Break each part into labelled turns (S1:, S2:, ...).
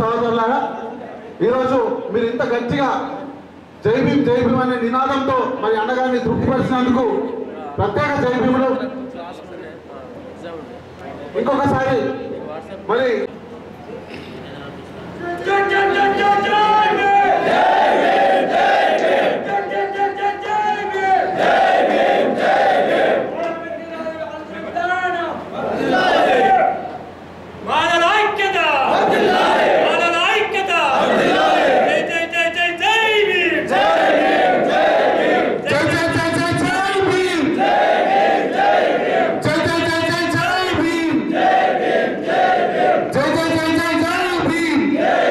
S1: సహోదరులారా ఈరోజు మీరు ఇంత గట్టిగా జై భీమ్ జై భీమ్ అనే నినాదంతో మరి అన్నగారిని తృప్తిపరిచినందుకు ప్రత్యేక జై భీములు ఇంకొకసారి మరి
S2: మానవ ఐక్యత మానవ ఐక్యత జై జై జై జై జై వీర్
S1: జై జై జై జై జై భీమ్ జై జై జై జై జై భీమ్ జై జై జై జై జై భీమ్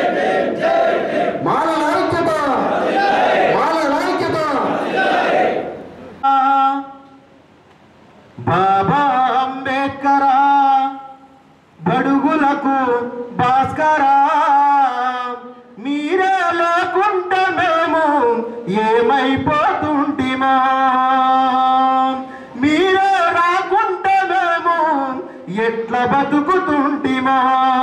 S1: మానవ ఐక్యత మానవ ఐక్యత
S3: బాబా అంబేద్కరా బడుగులకు భాస్కరా మీరే లేకుంటే మేము ఏమైపోతుంటిమా మీరే రాకుంటే మేము ఎట్లా బతుకుతుంటిమా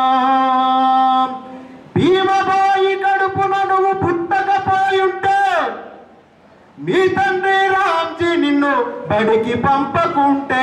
S3: భీమబాయి కడుపున నువ్వు పుట్టకపోయుంటే మీ తండ్రి రామ్జీ నిన్ను బడికి పంపకుంటే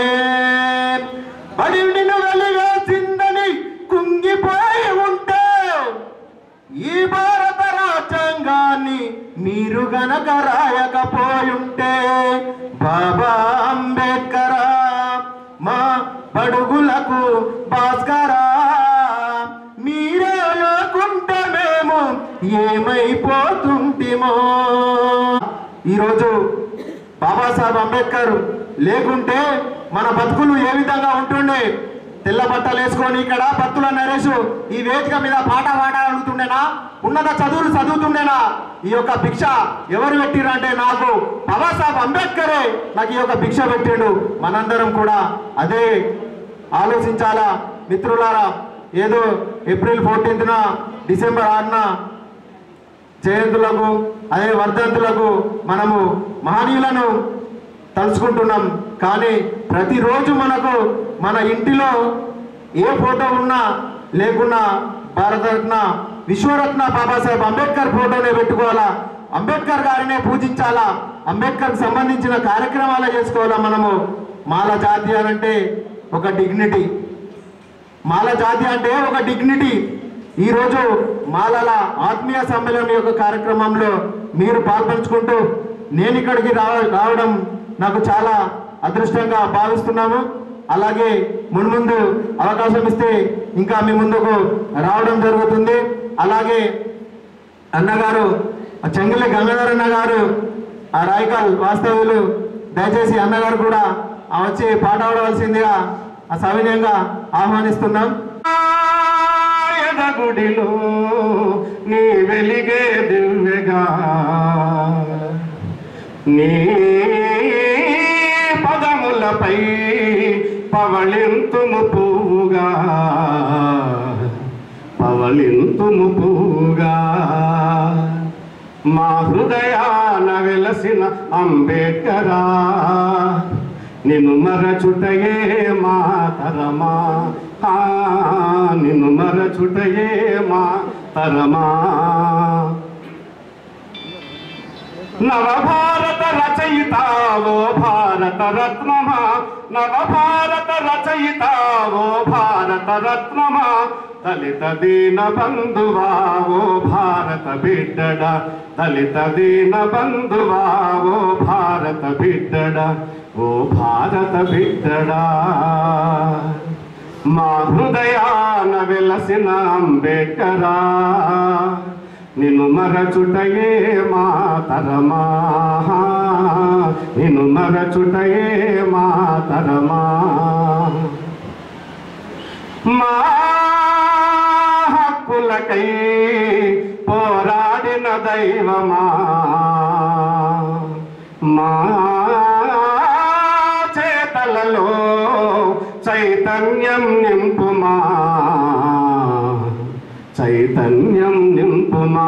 S3: బడి నిన్ను వెలివేసిందని కుంగిపోయి ఉంటే ఈ భారత రాజ్యాంగాన్ని మీరు గనక రాయకపోయుంటే బాబా అంబేద్కరా మా బడుగులకు భాస్కరా మీరే లేకుంటే మేము ఏమైపోతుంటిమో ఈరోజు బాబాసాహెబ్ అంబేద్కర్ లేకుంటే మన బతుకులు ఏ విధంగా ఉంటుండే తెల్ల బట్టలు వేసుకొని ఇక్కడ భక్తుల నరేష్ ఈ వేదిక మీద పాట పాడాలనుకుంటుండేనా ఉన్నత చదువులు చదువుతుండేనా ఈ యొక్క భిక్ష ఎవరు పెట్టిరంటే నాకు బాబాసాహెబ్ అంబేద్కరే నాకు ఈ యొక్క భిక్ష పెట్టిండు మనందరం కూడా అదే ఆలోచించాలా మిత్రులారా ఏదో ఏప్రిల్ ఫోర్టీన్త్న డిసెంబర్ ఆరున జయంతులకు అదే వర్ధంతులకు మనము మహనీయులను తలుచుకుంటున్నాం కానీ ప్రతిరోజు మనకు మన ఇంటిలో ఏ ఫోటో ఉన్నా లేకున్నా భారతరత్న విశ్వరత్న బాబాసాహెబ్ అంబేద్కర్ ఫోటోనే పెట్టుకోవాలా అంబేద్కర్ గారినే పూజించాలా అంబేద్కర్ సంబంధించిన కార్యక్రమాలు చేసుకోవాలా మనము మాల జాతి అనంటే ఒక డిగ్నిటీ మాల జాతి అంటే ఒక డిగ్నిటీ ఈరోజు మాలల ఆత్మీయ సమ్మేళనం యొక్క కార్యక్రమంలో మీరు పాల్పంచుకుంటూ నేను ఇక్కడికి రావ రావడం నాకు చాలా అదృష్టంగా భావిస్తున్నాము అలాగే మున్ముందు అవకాశం ఇస్తే ఇంకా మీ ముందుకు రావడం జరుగుతుంది అలాగే అన్నగారు ఆ చెంగిలి గంగాధర్ అన్న గారు ఆ రాయకల్ వాస్తవ్యులు దయచేసి అన్నగారు కూడా ఆ వచ్చి పాట పాడవలసిందిగా ఆ సవినయంగా ఆహ్వానిస్తున్నాం గుడిలో నీ వెలిగే దివ్యగా నీ పదములపై పవళింతుము పువ్వుగా పవళింతుము పువ్వుగా మా హృదయాన వెలసిన అంబేద్కరా నిన్ను మరచుటయే మా తరమా ఆ, నిన్ను మరచుటయే మా తరమా నవభారత రచయితావో భారత రత్నమా నవభారత రచయితావో భారత రత్నమా దళిత దీన బంధువా ఓ భారత బిడ్డడ దళిత దీన బంధువా ఓ భారత బిడ్డడ ఓ భారత బిడ్డడా మా హృదయాన వెలసిన అంబేద్కరా నిన్ను మరచుటయే మా తరమా నిన్ను మరచుటయే మా తరమా మా హక్కులకై పోరాడిన దైవమా మా చేతలలో చైతన్యం నింపుమా చైతన్యం నింపుమా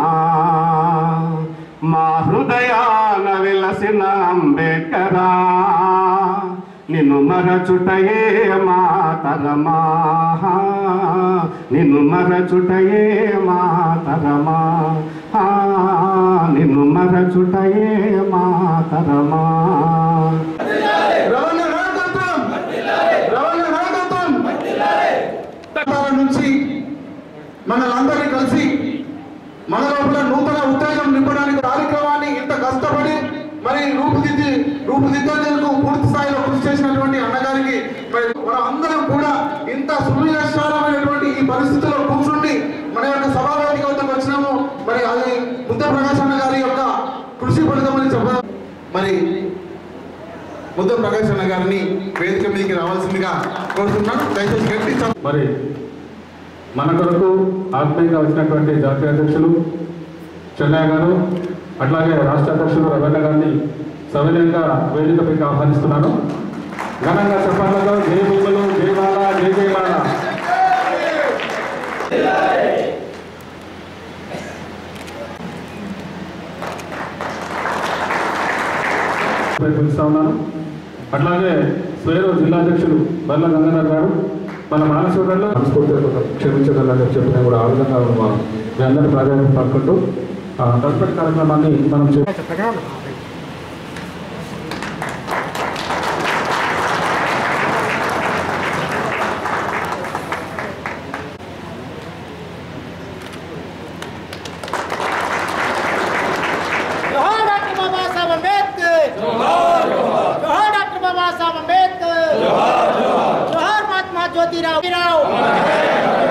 S3: మా హృదయాన విలసిన అంబేద్కరా నిన్ను మరచుటయే మాతరమా నిన్ను మరచుటయే మాతరమా నిన్ను మరచుటయే మాతరమా
S1: రవణ నాయకత్వం రవణ నాయకత్వం తరాల నుంచి మనలందరినీ కలిసి మన లోపల నూతన ఉత్తేజం నింపడానికి కార్యక్రమాన్ని ఇంత కష్టపడి మరి రూపుదిద్ది రూపుదిద్దేందుకు పూర్తి స్థాయిలో కృషి చేసినటువంటి అన్నగారికి మరి మనం అందరం కూడా ఇంత సువిశాలమైనటువంటి ఈ పరిస్థితుల్లో కూర్చుండి మన యొక్క సభావేదిక వద్దకు వచ్చినాము మరి అది ముద్ద ప్రకాశ్ అన్న గారి యొక్క కృషి ఫలితమని చెప్ప మరి ముద్ద ప్రకాశ్ అన్న గారిని వేదిక మీదకి రావాల్సిందిగా కోరుతున్నాను దయచేసి గట్టి చప్ప-
S4: మరి మన కొరకు ఆత్మీయంగా వచ్చినటువంటి జాతీయ అధ్యక్షులు చెన్నయ్య గారు అట్లాగే రాష్ట్ర అధ్యక్షులు రవీణ గారిని సవినయంగా వేదికపైకి ఆహ్వానిస్తున్నాను ఘనంగా చెప్పాలలో జై భూములు జై మాల జై జై మాల పిలుస్తా ఉన్నాను అట్లాగే స్వేరు జిల్లా అధ్యక్షులు బల్ల గంగాధర్ గారు మన మానసూరంలో మనస్ఫూర్తిగా క్షమించగలని చెప్పిన కూడా ఆ విధంగా మనం మీ అందరి ప్రాధాన్యత పడుకుంటూ ఆ, తదుపరి కార్యక్రమాన్ని మనం చే-
S5: जोहार डॉक्टर बाबा साहब अम्बेडकर जोहार जोहार डॉक्टर बाबा साहब अम्बेडकर जोहार जोहार महात्मा ज्योतिराव राव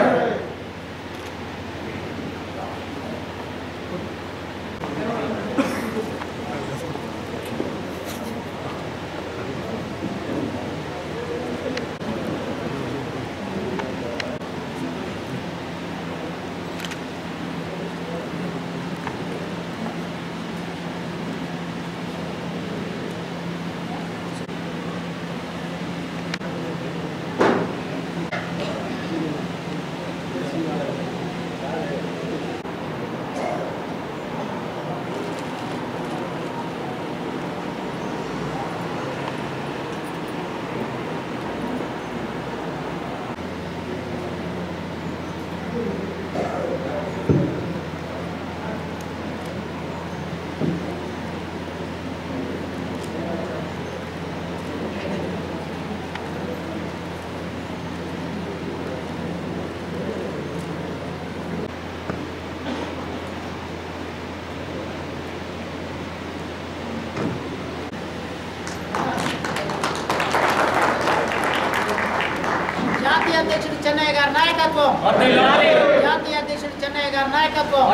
S5: జాతీయ అధ్యక్షుడు చెన్నయ్య గారి నాయకత్వం జాతీయ అధ్యక్షుడు చెన్నయ్య గారి నాయకత్వం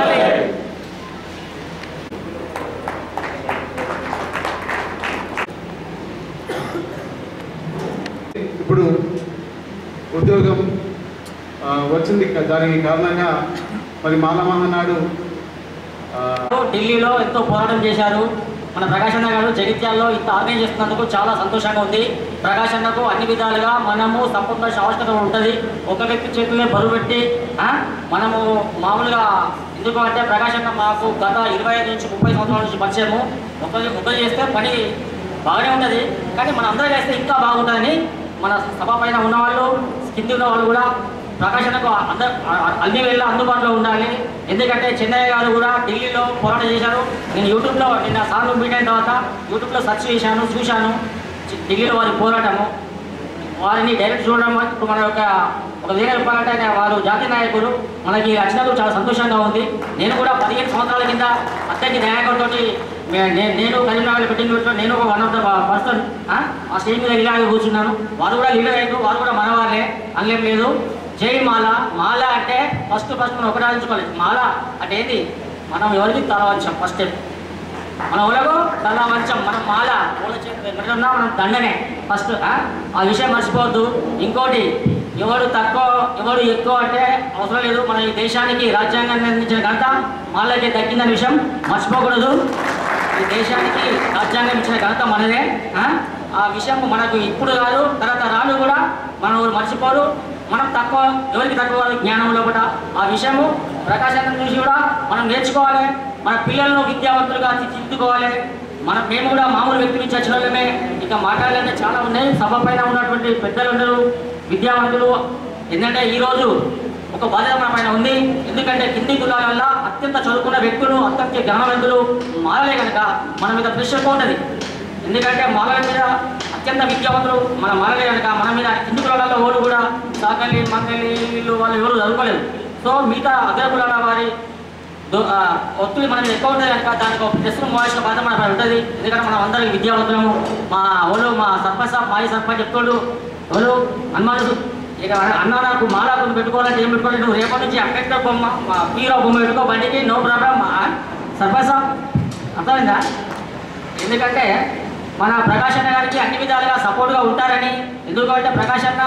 S1: ఇప్పుడు ఉద్యోగం ఆ, వచ్చింది దానికి కారణంగా మరి మాల మహానాడు ఆ,
S6: ఢిల్లీలో ఎంతో పోరాటం చేశారు మన ప్రకాష్ అన్న గారు జగిత్యాల్లో ఇంత ఆర్గనైజ్ చేస్తున్నందుకు చాలా సంతోషంగా ఉంది ప్రకాష్ అన్నకు అన్ని విధాలుగా మనము సంపూర్ణ ఆవశ్యకత ఉంటుంది ఒక వ్యక్తి చేతులే బరువు పెట్టి ఆ, మనము మామూలుగా ఎందుకు అంటే ప్రకాష్ అన్న మాకు గత ఇరవై ఐదు నుంచి ముప్పై సంవత్సరాల నుంచి పరిచయము ఒకరు ఒకరు చేస్తే పని బాగానే ఉంటుంది కానీ మన అందరూ చేస్తే ఇంకా బాగుంటుందని మన సభ పైన ఉన్నవాళ్ళు కింది ఉన్న వాళ్ళు కూడా ప్రకాశనకు అందరు అన్ని వేళ అందుబాటులో ఉండాలి ఎందుకంటే చెన్నయ్య గారు కూడా ఢిల్లీలో పోరాటం చేశారు నేను యూట్యూబ్లో నిన్న సార్లు మీట్ అయిన తర్వాత యూట్యూబ్లో సెర్చ్ చేశాను చూశాను చి- ఢిల్లీలో వారి పోరాటము వారిని డైరెక్ట్ చూడడం ఇప్పుడు మన యొక్క ఒక వేరే చెప్పాలంటే ఆయన వారు జాతీయ నాయకులు మనకి వచ్చినందుకు చాలా సంతోషంగా ఉంది నేను కూడా పదిహేను సంవత్సరాల కింద అత్యంత నాయకులతో నేను కరీంనగర్ పెట్టింగ్ పెట్టిన నేను ఒక వన్ ఆఫ్ ద పర్సన్ ఆ స్టేజ్ మీద ఇలాగే కూర్చున్నాను వారు కూడా లీడర్ అయ్యారు వారు కూడా మన వాళ్ళే అందులో లేదు జై మాల మాల అంటే ఫస్ట్ ఫస్ట్ మనం ఒకటి ఆలోచించుకోవాలి మాల అంటే ఏంది మనం ఎవరికి తలవంచాం ఫస్ట్ స్టెప్ మన ఊళ్ళకు తల వంచం మనం మాల పూల చేతి ఎక్కడున్నా మనం దండనే ఫస్ట్ ఆ విషయం మర్చిపోవద్దు ఇంకోటి ఎవడు తక్కువ ఎవడు ఎక్కువ అంటే అవసరం లేదు మన ఈ దేశానికి రాజ్యాంగాన్ని అందించిన ఘనత మాలకి దక్కిందనే విషయం మర్చిపోకూడదు ఈ దేశానికి రాజ్యాంగం ఇచ్చిన ఘనత మనదే ఆ? ఆ విషయం మనకు ఇప్పుడు కాదు తర్వాత రాను కూడా మనం ఎవరు మర్చిపోరు మనం తక్కువ ఎవరికి తక్కువ కాదు జ్ఞానం లోపల ఆ విషయము ప్రకాశాన్ని చూసి కూడా మనం నేర్చుకోవాలి మన పిల్లలను విద్యావంతులుగా తీర్చిదిద్దుకోవాలి మన మేము కూడా మామూలు వ్యక్తి నుంచి వచ్చిన వాళ్ళమే ఇక ఇంకా మాట్లాడాలంటే చాలా ఉన్నాయి సభ పైన ఉన్నటువంటి పెద్దలందరూ విద్యావంతులు ఏంటంటే ఈరోజు ఒక బాధ్యత మన పైన ఉంది ఎందుకంటే కింది కులాల వల్ల అత్యంత చదువుకున్న వ్యక్తులు అత్యంత జ్ఞానవంతులు మారలే కనుక మన మీద ప్రెషర్ ఎక్కువ ఉంటుంది ఎందుకంటే మాలల మీద అత్యంత విద్యావంతులు మన మారలే కనుక మన మీద కింది కులాల వాళ్ళు కూడా సాకలి మంగలి వీళ్ళు వాళ్ళు ఎవరు చదువుకోలేదు సో మిగతా అగ్ర కులాల వారి దో- ఆ, ఒత్తిడి మన మీద ఎక్కువ ఉంటుంది కనుక దానికి ఒక ప్రశ్న మోయాల్సిన బాధ మన పైన ఉంటుంది ఎందుకంటే మనం అందరికి విద్యావంతులము మా వాళ్ళు మా సర్పంచ్ సాబ్ మాజీ సర్పంచ్ చెప్తాడు ఎవరు హనుమానుడు ఇక అన్న నాకు మాలా కొన్ని పెట్టుకోవాలంటే ఏం పెట్టుకోవాలి నువ్వు రేపటి నుంచి అంబేద్కర్ బొమ్మ మా పీరో బొమ్మ పెట్టుకో బండికి నో ప్రాబ్లం సర్పంచ్ సాబ్ అర్థమైందా ఎందుకంటే మన ప్రకాష్ అన్న గారికి అన్ని విధాలుగా సపోర్ట్గా ఉంటారని ఎందుకంటే ప్రకాష్ అన్న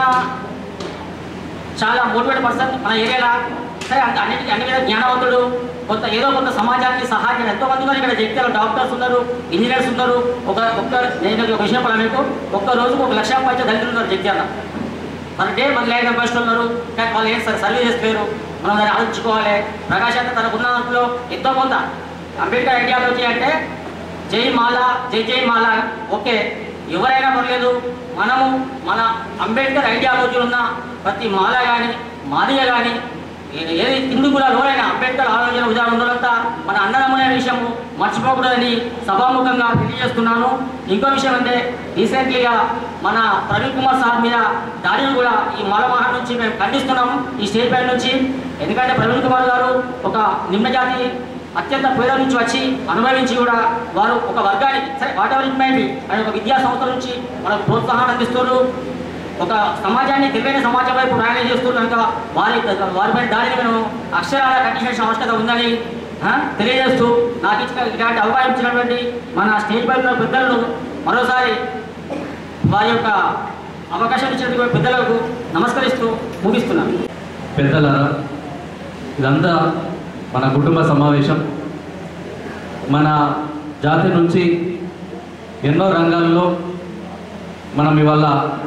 S6: చాలా మోటివేట్ పర్సన్ మన ఏరియాలో సరే అంత అన్నిటికీ అన్ని విధాలు జ్ఞానవంతుడు కొంత ఏదో కొంత సమాజానికి సహాయం ఎంతో మంది ఉన్నారు ఇక్కడ జగిత్యాల డాక్టర్స్ ఉన్నారు ఇంజనీర్స్ ఉన్నారు ఒక ఒక్క నేను ఒక విషయం పడాలి మీకు ఒక్క రోజుకు ఒక లక్ష పైచ దళితులు ఉన్నారు జగిత్యాల మన డే మన లైన్ మెంబర్స్ ఉన్నారు కానీ వాళ్ళు ఏం సర్- సర్వీస్ చేస్తారు మనం దాన్ని ఆలోచించుకోవాలి ప్రకాష్ అంతా తనకున్న దాంట్లో ఎంతో కొంత అంబేద్కర్ ఐడియాలజీ అంటే జై మాల జై జై మాల ఓకే ఎవరైనా పర్లేదు మనము మన అంబేద్కర్ ఐడియాలజీ ఉన్న ప్రతి మాల కానీ మాదిగ కానీ ఏది హిందూ కూడా ఎవరైనా అంబేద్కర్ ఆలోచన విధానం ఉన్నదంతా మన అన్నదమ్ములైన విషయము మర్చిపోకూడదని సభాముఖంగా తెలియజేస్తున్నాను ఇంకో విషయం అంటే రీసెంట్లీగా మన ప్రవీణ్ కుమార్ సార్ మీద దాడిని కూడా ఈ మాలమహా నుంచి మేము ఖండిస్తున్నాము ఈ స్టేజ్ పై నుంచి ఎందుకంటే ప్రవీణ్ కుమార్ గారు ఒక నిమ్న జాతి అత్యంత పేద నుంచి వచ్చి అనుభవించి కూడా వారు ఒక వర్గానికి సరే వాట్ ఎవర్ ఇట్ మైండ్ అని ఒక విద్యా సంస్థ నుంచి మనకు ప్రోత్సాహాన్ని అందిస్తున్నారు ఒక సమాజాన్ని తెలివైన సమాజం వైపు ప్రయాణం చేస్తున్నారు కనుక వారి వారిపై దాడిని మేము అక్షరాల కట్టించాల్సిన అవసరత ఉందని ఆ, తెలియజేస్తూ నాకు ఇచ్చిన ఇలాంటి అవకాశం ఇచ్చినటువంటి మన స్టేజ్ పై ఉన్న పెద్దలను మరోసారి వారి యొక్క అవకాశం ఇచ్చినటువంటి పెద్దలకు నమస్కరిస్తూ ముగిస్తున్నాను
S7: పెద్దలారా ఇదంతా మన కుటుంబ సమావేశం మన జాతి నుంచి ఎన్నో రంగాల్లో మనం ఇవాళ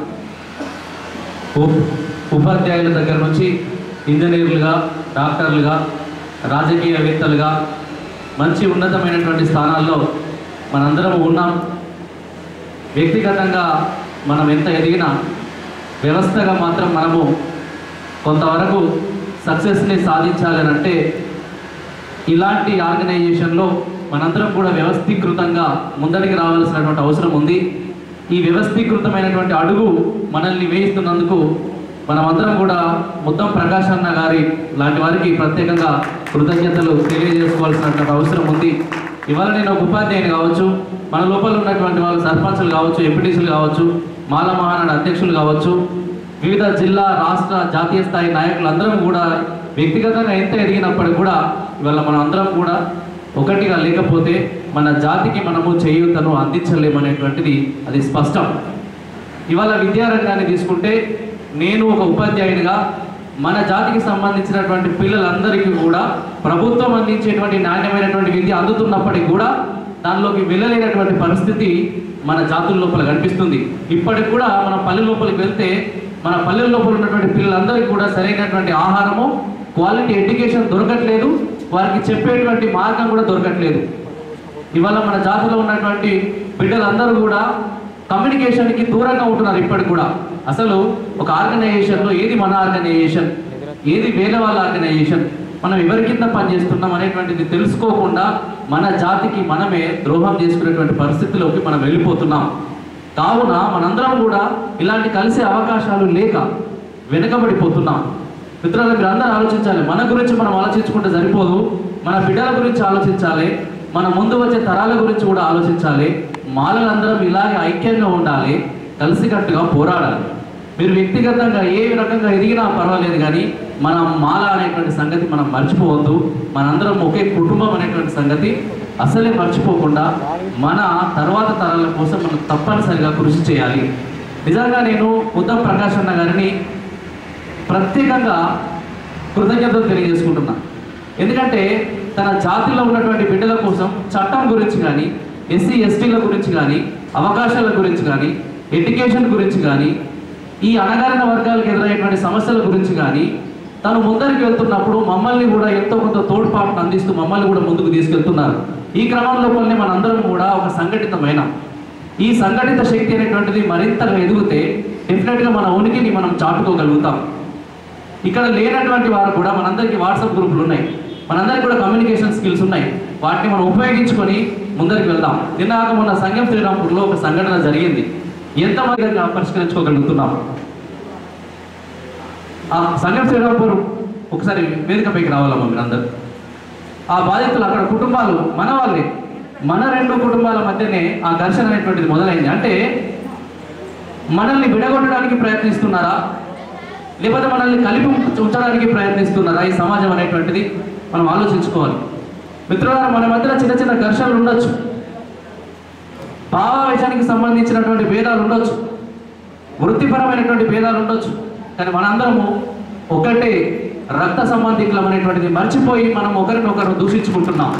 S7: ఉప్- ఉపాధ్యాయుల దగ్గర నుంచి ఇంజనీర్లుగా డాక్టర్లుగా రాజకీయవేత్తలుగా మంచి ఉన్నతమైనటువంటి స్థానాల్లో మనందరం ఉన్నాం వ్యక్తిగతంగా మనం ఎంత ఎదిగినా వ్యవస్థగా మాత్రం మనము కొంతవరకు సక్సెస్ని సాధించాలని అంటే ఇలాంటి ఆర్గనైజేషన్లో మనందరం కూడా వ్యవస్థీకృతంగా ముందడికి రావాల్సినటువంటి అవసరం ఉంది ఈ వ్యవస్థీకృతమైనటువంటి అడుగు మనల్ని వేయిస్తున్నందుకు మనమందరం కూడా మొత్తం ప్రకాష్ అన్న గారి లాంటి వారికి ప్రత్యేకంగా కృతజ్ఞతలు తెలియజేసుకోవాల్సినటువంటి అవసరం ఉంది ఇవాళ నేను ఒక ఉపాధ్యాయుని కావచ్చు మన లోపల ఉన్నటువంటి వాళ్ళు సర్పంచులు కావచ్చు ఎంపీటీసీలు కావచ్చు మాల మహానాడు అధ్యక్షులు కావచ్చు వివిధ జిల్లా రాష్ట్ర జాతీయ స్థాయి నాయకులందరం కూడా వ్యక్తిగతంగా ఎంత ఎదిగినప్పటికీ కూడా ఇవాళ మనం అందరం కూడా ఒకటిగా లేకపోతే మన జాతికి మనము చేయూతను అందించలేమనేటువంటిది అది స్పష్టం ఇవాళ విద్యారంగాన్ని తీసుకుంటే నేను ఒక ఉపాధ్యాయునిగా మన జాతికి సంబంధించినటువంటి పిల్లలందరికీ కూడా ప్రభుత్వం అందించేటువంటి నాణ్యమైనటువంటి విద్య అందుతున్నప్పటికీ కూడా దానిలోకి వెళ్ళలేనటువంటి పరిస్థితి మన జాతుల లోపల కనిపిస్తుంది ఇప్పటికి కూడా మన పల్లె లోపలికి వెళ్తే మన పల్లెల లోపల ఉన్నటువంటి పిల్లలందరికీ కూడా సరైనటువంటి ఆహారము క్వాలిటీ ఎడ్యుకేషన్ దొరకట్లేదు వారికి చెప్పేటువంటి మార్గం కూడా దొరకట్లేదు ఇవాళ మన జాతిలో ఉన్నటువంటి బిడ్డలందరూ కూడా కమ్యూనికేషన్కి దూరంగా ఉంటున్నారు ఇప్పటికి కూడా అసలు ఒక ఆర్గనైజేషన్లో ఏది మన ఆర్గనైజేషన్ ఏది వేరే వాళ్ళ ఆర్గనైజేషన్ మనం ఎవరి కింద పనిచేస్తున్నాం అనేటువంటిది తెలుసుకోకుండా మన జాతికి మనమే ద్రోహం చేసుకునేటువంటి పరిస్థితిలోకి మనం వెళ్ళిపోతున్నాం కావున మనందరం కూడా ఇలాంటి కలిసే అవకాశాలు లేక వెనుకబడిపోతున్నాం మిత్రులు మీరు అందరూ ఆలోచించాలి మన గురించి మనం ఆలోచించుకుంటే సరిపోదు మన బిడ్డల గురించి ఆలోచించాలి మన ముందు వచ్చే తరాల గురించి కూడా ఆలోచించాలి మాలలందరం ఇలాగే ఐక్యంగా ఉండాలి కలిసికట్టుగా పోరాడాలి మీరు వ్యక్తిగతంగా ఏ రకంగా ఎదిగినా పర్వాలేదు కానీ మనం మాల అనేటువంటి సంగతి మనం మర్చిపోవద్దు మనందరం ఒకే కుటుంబం అనేటువంటి సంగతి అసలే మర్చిపోకుండా మన తర్వాత తరాల కోసం మనం తప్పనిసరిగా కృషి చేయాలి నిజంగా నేను ఉత్తమ్ ప్రకాష్ అన్న గారిని ప్రత్యేకంగా కృతజ్ఞతలు తెలియజేసుకుంటున్నా ఎందుకంటే తన జాతిలో ఉన్నటువంటి బిడ్డల కోసం చట్టం గురించి కానీ ఎస్సీ ఎస్టీల గురించి కానీ అవకాశాల గురించి కానీ ఎడ్యుకేషన్ గురించి కానీ ఈ అణగారిన వర్గాలకు ఎదురయ్యేటువంటి సమస్యల గురించి కానీ తను ముందరికి వెళ్తున్నప్పుడు మమ్మల్ని కూడా ఎంతో కొంత తోడ్పాటును అందిస్తూ మమ్మల్ని కూడా ముందుకు తీసుకెళ్తున్నారు ఈ క్రమం లోపలనే మనందరం కూడా ఒక సంఘటితమైన ఈ సంఘటిత శక్తి అనేటువంటిది మరింతగా ఎదిగితే డెఫినెట్గా మన ఉనికిని మనం చాటుకోగలుగుతాం ఇక్కడ లేనటువంటి వారు కూడా మనందరికీ వాట్సాప్ గ్రూపులు ఉన్నాయి మనందరికీ కూడా కమ్యూనికేషన్ స్కిల్స్ ఉన్నాయి వాటిని మనం ఉపయోగించుకొని ముందరికి వెళ్దాం నిన్నాక మొన్న సంఘం శ్రీరాంపూర్లో ఒక సంఘటన జరిగింది ఎంతమంది పరిష్కరించుకోగలుగుతున్నాం ఆ సంఘం శ్రీరాంపూర్ ఒకసారి వేదికపైకి రావాలమ్మా మీరందరూ ఆ బాధితులు అక్కడ కుటుంబాలు మన వాళ్ళే మన రెండు కుటుంబాల మధ్యనే ఆ ఘర్షణ అనేటువంటిది మొదలైంది అంటే మనల్ని విడగొట్టడానికి ప్రయత్నిస్తున్నారా లేకపోతే మనల్ని కలిపి ఉంచడానికి ప్రయత్నిస్తున్నారా ఈ సమాజం అనేటువంటిది మనం ఆలోచించుకోవాలి మిత్రులారా మన మధ్యలో చిన్న చిన్న ఘర్షణలు ఉండొచ్చు భావావేశానికి సంబంధించినటువంటి భేదాలు ఉండొచ్చు వృత్తిపరమైనటువంటి భేదాలు ఉండొచ్చు కానీ మనందరము ఒకటే రక్త సంబంధికులం అనేటువంటిది మర్చిపోయి మనం ఒకరినొకరు దూషించుకుంటున్నాం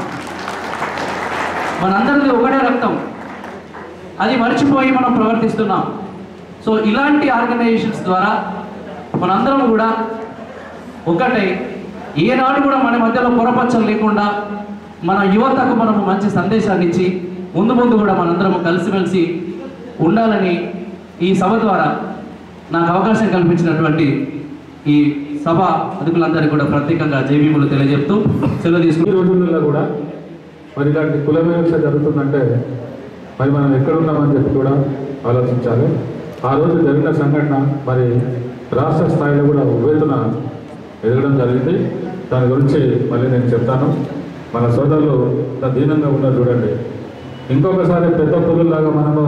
S7: మనందరిది ఒకటే రక్తం అది మర్చిపోయి మనం ప్రవర్తిస్తున్నాం సో ఇలాంటి ఆర్గనైజేషన్స్ ద్వారా మనందరం కూడా ఒకటై ఏనాడు కూడా మన మధ్యలో పొరపచ్చలు లేకుండా మన యువతకు మనము మంచి సందేశాన్ని ఇచ్చి ముందు ముందు కూడా మనందరం కలిసిమెలిసి ఉండాలని ఈ సభ ద్వారా నాకు అవకాశం కల్పించినటువంటి ఈ సభ అధికులందరికీ కూడా ప్రత్యేకంగా జైవీములు తెలియజెప్తూ సెలవు
S4: ఈ
S7: తీసుకుంటూ
S4: రోజుల్లో కూడా మరి ఇలాంటి కుల వివక్ష జరుగుతుందంటే మరి మనం ఎక్కడున్నామని చెప్పి కూడా ఆలోచించాలి ఆ రోజు జరిగిన సంఘటన మరి రాష్ట్ర స్థాయిలో కూడా ఉవ్వేతన ఎదగడం జరిగింది దాని గురించి మళ్ళీ నేను చెప్తాను మన సోదరులు ఇంత దీనంగా ఉన్నారు చూడండి ఇంకొకసారి పెద్ద పుల్లులాగా మనము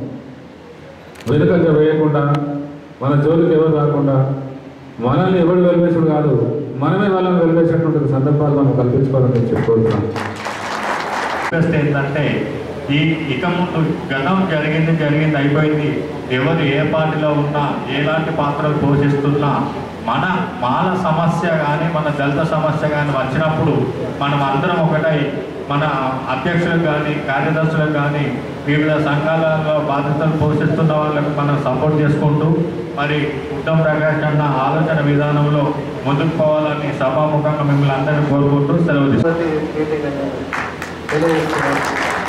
S4: వెనుకంజ వేయకుండా మన జోలికి ఎవరు రాకుండా మనల్ని ఎవరు వెలివేసుడు కాదు మనమే వాళ్ళని వెలివేసినటువంటి సందర్భాలు మనం కల్పించుకోవాలని నేను చెప్పుకుంటున్నాను
S8: రిక్వెస్ట్ ఏంటంటే ఈ ఇక ముందు గతం జరిగింది జరిగింది అయిపోయింది ఎవరు ఏ పార్టీలో ఉన్నా ఎలాంటి పాత్రలు పోషిస్తున్నా మన మాల సమస్య కానీ మన దళిత సమస్య కానీ వచ్చినప్పుడు మనం అందరం ఒకటై మన అధ్యక్షులకు కానీ కార్యదర్శులకు కానీ వివిధ సంఘాలలో బాధ్యతలు పోషిస్తున్న వాళ్ళకి మనం సపోర్ట్ చేసుకుంటూ మరి ఉత్తమ్ ప్రకాష్ అన్న ఆలోచన విధానంలో ముందుకు పోవాలని సభాముఖంగా మిమ్మల్ని అందరినీ కోరుకుంటూ సెలవు తీసుకుంటాం
S3: మొదటి మీటింగ్ అనేది తెలియజేస్తున్నాను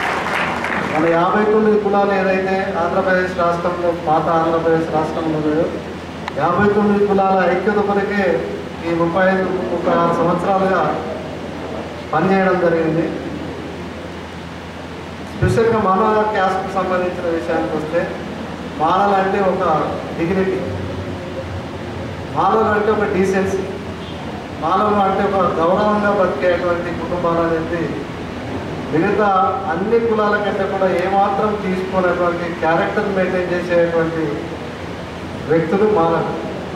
S3: మన యాభై తొమ్మిది కులాలు ఏదైతే ఆంధ్రప్రదేశ్ రాష్ట్రంలో పాత ఆంధ్రప్రదేశ్ రాష్ట్రంలో ఉన్నాయో యాభై తొమ్మిది కులాల ఐక్యత కొరకే ఈ ముప్పై ఐదు ముప్పై ఆరు సంవత్సరాలుగా పనిచేయడం జరిగింది స్పెషల్గా మన క్యాస్ట్కి సంబంధించిన విషయానికి వస్తే మాలలు అంటే ఒక డిగ్నిటీ మాలలు అంటే ఒక డీసెన్సీ మానవులు అంటే ఒక గౌరవంగా బతికేటువంటి కుటుంబాలు అనేది మిగతా అన్ని కులాల కంటే కూడా ఏమాత్రం తీసుకున్నటువంటి క్యారెక్టర్ మెయింటైన్ చేసేటువంటి వ్యక్తులు మాలలు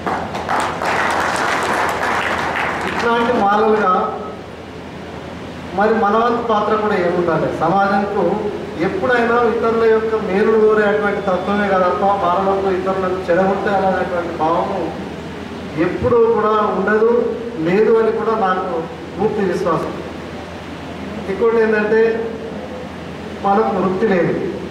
S3: ఇట్లాంటి మాలలుగా మరి మన వంతు పాత్ర కూడా ఏముండాలి సమాజంకు ఎప్పుడైనా ఇతరుల యొక్క మేలుడు కోరేటువంటి తత్వమే కదప్ప మానవులకు ఇతరులకు చెడగొట్టాలనేటువంటి భావము ఎప్పుడూ కూడా ఉండదు లేదు అని కూడా నాకు పూర్తి విశ్వాసం ఇంకోటి ఏంటంటే మనకు వృత్తి లేదు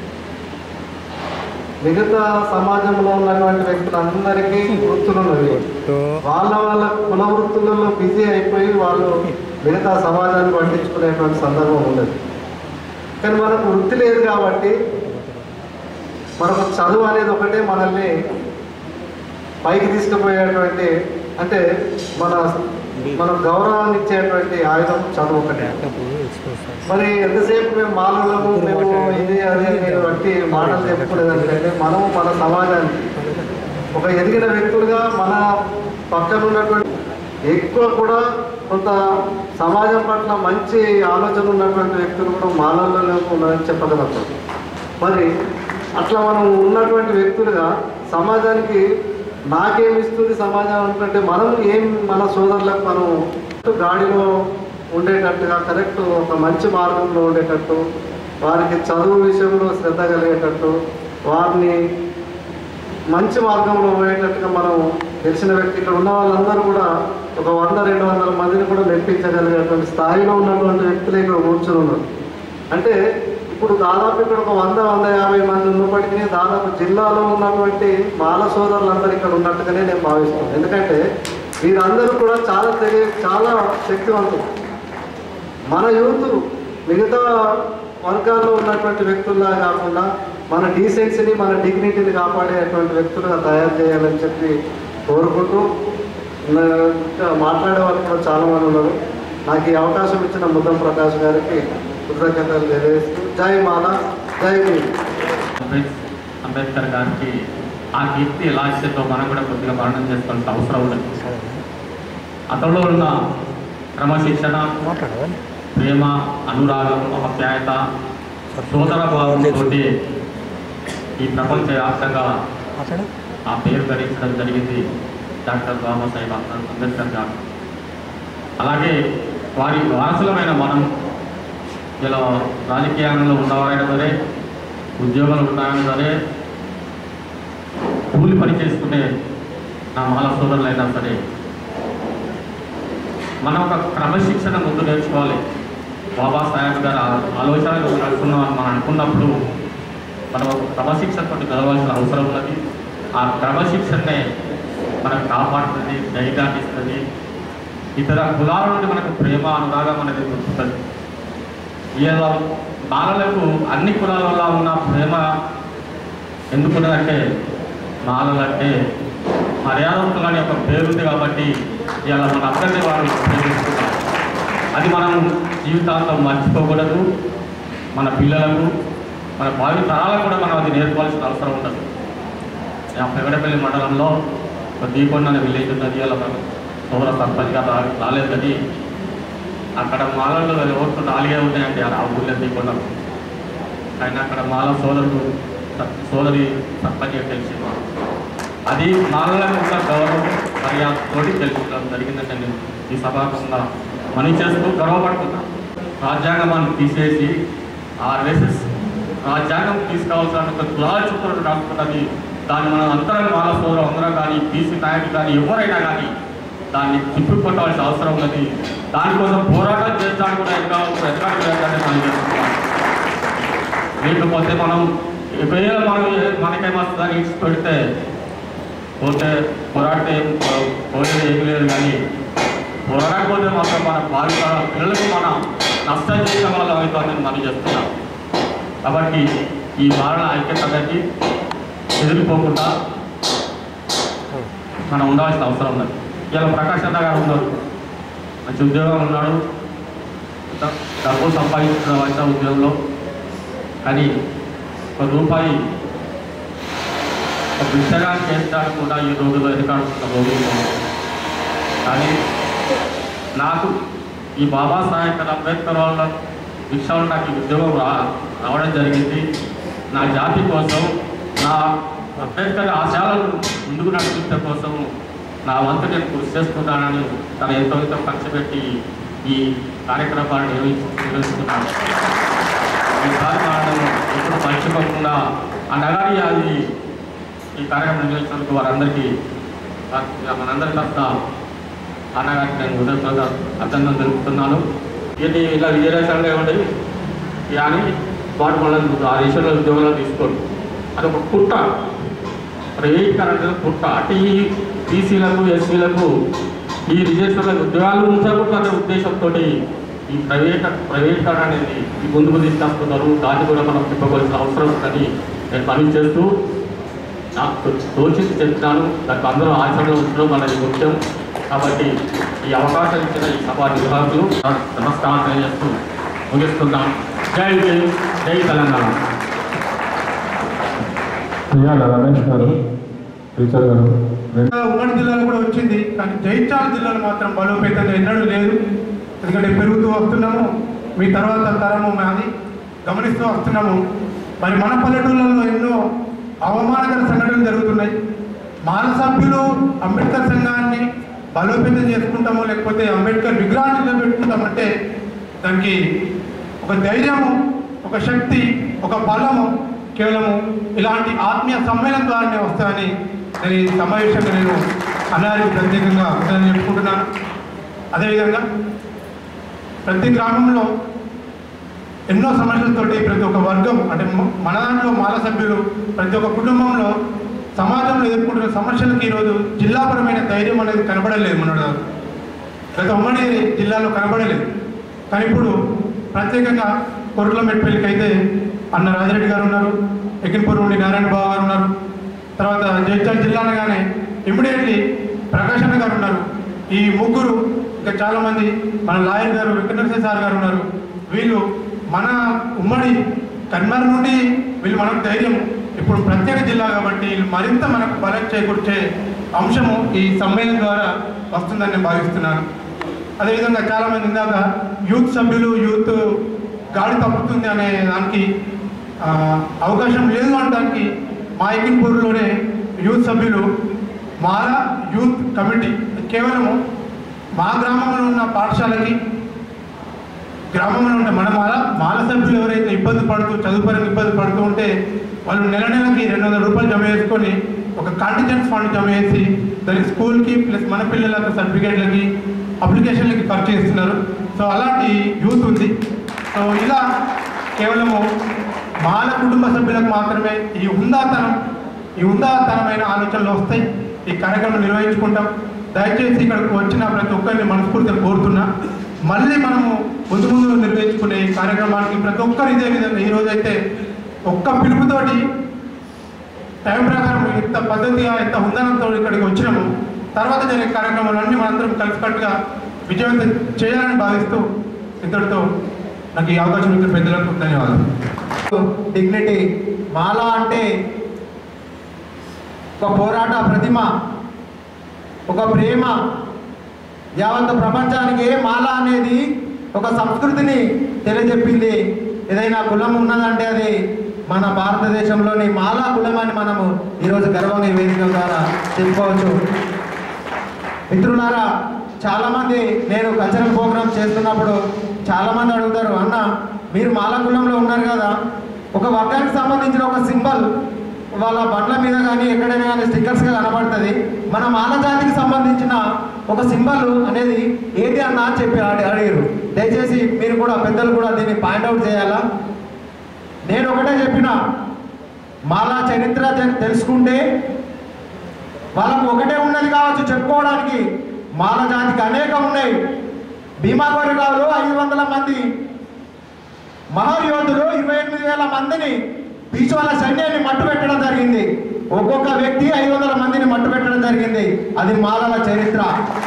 S3: మిగతా సమాజంలో ఉన్నటువంటి వ్యక్తులందరికీ వృత్తులు ఉన్నవి వాళ్ళ వాళ్ళ కుల వృత్తులలో బిజీ అయిపోయి వాళ్ళు మిగతా సమాజాన్ని పట్టించుకునేటువంటి సందర్భం ఉండదు కానీ మనకు వృత్తి లేదు కాబట్టి మనకు చదువు అనేది ఒకటే మనల్ని పైకి తీసుకుపోయేటువంటి అంటే మన మన గౌరవాన్ని ఇచ్చేటువంటి ఆయుధం చదువు ఒకటే మరి ఎంతసేపు మేము మాలలము మేము ఇది అది అని బట్టి మాటలు చెప్పుకునేదానికంటే మనము మన సమాజానికి ఒక ఎదిగిన వ్యక్తులుగా మన పక్కన ఉన్నటువంటి ఎక్కువ కూడా కొంత సమాజం పట్ల మంచి ఆలోచన ఉన్నటువంటి వ్యక్తులు కూడా మానవులలో ఉన్నారని చెప్పగలుగుతాం మరి అట్లా మనం ఉన్నటువంటి వ్యక్తులుగా సమాజానికి నాకేమి ఇస్తుంది సమాజం అనుకుంటే మనం ఏం మన సోదరులకు మనం గాడిలో ఉండేటట్టుగా కరెక్ట్ ఒక మంచి మార్గంలో ఉండేటట్టు వారికి చదువు విషయంలో శ్రద్ధ కలిగేటట్టు వారిని మంచి మార్గంలో పోయేటట్టుగా మనం తెలిసిన వ్యక్తి ఇక్కడ ఉన్న వాళ్ళందరూ కూడా ఒక వంద రెండు వందల మందిని కూడా మెప్పించగలిగేటువంటి స్థాయిలో ఉన్నటువంటి వ్యక్తులు ఇక్కడ కూర్చొని ఉన్నారు అంటే ఇప్పుడు దాదాపు ఇక్కడ ఒక వంద వంద యాభై మంది ఉన్నప్పటికీ దాదాపు జిల్లాలో ఉన్నటువంటి మాల సోదరులందరూ ఇక్కడ ఉన్నట్టుగానే నేను భావిస్తున్నాను ఎందుకంటే వీరందరూ కూడా చాలా తెలియ చాలా శక్తివంతులు మన యూత్ మిగతా వర్గాల్లో ఉన్నటువంటి వ్యక్తుల్లా కాకుండా మన డీసెన్సీని మన డిగ్నిటీని కాపాడేటువంటి వ్యక్తులుగా తయారు చేయాలని చెప్పి కోరుకుంటూ నా- ఇంకా మాట్లాడే వాళ్ళు కూడా చాలా మంది ఉన్నారు నాకు ఈ అవకాశం ఇచ్చిన ముద్దం ప్రకాష్ గారికి కృతజ్ఞతలు తెలియజేస్తూ జై మాల జై భీమ్
S9: అంబేద్- అంబేద్కర్ గారికి ఆ కీర్తి ఎలా ఇచ్చేదో మనం కూడా కొద్దిగా మరణం చేసుకోవాల్సిన అవసరం ఉంది అతనిలో ఉన్న క్రమశిక్షణ ప్రేమ అనురాగం ఆప్యాయత సోదర భావంతో ఈ ప్రపంచ వ్యాప్తంగా ఆ పేరు ధరించడం జరిగింది డాక్టర్ బాబాసాహెబ్ అంబేద్కర్ గారు అలాగే వారి వారసులమైన మనం ఇలా రాజకీయాలలో ఉన్నవారైనా సరే ఉద్యోగాలు ఉన్నాయని సరే కూలి పని చేసుకునే నా మాల సోదరులైనా సరే మనం ఒక క్రమశిక్షణ ముందు నేర్చుకోవాలి బాబాసాహెబ్ గారు ఆ- ఆలోచనలు నడుస్తున్నాం అని మనం అనుకున్నప్పుడు మనం ఒక క్రమశిక్షణతో గెలవాల్సిన అవసరం ఉన్నది ఆ క్రమశిక్షణనే మనకు కాపాడుతుంది ధైర్యాన్ని ఇస్తుంది ఇతర కులాల నుండి మనకు ప్రేమ అనురాగం అనేది దొరుకుతుంది ఇలా మాలలకు అన్ని కులాల వల్ల ఉన్న ప్రేమ ఎందుకున్నదంటే మాలలంటే మర్యాదవంతులు అనే ఒక పేరు ఉంది కాబట్టి ఇలా మన అందరినీ వారు ప్రేమిస్తున్నారు అది మనం జీవితాంతం మర్చిపోకూడదు మన పిల్లలకు మన భావి తరాలకు కూడా మనం అది నేర్పాల్సిన అవసరం ఉండదు ఆ పెగడపల్లి మండలంలో ఒక దీకొండ అనే విలేజ్ ఉన్నది అలా మనం సోదర సర్పంచ్గా రా రాలేదు కానీ అక్కడ మాలల్లో ఓట్లు నాలుగే ఉన్నాయండి ఆ ఊళ్ళో దీకొండ ఆయన అక్కడ మాల సోదరుడు స- సోదరి సర్పంచ్గా తెలిసింది మాకు. అది మాలలకు ఉన్న గౌరవం మర్యాదతోటి తెలుసుకోవడం జరిగిందంటే నేను ఈ సభాముఖంగా మనవి చేస్తూ గర్వపడుతున్నా రాజ్యాంగమాన్ని తీసేసి ఆ రేసెస్ రాజ్యాంగం తీసుకోవాల్సిన ఒక కులాల చుట్టూ రాసుకున్నది దాన్ని మనం అంతరం మాల సోదరం అందరం కానీ బీసీ నాయకులు కానీ ఎవరైనా కానీ దాన్ని తిప్పికొట్టవలసిన అవసరం ఉన్నది దానికోసం పోరాటం చేస్తాను కూడా ఇంకా ఎక్కడ చేయాలని మనం చేస్తున్నాం లేకపోతే మనం ఒకవేళ మనం ఏ- మనకేమొస్తుందని ఇచ్చి పెడితే పోతే పోరాడితే ఏం పో- పోయేది ఏం లేదు కానీ పోరాడకపోతే మాత్రం మన భావి తరాల పిల్లలకు మనం నష్టం చేయడం వల్ల అవుతుందని మనం చెప్తున్నాం కాబట్టి ఈ మారణ ఐక్యత అనేది ఎదిరిపోకుండా మనం ఉండాల్సిన అవసరం ఉన్నది ఇలా ప్రకాష్ అన్న గారు ఉన్నారు మంచి ఉద్యోగం ఉన్నాడు డ- డబ్బు సంపాదించిన వంట ఉద్యోగంలో కానీ ఒక రూపాయి ఒక భిక్షగా చేస్తానికి కూడా ఈ రోజుల్లో ఎదుకాడుతున్న రోజులు ఉన్నాయి. కానీ నాకు ఈ బాబాసాహెబ్ అంబేద్కర్ వాళ్ళ భిక్షలో నాకు ఈ ఉద్యోగం రా రావడం జరిగింది నా జాతి కోసం నా అంబేద్కర్ ఆశయాలను ముందుకు నడిపించడం కోసం నా వంతు నేను కృషి చేస్తున్నానని తన ఎంతో ఎంతో ఖర్చు పెట్టి ఈ కార్యక్రమాన్ని నిర్వహించి నిర్వహిస్తున్నాను ఈసారి మనం ఎప్పుడు మర్చిపోకుండా ఆ నగరి అది ఈ కార్యక్రమం నిర్వహించినందుకు వారందరికీ వారి- మనందరి తరఫున అన్నగారికి నేను ఉదయపూర్వక అభినందన తెలుపుతున్నాను ఇది ఇలా విజయరాశంగా ఇవ్వండి కానీ వాటి వల్ల ఆ దేశంలో ఉద్యోగాలు తీసుకోండి అది ఒక కుట్ట ప్రైవేటీకరణ అనేది కుట్ట అంటే ఈ బీసీలకు ఎస్సీలకు ఈ రిజర్వేషన్లకు ఉద్యోగాలు ఉంచకూడదనే ఉద్దేశంతో ఈ ప్రైవేట్ ప్రైవేటీకరణ అనేది ఈ ముందుకు తీసుకొస్తున్నారు దాన్ని కూడా మనం తిప్పవలసిన అవసరం ఉందని నేను పని చేస్తూ నాకు తోచింది చెప్తాను దానికి అందరూ ఆచరణలో ఉంచడం అనేది ముఖ్యం కాబట్టి ఈ అవకాశం ఇచ్చిన ఈ సభా నిర్వాహకులు నమస్కారం తెలియజేస్తూ ముగిస్తున్నాం జై జై జై తెలంగాణ
S4: ఇవాళ రమేష్ గారు టీచర్ గారు రెండు
S1: ఉమ్మడి జిల్లాలో కూడా వచ్చింది కానీ జైత్యాల జిల్లాలో మాత్రం బలోపేతంగా ఎన్నడూ లేదు ఎందుకంటే పెరుగుతూ వస్తున్నాము మీ తర్వాత తరము మాది గమనిస్తూ వస్తున్నాము మరి మన పల్లెటూళ్ళలో ఎన్నో అవమానకర సంఘటనలు జరుగుతున్నాయి మాల సభ్యులు అంబేద్కర్ సంఘాన్ని బలోపేతం చేసుకుంటాము లేకపోతే అంబేద్కర్ విగ్రహాన్ని నిలబెట్టుకుంటామంటే దానికి ఒక ధైర్యము ఒక శక్తి ఒక బలము కేవలము ఇలాంటి ఆత్మీయ సమ్మేళనం ద్వారానే వస్తాయని నేను ఈ సమావేశంగా నేను అన్నారికి ప్రత్యేకంగా అభినందన చెప్పుకుంటున్నాను అదేవిధంగా ప్రతి గ్రామంలో ఎన్నో సమస్యలతోటి ప్రతి ఒక్క వర్గం అంటే మ- మన దాంట్లో మాల సభ్యులు ప్రతి ఒక్క కుటుంబంలో సమాజంలో ఎదుర్కొంటున్న సమస్యలకు ఈరోజు జిల్లాపరమైన ధైర్యం అనేది కనబడలేదు మన దాకా. గత ఉమ్మడి జిల్లాలో కనబడలేదు కానీ ఇప్పుడు ప్రత్యేకంగా కొరట్ల మెట్పల్లికి అయితే అన్న రాజిరెడ్డి గారు ఉన్నారు
S10: ఎకిన్పూర్ నుండి నారాయణ బాబు గారు ఉన్నారు తర్వాత జైత్యాల జిల్లా అనగానే ఇమ్మీడియట్లీ ప్రకాష్ అన్న గారు ఉన్నారు ఈ ముగ్గురు ఇంకా చాలామంది మన లాయర్ గారు వెంకటనరసింహ సార్ గారు ఉన్నారు వీళ్ళు మన ఉమ్మడి కన్మర్ నుండి వీళ్ళు మనకు ధైర్యం ఇప్పుడు ప్రత్యేక జిల్లా కాబట్టి వీళ్ళు మరింత మనకు బలం చేకూర్చే అంశము ఈ సమ్మేళనం ద్వారా వస్తుందని నేను భావిస్తున్నాను అదేవిధంగా చాలామంది ఇందాక యూత్ సభ్యులు యూత్ గాడి తప్పుతుంది అనే దానికి ఆ, అవకాశం లేదు అనడానికి మా ఎకిన్పూర్లోనే యూత్ సభ్యులు మాల యూత్ కమిటీ కేవలము మా గ్రామంలో ఉన్న పాఠశాలకి గ్రామంలో ఉండే మన మాల మాల సభ్యులు ఎవరైతే ఇబ్బంది పడుతూ చదువుపరంగా ఇబ్బంది పడుతూ ఉంటే వాళ్ళు నెల నెలకి రెండు వందల రూపాయలు జమ చేసుకొని ఒక కాంటిజెంట్ ఫండ్ జమ చేసి దానికి స్కూల్కి ప్లస్ మన పిల్లలకు సర్టిఫికేట్లకి అప్లికేషన్లకి ఖర్చు చేస్తున్నారు సో అలాంటి యూత్ ఉంది సో ఇలా కేవలము మాల కుటుంబ సభ్యులకు మాత్రమే ఈ ఉందాతనం ఈ ఉందాతనమైన ఆలోచనలు వస్తాయి ఈ కార్యక్రమం నిర్వహించుకుంటాం దయచేసి ఇక్కడికి వచ్చిన ప్రతి ఒక్కరిని మనస్ఫూర్తిగా కోరుతున్నా మళ్ళీ మనము ముందు ముందు నిర్వహించుకునే ఈ కార్యక్రమానికి ప్రతి ఒక్కరు ఇదే విధంగా ఈ రోజైతే ఒక్క పిలుపుతోటి టైం ప్రకారం ఎంత పద్ధతిగా ఎంత ఉందనంతో ఇక్కడికి వచ్చినాము తర్వాత జరిగే కార్యక్రమాలన్నీ మనందరం కలిసికట్టుగా విజయవంతం చేయాలని భావిస్తూ ఇంతటితో నాకు ఈ అవకాశం ఇచ్చిన పెద్దలకు ధన్యవాదాలు
S3: డిగ్నిటీ మాల అంటే ఒక పోరాట ప్రతిమ ఒక ప్రేమ యావత్ ప్రపంచానికి మాల అనేది ఒక సంస్కృతిని తెలియజెప్పింది ఏదైనా కులం ఉన్నదంటే అది మన భారతదేశంలోని మాలా కులం అని మనము ఈరోజు గర్వంగా ఈ వేదిక ద్వారా చెప్పుకోవచ్చు మిత్రులారా చాలామంది నేను కల్చరల్ ప్రోగ్రామ్ చేస్తున్నప్పుడు చాలామంది అడుగుతారు అన్న మీరు మాల కులంలో ఉన్నారు కదా ఒక వర్గానికి సంబంధించిన ఒక సింబల్ వాళ్ళ బండ్ల మీద కానీ ఎక్కడైనా కానీ స్టిక్కర్స్గా కనబడుతుంది మన మాల జాతికి సంబంధించిన ఒక సింబల్ అనేది ఏది అన్న అని చెప్పి అడి- అడిగారు దయచేసి మీరు కూడా పెద్దలు కూడా దీన్ని పాయింట్అవుట్ చేయాలా నేను ఒకటే చెప్పిన మాలా చరిత్ర తె- తెలుసుకుంటే వాళ్ళకు ఒకటే ఉన్నది కావచ్చు చెప్పుకోవడానికి మాల జాతికి అనేకం ఉన్నాయి భీమా గోరిగావులు ఐదు వందల మంది మహాయోధులు ఇరవై ఎనిమిది వేల మందిని పీచువాల సైన్యాన్ని మట్టు పెట్టడం జరిగింది ఒక్కొక్క వ్యక్తి ఐదు వందల మందిని మట్టు పెట్టడం జరిగింది అది మాలల చరిత్ర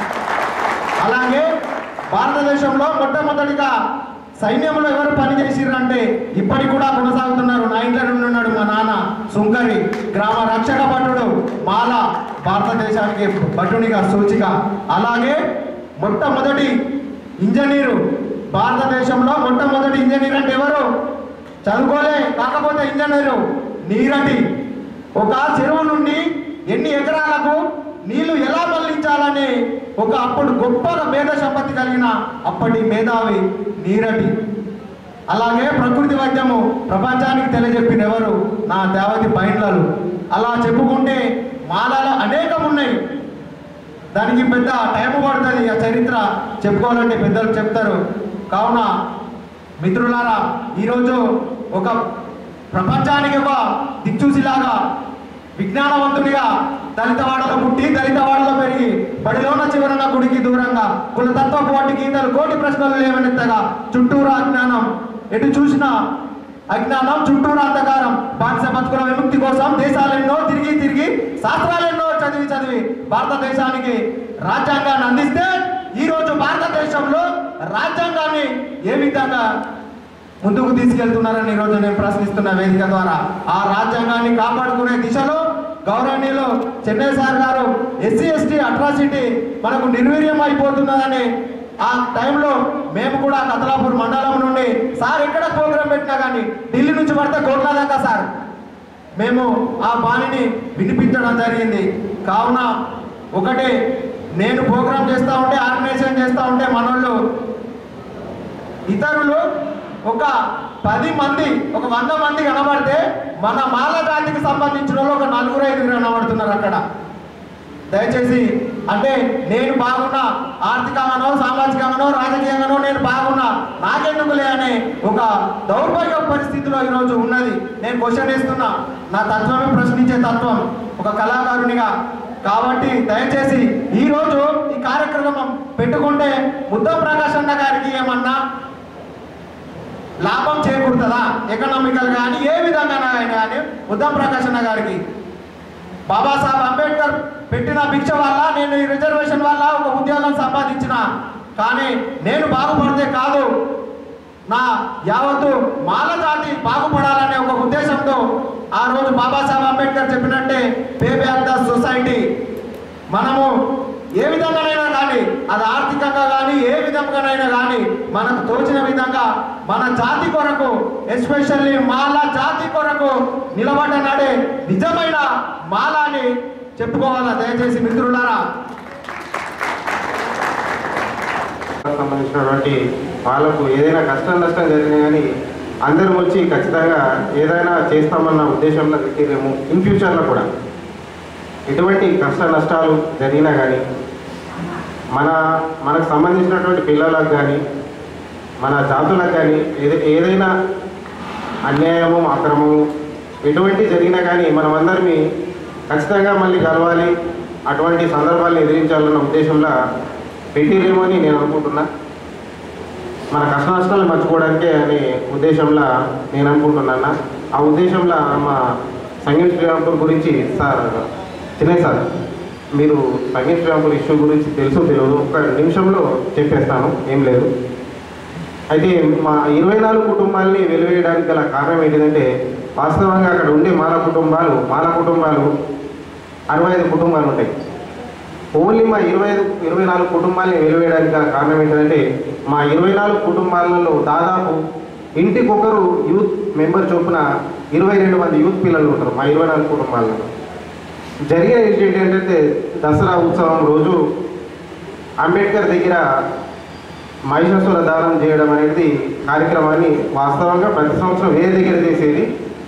S3: అలాగే భారతదేశంలో మొట్టమొదటిగా సైన్యంలో ఎవరు పనిచేసిర్రంటే ఇప్పటికి కూడా కొనసాగుతున్నారు నా ఇంట్లో నుండి ఉన్నాడు మా నాన్న సుంకరి గ్రామ రక్షక భటుడు మాల భారతదేశానికి భటునిగా సూచిక అలాగే మొట్టమొదటి ఇంజనీరు భారతదేశంలో మొట్టమొదటి ఇంజనీర్ అంటే ఎవరు చదువుకోలే కాకపోతే ఇంజనీరు నీరటి ఒక చెరువు నుండి ఎన్ని ఎకరాలకు నీళ్లు ఎలా మళ్లించాలని ఒక అప్పుడు గొప్పగా మేధ సంపత్తి కలిగిన అప్పటి మేధావి నీరటి అలాగే ప్రకృతి వైద్యము ప్రపంచానికి తెలియజెప్పిన ఎవరు నా దేవతి బైండ్లలు అలా చెప్పుకుంటే మాలలో అనేకం ఉన్నాయి దానికి పెద్ద టైం పడుతుంది ఆ చరిత్ర చెప్పుకోవాలంటే పెద్దలు చెప్తారు కావున మిత్రులారా ఈరోజు ఒక ప్రపంచానికి ఒక దిక్చూసిలాగా విజ్ఞానవంతుడిగా దళితవాడలో పుట్టి దళితవాడలో పెరిగి బడిలోన చివరన గుడికి దూరంగా కులతత్వపు వాటి గీతలు కోటి ప్రశ్నలు లేవనెత్తగా చుట్టూరా అజ్ఞానం ఎటు చూసినా అజ్ఞానం చుట్టూరా అంధకారం బానిస బతుకుల విముక్తి కోసం దేశాలెన్నో తిరిగి తిరిగి శాస్త్రాలెన్నో చదివి చదివి భారతదేశానికి రాజ్యాంగాన్ని అందిస్తే ఈ రోజు భారతదేశంలో రాజ్యాంగాన్ని ఏ విధంగా ముందుకు తీసుకెళ్తున్నారని ఈరోజు నేను ప్రశ్నిస్తున్న వేదిక ద్వారా ఆ రాజ్యాంగాన్ని కాపాడుకునే దిశలో గౌరవనీయులు చెన్నై సార్ గారు ఎస్సీ ఎస్టీ అట్రాసిటీ మనకు నిర్వీర్యం అయిపోతున్నదని ఆ టైంలో మేము కూడా కతలాపూర్ మండలం నుండి సార్ ఎక్కడ ప్రోగ్రాం పెట్టినా కానీ ఢిల్లీ నుంచి పడితే కోట్ల దాకా సార్ మేము ఆ బాణిని వినిపించడం జరిగింది కావున ఒకటే నేను ప్రోగ్రాం చేస్తూ ఉంటే ఆర్గనైజేషన్ చేస్తూ ఉంటే మనోళ్ళు ఇతరులు ఒక పది మంది ఒక వంద మంది కనబడితే మన మాల జాతికి సంబంధించిన వాళ్ళు ఒక నలుగురు ఐదుగురు కనబడుతున్నారు అక్కడ దయచేసి అంటే నేను బాగున్నా ఆర్థికంగానో సామాజికంగానో రాజకీయంగానో నేను బాగున్నా నాకెందుకులే అనే ఒక దౌర్భాగ్య పరిస్థితిలో ఈరోజు ఉన్నది నేను క్వశ్చన్ వేస్తున్నా నా తత్వమే ప్రశ్నించే తత్వం ఒక కళాకారునిగా కాబట్టి దయచేసి ఈ రోజు ఈ కార్యక్రమం పెట్టుకుంటే ముద్ద ప్రకాష్ అన్న గారికి ఏమన్నా లాభం చేకూరుతుందా ఎకనామికల్ కానీ ఏ విధంగా కానీ ఉద్దం ప్రకాశ్ అన్న గారికి బాబాసాహెబ్ అంబేద్కర్ పెట్టిన భిక్ష వల్ల నేను ఈ రిజర్వేషన్ వల్ల ఒక ఉద్యోగం సంపాదించిన కానీ నేను బాగుపడితే కాదు నా యావత్తు మాల జాతి బాగుపడాలనే ఒక ఉద్దేశంతో ఆ రోజు బాబాసాహెబ్ అంబేద్కర్ చెప్పినట్టే పే బ్యాక్ ద సొసైటీ మనము ఏ విధంగానైనా కానీ అది ఆర్థికంగా కానీ ఏ విధంగానైనా కానీ మనకు తోచిన విధంగా మన జాతి కొరకు ఎస్పెషల్లీ మాల జాతి కొరకు నిలబడ్డనాడే నిజమైన మాల అని చెప్పుకోవాలా దయచేసి మిత్రులారా
S11: సంబంధించినటువంటి వాళ్ళకు ఏదైనా కష్టం నష్టం జరిగినా కానీ అందరం వచ్చి ఖచ్చితంగా ఏదైనా చేస్తామన్న ఉద్దేశంలో పెట్టిరేమో ఇన్ ఫ్యూచర్లో కూడా ఎటువంటి కష్ట నష్టాలు జరిగినా కానీ మన మనకు సంబంధించినటువంటి పిల్లలకు కానీ మన జాతులకు కానీ ఏది ఏదైనా అన్యాయము అక్రమము ఎటువంటి జరిగినా కానీ మనమందరినీ ఖచ్చితంగా మళ్ళీ కలవాలి అటువంటి సందర్భాలను ఎదిరించాలన్న ఉద్దేశంలో పెట్టిరేమో అని నేను అనుకుంటున్నా మన కష్ట నష్టాలు మర్చిపోవడానికే అనే ఉద్దేశంలో నేను అనుకుంటున్నాను ఆ ఉద్దేశంలో మా సంగీత శ్రీరాంపూర్ గురించి సార్ చిన్నయ్య సార్ మీరు సంగీత శ్రీరాంపూర్ ఇష్యూ గురించి తెలుసు తెలియదు ఒక నిమిషంలో చెప్పేస్తాను ఏం లేదు అయితే మా ఇరవై నాలుగు కుటుంబాలని వెలువేయడానికి గల కారణం ఏంటిదంటే వాస్తవంగా అక్కడ ఉండే మాల కుటుంబాలు మాల కుటుంబాలు అరవై ఐదు కుటుంబాలు ఉంటాయి ఓన్లీ మా ఇరవై ఐదు ఇరవై నాలుగు కుటుంబాలని వెలువేయడానికి గల కారణం ఏంటంటే మా ఇరవై నాలుగు కుటుంబాలలో దాదాపు ఇంటికొకరు యూత్ మెంబర్ చొప్పున ఇరవై రెండు మంది యూత్ పిల్లలు ఉంటారు మా ఇరవై నాలుగు కుటుంబాలలో జరిగిన ఇన్సిడెంట్ ఏంటంటే దసరా ఉత్సవం రోజు అంబేద్కర్ దగ్గర మహిషాసుర దానం చేయడం అనేది కార్యక్రమాన్ని వాస్తవంగా ప్రతి సంవత్సరం వేరే దగ్గర చేసేది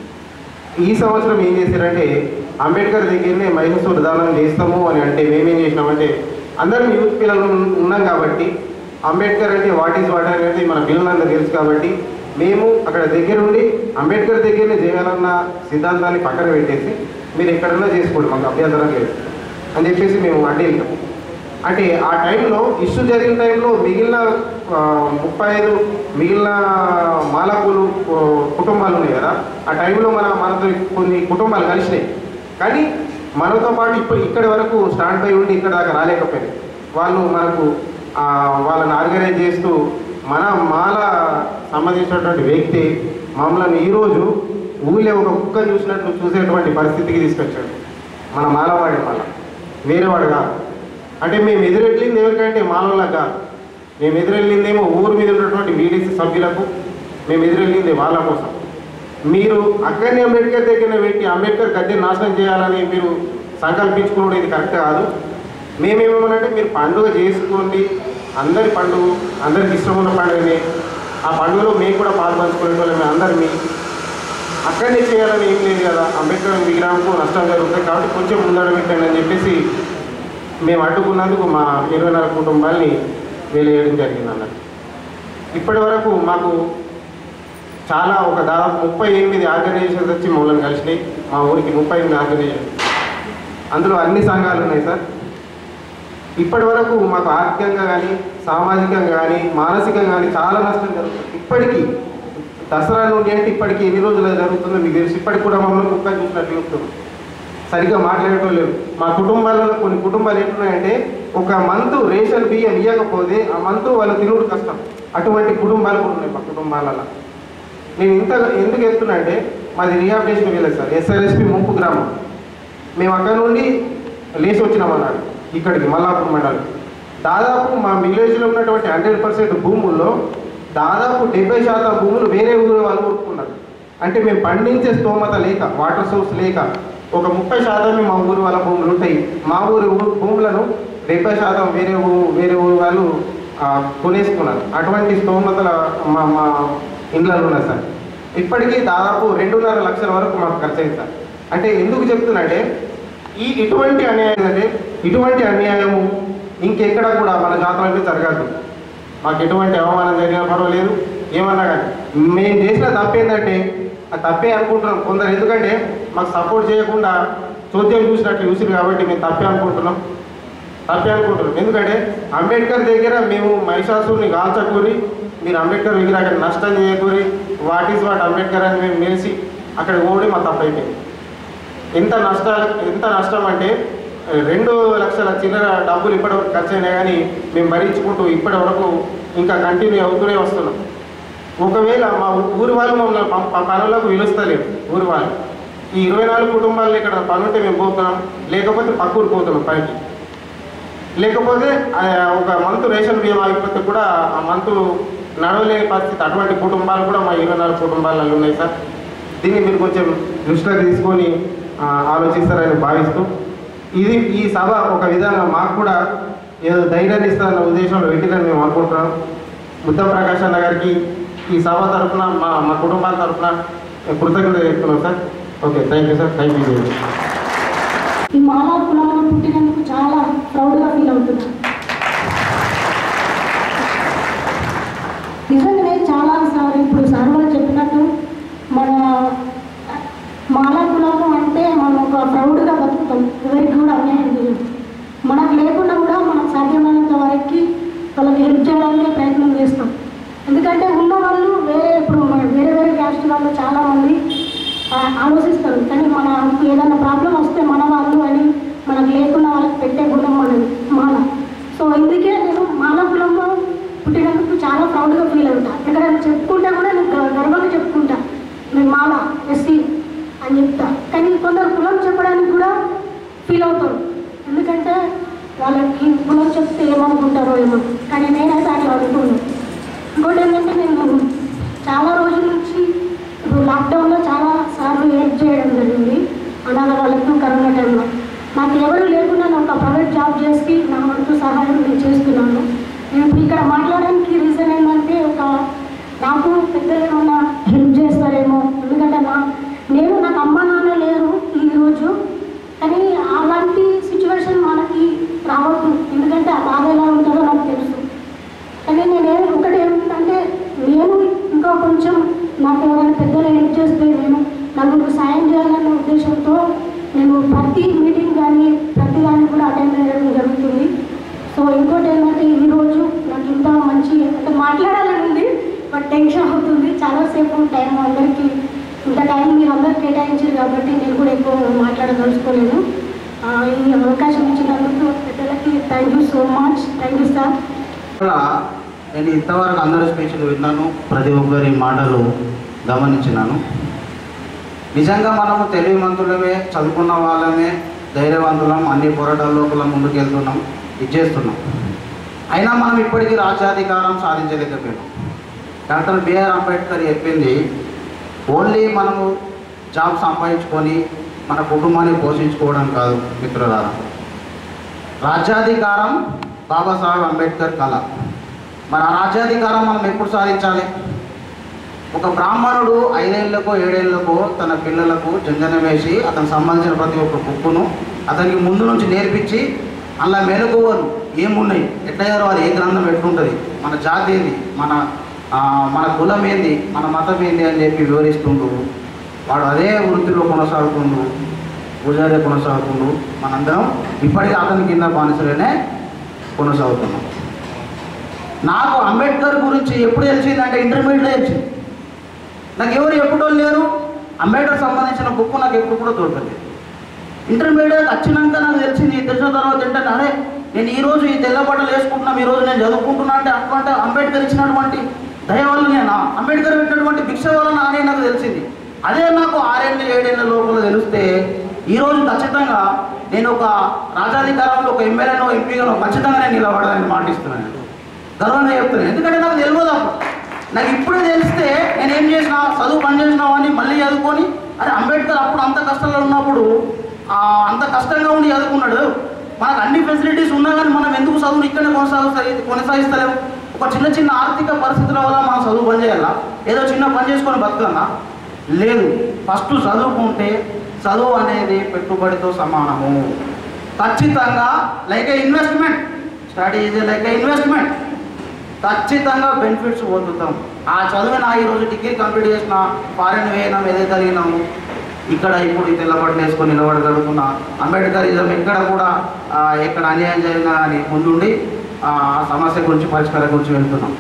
S11: ఈ సంవత్సరం ఏం చేశారంటే అంబేద్కర్ దగ్గరనే మహిషాసుర దానం చేస్తాము అని అంటే మేమేం చేసినామంటే అందరం యూత్ పిల్లలు ఉన్- ఉన్నాం కాబట్టి అంబేద్కర్ అంటే వాట్ ఈజ్ వాట్ అనేది మన పిల్లలందరూ తెలుసు కాబట్టి మేము అక్కడ దగ్గరుండి అంబేద్కర్ దగ్గరనే చేయాలన్న సిద్ధాంతాన్ని పక్కన పెట్టేసి మీరు ఎక్కడన్నా చేసుకోండి మాకు అభ్యంతరం లేదు అని చెప్పేసి మేము అడ్డు వెళ్తాం అంటే ఆ టైంలో ఇష్యూ జరిగిన టైంలో మిగిలిన ఆ, ముప్పై ఐదు మిగిలిన మాలకులు ఆ, కుటుంబాలు ఉన్నాయి కదా ఆ టైంలో మన మనతో కొన్ని కుటుంబాలు కలిసినాయి కానీ మనతో పాటు ఇప్పుడు ఇక్కడి వరకు స్టాండ్ బై ఉండి ఇక్కడ దాకా రాలేకపోయింది వాళ్ళు మనకు ఆ, వాళ్ళని ఆర్గనైజ్ చేస్తూ మన మాల సంబంధించినటువంటి వ్యక్తి మమ్మల్ని ఈరోజు ఊళ్ళో ఒక కుక్క చూసినట్టు చూసేటువంటి పరిస్థితికి తీసుకొచ్చాడు మన మాలవాడి మళ్ళా వేరేవాడు కాదు అంటే మేము ఎదురెళ్ళింది ఎవరికంటే మానవులకు కాదు మేము ఎదురెళ్ళిందేమో ఊరు మీద ఉన్నటువంటి బీడీసీ సభ్యులకు మేము ఎదురెళ్ళింది వాళ్ళ కోసం మీరు అక్కడిని అంబేద్కర్ దగ్గర పెట్టి అంబేద్కర్ గద్దె నాశనం చేయాలని మీరు సంకల్పించుకోవడం ఇది కరెక్ట్ కాదు మేమేమేమనంటే మీరు పండుగ చేసుకోండి అందరి పండుగ అందరికి ఇష్టం ఉన్న పండుగనే ఆ పండుగలో మేము కూడా పాల్పంచుకునే వాళ్ళమే అందరినీ అక్కడనే చేయాలని ఏం లేదు కదా అంబేద్కర్ విగ్రహంకు నష్టం జరుగుతుంది కాబట్టి కొంచెం ముందడ పెట్టండి అని చెప్పేసి మేము అడ్డుకున్నందుకు మా ఇరవై నాలుగు కుటుంబాల్ని వెలివేయడం జరిగింది అన్నట్టు ఇప్పటి వరకు మాకు చాలా ఒక దాదాపు ముప్పై ఎనిమిది ఆర్గనైజేషన్స్ వచ్చి మమ్మల్ని కలిసినాయి మా ఊరికి ముప్పై ఎనిమిది ఆర్గనైజేషన్ అందులో అన్ని సంఘాలు ఉన్నాయి సార్ ఇప్పటి వరకు మాకు ఆర్థికంగా కానీ సామాజికంగా కానీ మానసికంగా కానీ చాలా నష్టం జరుగుతుంది ఇప్పటికీ దసరా నుండి అంటే ఇప్పటికి ఎన్ని రోజులు జరుగుతుందో మీకు తెలుసు ఇప్పటికి కూడా మమ్మల్ని కుక్క చూసినట్టు చూస్తున్నాం సరిగ్గా మాట్లాడటం లేదు మా కుటుంబాలలో కొన్ని కుటుంబాలు ఎట్లున్నాయంటే ఒక మంత్ రేషన్ బియ్యం ఇవ్వకపోతే ఆ మంత్ వాళ్ళ తిరుగుడు కష్టం అటువంటి కుటుంబాలు కూడా ఉన్నాయి మా కుటుంబాలలో నేను ఇంత ఎందుకు చెప్తున్నా అంటే మాది రిహాబిటేషన్ వెళ్ళదు సార్ ఎస్ఆర్ఎస్పి ముంపు గ్రామం మేము అక్కడ నుండి లేచి వచ్చినామన్నాడు ఇక్కడికి మల్లాపూర్ మండలం దాదాపు మా విలేజ్లో ఉన్నటువంటి హండ్రెడ్ పర్సెంట్ భూముల్లో దాదాపు డెబ్బై శాతం భూములు వేరే ఊరు వాళ్ళు కొట్టుకున్నారు అంటే మేము పండించే స్తోమత లేక వాటర్ సోర్స్ లేక ఒక ముప్పై శాతమే మా ఊరు వాళ్ళ భూములు ఉంటాయి మా ఊరి ఊరు భూములను డెబ్బై శాతం వేరే ఊ వేరే ఊరు వాళ్ళు ఆ, కొనేసుకున్నారు అటువంటి స్తోమతల మా మా ఇండ్లలో ఉన్నాయి సార్ ఇప్పటికీ దాదాపు రెండున్నర లక్షల వరకు మాకు ఖర్చు అయింది సార్ అంటే ఎందుకు చెప్తున్నంటే ఈ ఇటువంటి అన్యాయం అంటే ఇటువంటి అన్యాయము ఇంకెక్కడ కూడా మన జాతరలో జరగదు మాకు ఎటువంటి అవమానం జరిగినా పర్వాలేదు ఏమన్నా కానీ మేము చేసిన తప్పు ఏంటంటే ఆ తప్పే అనుకుంటున్నాం కొందరు ఎందుకంటే మాకు సపోర్ట్ చేయకుండా చోద్యం చూసినట్లు చూసిరు కాబట్టి మేము తప్పే అనుకుంటున్నాం తప్పే అనుకుంటున్నాం ఎందుకంటే అంబేద్కర్ దగ్గర మేము మహిషాసుని కాల్చకూరి మీరు అంబేద్కర్ విగ్రహానికి నష్టం చేయకూరి వాట్ ఈజ్ వాట్ అంబేద్కర్ అని మేము నేసి అక్కడ ఓడి మా తప్పు అయిపోయింది ఎంత నష్టాలు ఎంత నష్టం అంటే రెండు లక్షల చిల్లర డబ్బులు ఇప్పటివరకు ఖర్చు అయినా కానీ మేము భరించుకుంటూ ఇప్పటి వరకు ఇంకా కంటిన్యూ అవుతూనే వస్తున్నాం ఒకవేళ మా ఊరి వాళ్ళు మమ్మల్ని ప- ప- పనులకు పిలుస్తలేరు ఊరి వాళ్ళు ఈ ఇరవై నాలుగు కుటుంబాలు ఇక్కడ పని ఉంటే మేము పోతున్నాం లేకపోతే పక్కూరు పోతున్నాం పనికి లేకపోతే ఆ, ఒక మంత్ రేషన్ బియ్యం అయిపోతే కూడా ఆ మంత్ నడవలేని పరిస్థితి అటువంటి కుటుంబాలు కూడా మా ఇరవై నాలుగు కుటుంబాలలో ఉన్నాయి సార్ దీన్ని మీరు కొంచెం దృష్టిలోకి తీసుకొని ఆ, ఆలోచిస్తారని భావిస్తూ ఇది ఈ సభ ఒక విధంగా మాకు కూడా ఏదో ధైర్యాన్ని ఇస్తారన్న ఉద్దేశంలో పెట్టిందని మేము అనుకుంటున్నాం బుద్ధ ప్రకాష్ అన్న గారికి ఈ సభ తరఫున మా మా కుటుంబాల తరఫున కృతజ్ఞత చెప్తున్నాం sir okay thank you sir thank you
S12: ఈ మాలా కులంలో పుట్టినందుకు చాలా ప్రౌడ్గా ఫీల్ అవుతున్నాను నిజంగానే చాలా సార్ ఇప్పుడు సార్ వాళ్ళు చెప్పినట్టు మన మాలా కులము అంటే మనం ఒక ప్రౌడ్గా బతుకుతాం ఎవరికి కూడా అన్యాయం చేయం మనకు లేకుండా కూడా మనకు సాధ్యమైనంత వరకు వాళ్ళకి హెల్ప్ చేయడానికి ప్రయత్నం చేస్తాం ఎందుకంటే ఉన్న వాళ్ళు వేరే ఇప్పుడు మన వేరే వేరే క్యాస్ట్ వాళ్ళు చాలామంది ఆ, ఆలోచిస్తారు కానీ మనకు ఏదైనా ప్రాబ్లం వస్తే మన వాళ్ళు అని మనకు లేకుండా వాళ్ళకి పెట్టే గుణం మనది మాల సో అందుకే నేను మాల కులంలో పుట్టినందుకు చాలా ప్రౌడ్గా ఫీల్ అవుతా ఎక్కడైనా చెప్పుకుంటే కూడా నేను గ- గర్వంగా చెప్పుకుంటా నేను మాల ఎస్సీ అని చెప్తా కానీ కొందరు కులం చెప్పడానికి కూడా ఫీల్ అవుతారు ఎందుకంటే వాళ్ళకి కులం చెప్తే ఏమనుకుంటారో ఏమో కానీ నేనైతే అట్లా అనుకున్నాను ఇంకోటి ఏంటంటే నేను చాలా రోజుల నుంచి ఇప్పుడు లాక్డౌన్లో చాలా సార్లు హెల్ప్ చేయడం జరిగింది అనాథ వాళ్ళకు కరోనా టైంలో నాకు ఎవరు లేకుండా నేను ఒక ప్రైవేట్ జాబ్ చేసి నా వంతు సహాయం నేను చేస్తున్నాను నేను ఇప్పుడు ఇక్కడ మాట్లాడడానికి రీజన్ ఏంటంటే ఒక నాకు పెద్దలు ఏమన్నా హెల్ప్ చేస్తారేమో ఎందుకంటే నా నేను నాకు అమ్మ నాన్న లేరు ఈరోజు కానీ అలాంటి సిచ్యువేషన్ మనకి రావద్దు ఎందుకంటే ఆ బాధ ఎలా ఉంటుందో నాకు తెలుసు కానీ నేను ఒకటి ఏమిటంటే నేను ఇంకా కొంచెం నాకు ఎవరైనా పెద్దలు హెల్ప్ చేస్తే నేను నలుగురికి సాయం చేయాలన్న ఉద్దేశంతో నేను ప్రతి మీటింగ్ కానీ ప్రతి దాన్ని కూడా అటెండ్ అయ్యడం జరుగుతుంది సో ఇంకోటి ఏంటంటే ఈరోజు నాకు ఇంత మంచి అంటే మాట్లాడాలని ఉంది బట్ టెన్షన్ అవుతుంది చాలాసేపు టైం అందరికీ ఇంత టైం మీరు అందరు కేటాయించారు కాబట్టి నేను కూడా ఎక్కువ మాట్లాడదలుచుకోలేను ఆ, ఈ అవకాశం ఇచ్చినందుకు పెద్దలకి thank you so much thank you sir
S13: కూడా నేను ఇంతవరకు అందరి స్పీచ్లు విన్నాను ప్రతి ఒక్కరి మాటలు గమనించినాను నిజంగా మనము తెలివిమంతులమే చదువుకున్న వాళ్ళమే ధైర్యవంతులం అన్ని పోరాటాల లోపల ముందుకెళ్తున్నాం ఇచ్చేస్తున్నాం అయినా మనం ఇప్పటికీ రాజ్యాధికారం సాధించలేకపోయినాం డాక్టర్ బిఆర్ అంబేద్కర్ చెప్పింది ఓన్లీ మనము జాబ్ సంపాదించుకొని మన కుటుంబాన్ని పోషించుకోవడం కాదు మిత్రులారా రాజ్యాధికారం బాబాసాహెబ్ అంబేద్కర్ కళ మన రాజ్యాధికారం మనం ఎప్పుడు సాధించాలి ఒక బ్రాహ్మణుడు ఐదేళ్లకో ఏడేళ్లకో తన పిల్లలకు జంజనం వేసి అతనికి సంబంధించిన ప్రతి ఒక్క బుక్కును అతనికి ముందు నుంచి నేర్పించి అలా మెలకువలు ఏమున్నాయి ఎట్లా చదవాలి ఏ గ్రంథం ఎట్లుంటుంది మన జాతి ఏంది మన ఆ, మన కులం ఏంది మన మతం ఏంది అని చెప్పి వివరిస్తుండు వాడు అదే వృత్తిలో కొనసాగుతుండు పూజారి కొనసాగుతుండు మనందరం ఇప్పటికీ అతని కింద బానిసలోనే కొనసాగుతున్నాం నాకు అంబేద్కర్ గురించి ఎప్పుడు తెలిసిందంటే ఇంటర్మీడియట్లో తెలిసింది నాకు ఎవరు ఎప్పుడో లేరు అంబేద్కర్ సంబంధించిన బుక్ నాకు ఎప్పుడు కూడా దొరకలేదు ఇంటర్మీడియట్ వచ్చినాక నాకు తెలిసింది తెలిసిన తర్వాత ఏంటంటే అరే నేను ఈ రోజు ఈ తెల్ల బట్టలు వేసుకుంటున్నాం ఈ రోజు నేను చదువుకుంటున్నా అంటే అటువంటి అంబేద్కర్ ఇచ్చినటువంటి దయ వల్ల నేను అంబేద్కర్ పెట్టినటువంటి భిక్ష వల్ల నానే నాకు తెలిసింది అదే నాకు ఆరేళ్ళు ఏడేళ్ళ లోపల తెలిస్తే ఈ రోజు ఖచ్చితంగా నేను ఒక రాజాధికారంలో ఒక ఎమ్మెల్యేనో ఎంపీగానో ఖచ్చితంగా నేను నిలబడాలని మాటిస్తున్నాను గర్వంగా చెప్తున్నాను ఎందుకంటే నాకు తెలియదు అప్పుడు నాకు ఇప్పుడే తెలిస్తే నేను ఏం చేసిన చదువు పని చేసిన వాడిని మళ్ళీ చదువుకొని అరే అంబేద్కర్ అప్పుడు అంత కష్టంలో ఉన్నప్పుడు ఆ, అంత కష్టంగా ఉండి చదువుకున్నాడు మనకు అన్ని ఫెసిలిటీస్ ఉన్నా కానీ మనం ఎందుకు చదువుని ఇక్కడనే కొనసాగుతా కొనసాగిస్తలేము ఒక చిన్న చిన్న ఆర్థిక పరిస్థితుల వల్ల మనం చదువు పని చేయాలా ఏదో చిన్న పని చేసుకొని బతకన్నా లేదు ఫస్ట్ చదువుకుంటే చదువు అనేది పెట్టుబడితో సమానము ఖచ్చితంగా like a investment study is like a investment ఖచ్చితంగా బెనిఫిట్స్ పొందుతాం ఆ చదివిన ఈ రోజు డిగ్రీ కంప్లీట్ చేసిన ఫారెన్ వేయడం ఏదైతే కలిగినాము ఇక్కడ ఇప్పుడు ఈ తెల్లబట్టలు వేసుకొని నిలబడగలుగుతున్న అంబేద్కరిజం ఎక్కడ కూడా ఆ, ఎక్కడ అన్యాయం జరిగినా అని ముందుండి ఆ సమస్య గురించి పరిష్కారం గురించి వెళ్తున్నాం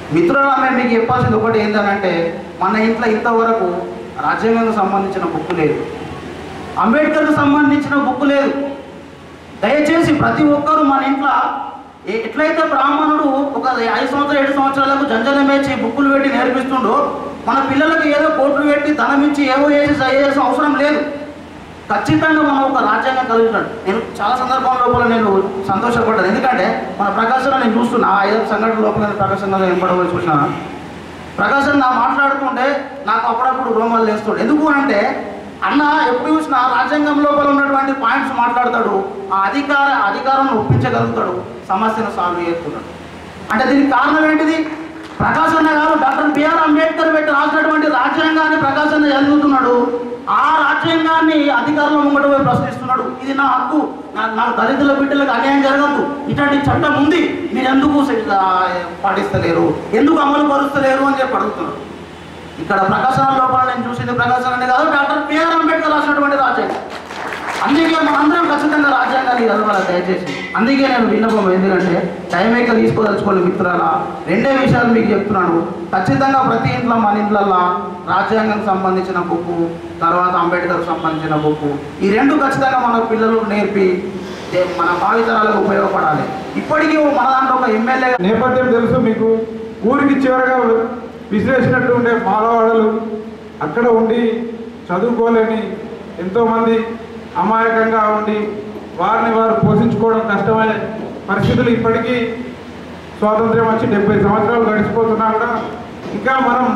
S13: మిత్రుల మేము మీకు చెప్పాల్సింది ఒకటి ఏంటంటే మన ఇంట్లో ఇంతవరకు రాజ్యాంగానికి సంబంధించిన బుక్ లేదు అంబేద్కర్కు సంబంధించిన బుక్ లేదు దయచేసి ప్రతి ఒక్కరూ మన ఇంట్లో ఏ- ఎట్లయితే బ్రాహ్మణుడు ఒక ఐదు సంవత్సరాలు ఏడు సంవత్సరాలకు జంజలం వేసి బుక్కులు పెట్టి నేర్పిస్తుండో మన పిల్లలకి ఏదో కోట్లు పెట్టి ధనం ఇచ్చి ఏవో వేసి చేయాల్సిన అవసరం లేదు ఖచ్చితంగా మనం ఒక రాజ్యాంగం కలుగుతాడు నేను చాలా సందర్భాల లోపల నేను సంతోషపడ్డాను ఎందుకంటే మన ప్రకాశంలో నేను చూస్తున్నా ఆ ఐదు సంఘటన లోపల నేను ప్రకాశంలో ఎంపడవలసి చూసిన ప్రకాశం నా మాట్లాడుతుంటే నాకు అప్పుడప్పుడు రోమాలు లేస్తాడు ఎందుకు అంటే అన్న ఎప్పుడు చూసినా రాజ్యాంగం లోపల ఉన్నటువంటి పాయింట్స్ మాట్లాడతాడు ఆ అధికార అధికారం ఒప్పించగలుగుతాడు సమస్యను సాల్వ్ చేస్తున్నాడు అంటే దీనికి కారణం ఏంటిది ప్రకాశన్న గారు డాక్టర్ బిఆర్ అంబేద్కర్ పెట్టి రాసినటువంటి రాజ్యాంగాన్ని ప్రకాశన్న చదువుతున్నాడు ఆ రాజ్యాంగాన్ని అధికారుల ముంగట పోయి ప్రశ్నిస్తున్నాడు ఇది నా హక్కు నా- నాకు దళితుల బిడ్డలకు అన్యాయం జరగదు ఇట్లాంటి చట్టం ఉంది మీరు ఎందుకు స- ఆ, పాటిస్తలేరు ఎందుకు అమలు పరుస్తలేరు అని చెప్పి అడుగుతున్నాడు ఇక్కడ ప్రకాశన లోపల నేను చూసింది ప్రకాశనాన్ని కాదు డాక్టర్ బిఆర్ అంబేద్కర్ రాసినటువంటి రాజ్యాంగం అందుకే మనందరం ఖచ్చితంగా రాజ్యాంగాన్ని చదవాలి దయచేసి అందుకే నేను విన్నపం ఎందుకంటే టైం ఎక్కడ తీసుకోదలుచుకోవాలి మిత్రాల రెండే విషయాలు మీకు చెప్తున్నాను ఖచ్చితంగా ప్రతి ఇంట్లో మన ఇంట్లల్లో రాజ్యాంగం సంబంధించిన బుక్కు తర్వాత అంబేద్కర్ సంబంధించిన బుక్కు ఈ రెండు ఖచ్చితంగా మన పిల్లలు నేర్పి ఏ- మన భావితరాలకు ఉపయోగపడాలి ఇప్పటికీ మన దాంట్లో ఒక ఎమ్మెల్యే
S10: నేపథ్యం తెలుసు మీకు ఊరికి చివరగా విసిరేసినట్టు ఉండే మాలవాడలు అక్కడ ఉండి చదువుకోలేని ఎంతోమంది అమాయకంగా ఉండి వారిని వారు పోషించుకోవడం కష్టమయ్యే పరిస్థితులు ఇప్పటికీ స్వాతంత్ర్యం వచ్చి డెబ్బై సంవత్సరాలు గడిచిపోతున్నా కూడా ఇంకా మనం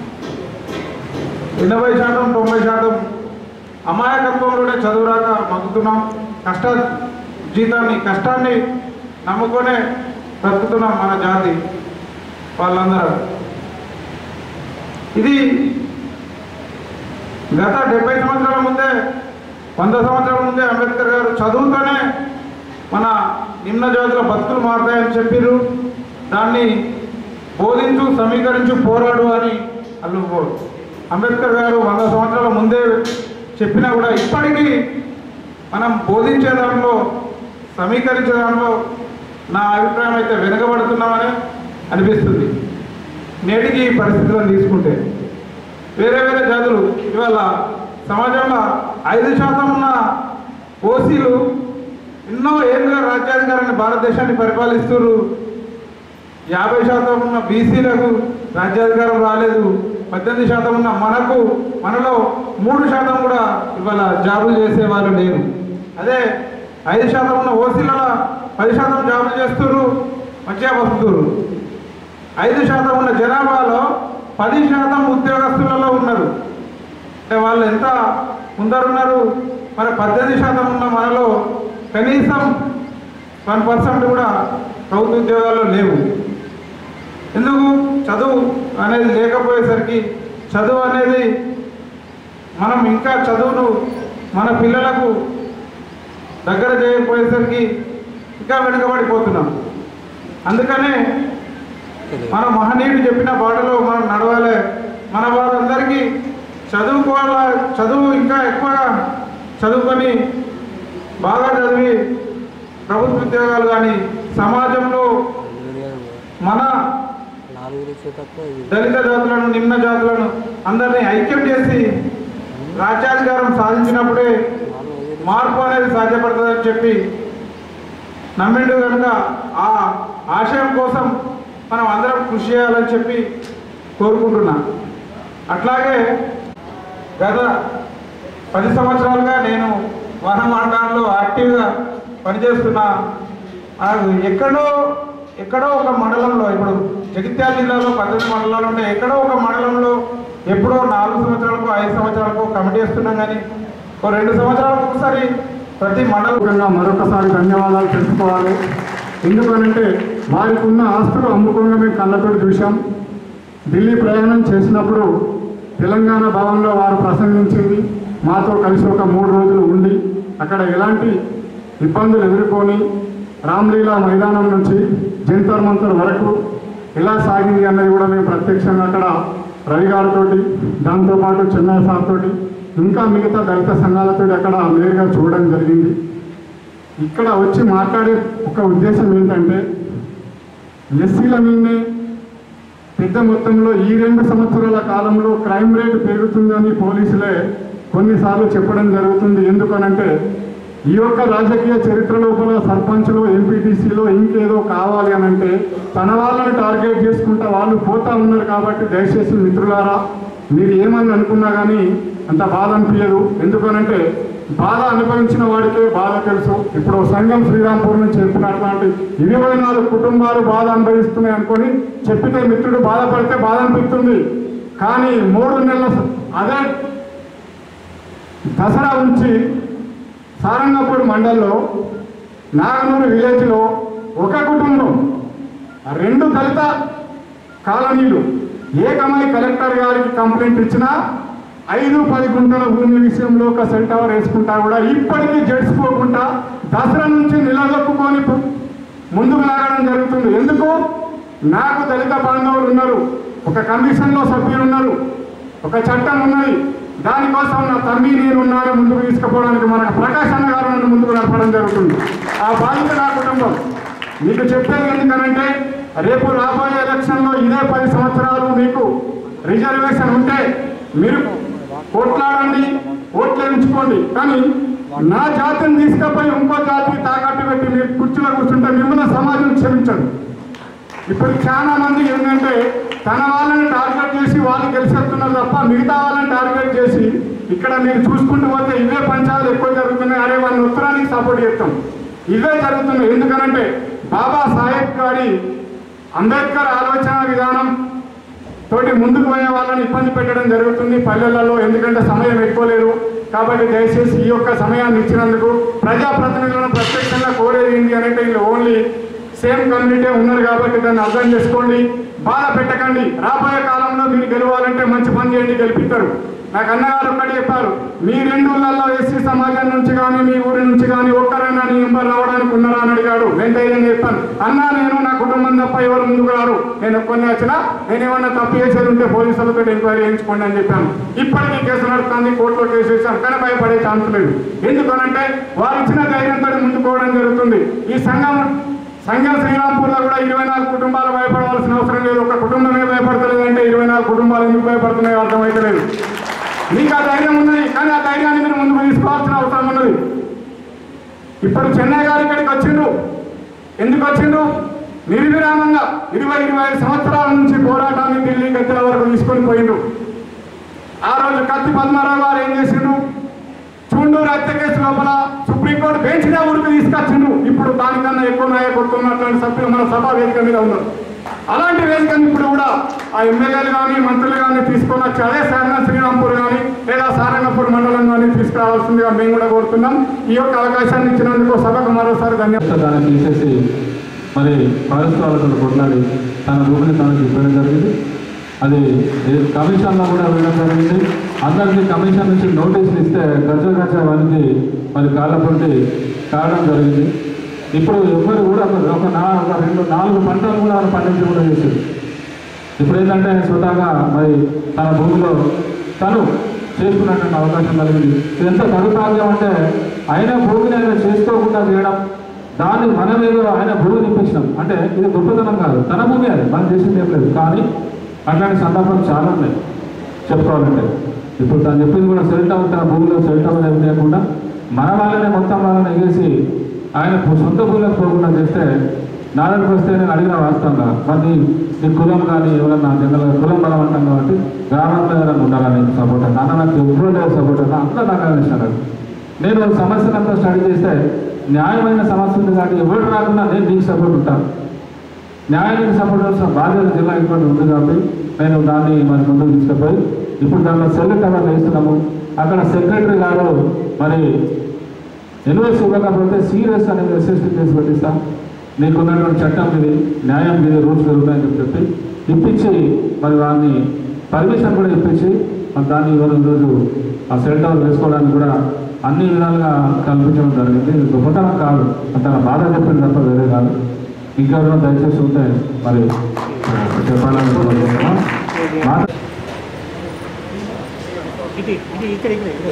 S10: ఎనభై శాతం తొంభై శాతం అమాయకత్వంలోనే చదువురాక మగ్గుతున్నాం కష్ట జీతాన్ని కష్టాన్ని నమ్ముకొనే బ్రతుకుతున్నాం మన జాతి వాళ్ళందరూ ఇది గత డెబ్బై సంవత్సరాల ముందే వంద సంవత్సరాల ముందే అంబేద్కర్ గారు చదువుతోనే మన నిమ్న జాతుల బతుకులు మారుతాయని చెప్పారు దాన్ని బోధించు సమీకరించు పోరాడు అని వాళ్ళు అంబేద్కర్ గారు వంద సంవత్సరాల ముందే చెప్పినా కూడా ఇప్పటికీ మనం బోధించే దాంట్లో సమీకరించే దాంట్లో నా అభిప్రాయం అయితే వెనుకబడుతున్నామని అనిపిస్తుంది నేటికి ఈ పరిస్థితులను తీసుకుంటే వేరే వేరే జాతులు ఇవాళ సమాజంలో ఐదు శాతం ఉన్న ఓసీలు ఎన్నో ఏళ్ళుగా రాజ్యాధికారాన్ని భారతదేశాన్ని పరిపాలిస్తున్నారు యాభై శాతం ఉన్న బీసీలకు రాజ్యాధికారం రాలేదు పద్దెనిమిది శాతం ఉన్న మనకు మనలో మూడు శాతం కూడా ఇవాళ జాబులు చేసేవాళ్ళు లేరు అదే ఐదు శాతం ఉన్న ఓసీలలో పది శాతం జాబులు చేస్తున్నారు మంచిగా బతుకుతున్నారు ఐదు శాతం ఉన్న జనాభాలో పది శాతం ఉద్యోగస్తులలో ఉన్నారు అంటే వాళ్ళు ఎంత ముందరున్నారు మరి పద్దెనిమిది శాతం ఉన్న మనలో కనీసం వన్ పర్సెంట్ కూడా ప్రభుత్వ ఉద్యోగాల్లో లేవు ఎందుకు చదువు అనేది లేకపోయేసరికి చదువు అనేది మనం ఇంకా చదువును మన పిల్లలకు దగ్గర చేయకపోయేసరికి ఇంకా వెనుకబడిపోతున్నాం అందుకనే మన మహనీయుడు చెప్పిన బాటలో మనం నడవాలి మన వారందరికీ చదువుకోవాల చదువు ఇంకా ఎక్కువగా చదువుకొని బాగా చదివి ప్రభుత్వ ఉద్యోగాలు కానీ సమాజంలో మన దళిత జాతులను నిమ్న జాతులను అందరినీ ఐక్యం చేసి రాజ్యాధికారం సాధించినప్పుడే మార్పు అనేది సాధ్యపడుతుందని చెప్పి నమ్మిండు కనుక ఆ ఆశయం కోసం మనం అందరం కృషి చేయాలని చెప్పి కోరుకుంటున్నా అట్లాగే గత పది సంవత్సరాలుగా నేను వన మండలంలో యాక్టివ్గా పనిచేస్తున్నా నాకు ఎక్కడో ఎక్కడో ఒక మండలంలో ఇప్పుడు జగిత్యాల జిల్లాలో పద్దెనిమిది మండలాలు ఉంటే ఎక్కడో ఒక మండలంలో ఎప్పుడో నాలుగు సంవత్సరాలకు ఐదు సంవత్సరాలకు కమిటీ వేస్తున్నాం కానీ ఒక రెండు సంవత్సరాలకు ఒకసారి ప్రతి మండలంగా
S14: మరొకసారి ధన్యవాదాలు తెలుసుకోవాలి ఎందుకనంటే వారికి ఉన్న ఆస్తులు అమ్ముకోగా మేము కళ్ళతో చూశాం ఢిల్లీ ప్రయాణం చేసినప్పుడు తెలంగాణ భవన్లో వారు ప్రసంగించింది మాతో కలిసి ఒక మూడు రోజులు ఉండి అక్కడ ఎలాంటి ఇబ్బందులు ఎదుర్కొని రామ్లీలా మైదానం నుంచి జంతర్ మంతర్ వరకు ఎలా సాగింది అన్నది కూడా మేము ప్రత్యక్షంగా అక్కడ రవి గారితో దాంతోపాటు చెన్నై సార్ తోటి ఇంకా మిగతా దళిత సంఘాలతో అక్కడ నేరుగా చూడడం జరిగింది ఇక్కడ వచ్చి మాట్లాడే ఒక ఉద్దేశం ఏంటంటే ఎస్సీల మీదనే పెద్ద మొత్తంలో ఈ రెండు సంవత్సరాల కాలంలో క్రైమ్ రేట్ పెరుగుతుందని పోలీసులే కొన్నిసార్లు చెప్పడం జరుగుతుంది ఎందుకనంటే ఈ యొక్క రాజకీయ చరిత్ర లోపల సర్పంచ్లో ఎంపీటీసీలో ఇంకేదో కావాలి అని అంటే తన వాళ్ళని టార్గెట్ చేసుకుంటా వాళ్ళు పోతా ఉన్నారు కాబట్టి దయచేసి మిత్రులారా మీరు ఏమని అనుకున్నా కానీ అంత బాధ అనిపించదు ఎందుకనంటే బాధ అనుభవించిన వాడికే బాధ తెలుసు ఇప్పుడు సంఘం శ్రీరాంపూర్ నుంచి చెప్పినట్లాంటి ఇరవై నాలుగు కుటుంబాలు బాధ అనుభవిస్తున్నాయి అనుకొని చెప్పితే మిత్రుడు బాధపడితే బాధ అనిపిస్తుంది కానీ మూడు నెలల స- అదే దసరా ఉంచి సారంగపూడి మండల్లో నాగనూరు విలేజ్లో ఒక కుటుంబం రెండు దళిత కాలనీలు ఏకమై కలెక్టర్ గారికి కంప్లైంట్ ఇచ్చినా ఐదు పది గుంటల భూమి విషయంలో ఒక సెల్ టవర్ వేసుకుంటా కూడా ఇప్పటికీ జడిసిపోకుండా దసరా నుంచి నిలదొక్కుకొని పు- ముందుకు లాగడం జరుగుతుంది ఎందుకు నాకు దళిత బాంధవులు ఉన్నారు ఒక కమిషన్లో సభ్యులు ఉన్నారు ఒక చట్టం ఉన్నది దానికోసం నా తమ్మి నేను ఉన్నాను ముందుకు తీసుకుపోవడానికి మన ప్రకాశ్ అన్న గారు నన్ను ముందుకు నడపడం జరుగుతుంది ఆ బాధ్యత నా కుటుంబం మీకు చెప్పేది ఎందుకనంటే రేపు రాబోయే ఎలక్షన్లో ఇదే పది సంవత్సరాలు మీకు రిజర్వేషన్ ఉంటే మీరు కొట్లాడండి ఓట్లు ఎంచుకోండి కానీ నా జాతిని తీసుకుపోయి ఇంకో జాతికి తాకట్టు పెట్టి మీరు కుర్చీలో కూర్చుంటే మిమ్మల్ని సమాజం క్షమించదు ఇప్పుడు చాలా మంది ఏంటంటే తన వాళ్ళని టార్గెట్ చేసి వాళ్ళు గెలిచేస్తున్నారు తప్ప మిగతా వాళ్ళని టార్గెట్ చేసి ఇక్కడ మీరు చూసుకుంటూ పోతే ఇవే పంచాలు ఎక్కువ జరుగుతున్నాయి అరే వాళ్ళని ఉత్తరానికి సపోర్ట్ చేస్తాం ఇవే జరుగుతున్నాయి ఎందుకనంటే బాబా సాహెబ్ గారి అంబేద్కర్ ఆలోచన విధానం తోటి ముందుకు పోయే వాళ్ళని ఇబ్బంది పెట్టడం జరుగుతుంది పల్లెలలో ఎందుకంటే సమయం ఎక్కువ లేదు కాబట్టి దయచేసి ఈ యొక్క సమయాన్ని ఇచ్చినందుకు ప్రజాప్రతినిధులను ప్రత్యక్షంగా కోరేది ఏంటి అంటే వీళ్ళు ఓన్లీ సేమ్ కమ్యూనిటీ ఉన్నారు కాబట్టి దాన్ని అర్థం చేసుకోండి బాధ పెట్టకండి రాబోయే కాలంలో మీరు గెలవాలంటే మంచి పని చేయండి గెలిపిస్తారు నాకు అన్నగారు ఒక్కటి చెప్పారు మీ రెండు ఊళ్ళల్లో ఎస్సీ సమాజం నుంచి కానీ మీ ఊరి నుంచి కానీ ఒక్కరైనా నీ నెంబర్ రావడానికి ఉన్నారా అని అడిగాడు నేను ధైర్యంగా చెప్పాను అన్నా నేను నా కుటుంబం తప్ప ఎవరు ముందుకు రారు నేను ఒక్కరిని వచ్చినా నేను ఏమన్నా తప్పు చేసేది ఉంటే పోలీసులతో ఎంక్వైరీ చేయించుకోండి అని చెప్పాను ఇప్పటికీ కేసు నడుస్తుంది కోర్టులో కేసు వేసాం కానీ భయపడే ఛాన్స్ లేదు ఎందుకనంటే వారు ఇచ్చిన ధైర్యంతో ముందుకు పోవడం జరుగుతుంది ఈ సంఘం సంఘం శ్రీరాంపూర్లో కూడా ఇరవై నాలుగు కుటుంబాలు భయపడవలసిన అవసరం లేదు ఒక కుటుంబమే భయపడతలేదు అంటే ఇరవై నాలుగు కుటుంబాలు ఎందుకు భయపడుతున్నాయో అర్థమైతలేదు మీకు ఆ ధైర్యం ఉన్నది కానీ ఆ ధైర్యాన్ని మీరు ముందుకు తీసుకోవాల్సిన అవసరం ఉన్నది ఇప్పుడు చెన్నై గారు ఇక్కడికి వచ్చిండు ఎందుకు వచ్చిండు నిర్విరామంగా ఇరవై ఇరవై ఐదు సంవత్సరాల నుంచి పోరాటాన్ని ఢిల్లీ గద్దెల వరకు తీసుకొని పోయిండు ఆ రోజు కత్తి పద్మారావు గారు ఏం చేసిండు చూండూరు హత్య కేసు లోపల సుప్రీంకోర్టు బెంచ్నే ఊరికి తీసుకొచ్చిండు ఇప్పుడు దానికన్నా ఎక్కువ నాయకుడు ఉన్నటువంటి సభ్యులు మన సభా వేదిక మీద ఉన్నారు అలాంటి వేదికను ఇప్పుడు కూడా ఆ ఎమ్మెల్యేలు కానీ మంత్రులు కానీ తీసుకొని వచ్చి అదే సారణ శ్రీరాంపూర్ కానీ లేదా సారంగపూర్ మండలం కానీ తీసుకురావాల్సిందిగా మేము కూడా కోరుతున్నాం ఈ యొక్క అవకాశాన్ని ఇచ్చినందుకు సభకు మరోసారి ధన్యవాదాలు
S4: దాన్ని తీసేసి మరి ఫారెస్ట్ వాళ్ళతో కొట్లాడి తన భూమిని తనకి ఇవ్వడం జరిగింది అది ఏ- కమిషన్లో కూడా వెళ్ళడం జరిగింది అందరికీ కమిషన్ నుంచి నోటీసులు ఇస్తే గజ గజ వాళ్ళకి మరి కాళ్ళ పొంటి కావడం జరిగింది ఇప్పుడు ఎవరు కూడా ఒక ఒక నా ఒక రెండు నాలుగు పంటలు కూడా ఆయన పండించకుండా చేసింది ఇప్పుడు ఏంటంటే స్వతహాగా మరి తన భూమిలో తను చేసుకున్నటువంటి అవకాశం కలిగింది ఇది ఎంత దౌర్భాగ్యం అంటే ఆయన భూమిని ఆయన చేసుకోకుండా చేయడం దాన్ని మనం ఏదో ఆయన భూమి నిప్పించినాం అంటే ఇది గొప్పతనం కాదు తన భూమి అది మనం చేసింది ఏం లేదు కానీ అట్లాంటి సందర్భాలు చాలా ఉన్నాయి చెప్పుకోవాలంటే ఇప్పుడు తను చెప్పింది కూడా సెల్ టవర్ తన భూమిలో సెల్ టవర్ ఏమి లేకుండా మన వాళ్ళనే మొత్తం వాళ్ళని ఎగేసి ఆయన సొంత భూమిలోకి పోకుండా చేస్తే నాలుగు వస్తే నేను అడిగిన వాస్తవంగా మరి నీ కులం కానీ ఎవరన్నా జనరల్గా కులం బలం అంటాం కాబట్టి గ్రామంలో ఎవరైనా ఉండాలని నీకు సపోర్ట్ అన్న అన్న నాకు ఎవరు లేదు సపోర్ట్ అన్న అంతా నాకు అనిపిస్తున్నారు నేను ఒక సమస్యను అంతా స్టడీ చేస్తే న్యాయమైన సమస్య ఉంది కాబట్టి ఎవరు రాకుండా నేను నీకు సపోర్ట్ ఉంటాను న్యాయానికి సపోర్ట్ చేసిన బాధ్యత జిల్లా ఇటువంటి ఉంది కాబట్టి నేను దాన్ని మరి ముందుకు తీసుకుపోయి ఇప్పుడు దానిలో సెల్ టవర్ వేస్తున్నాము అక్కడ సెక్రటరీ గారు మరి ఎన్ఓసి ఇవ్వకపోతే సీరియస్ అనేది ఎస్ఎస్టీ కేసు పెట్టిస్తాం నీకున్నటువంటి చట్టం ఇది న్యాయం ఇది రూల్స్ జరుగుతాయని చెప్పి ఇప్పించి మరి వారిని పర్మిషన్ కూడా ఇప్పించి మరి దాన్ని ఇవాళ ఈరోజు ఆ సెల్ టవర్ వేసుకోవడానికి కూడా అన్ని విధాలుగా కల్పించడం జరిగింది ఇది గొప్పతనం కాదు తన బాధ చెప్పింది తప్ప వేరే కాదు ఇంకెవరైనా దయచేసి ఉంటే మరి చెప్పాలని కోరుకుంటున్నాం మాట
S5: ఇది ఇది ఇక్కడ ఇక్కడ ఇక్కడ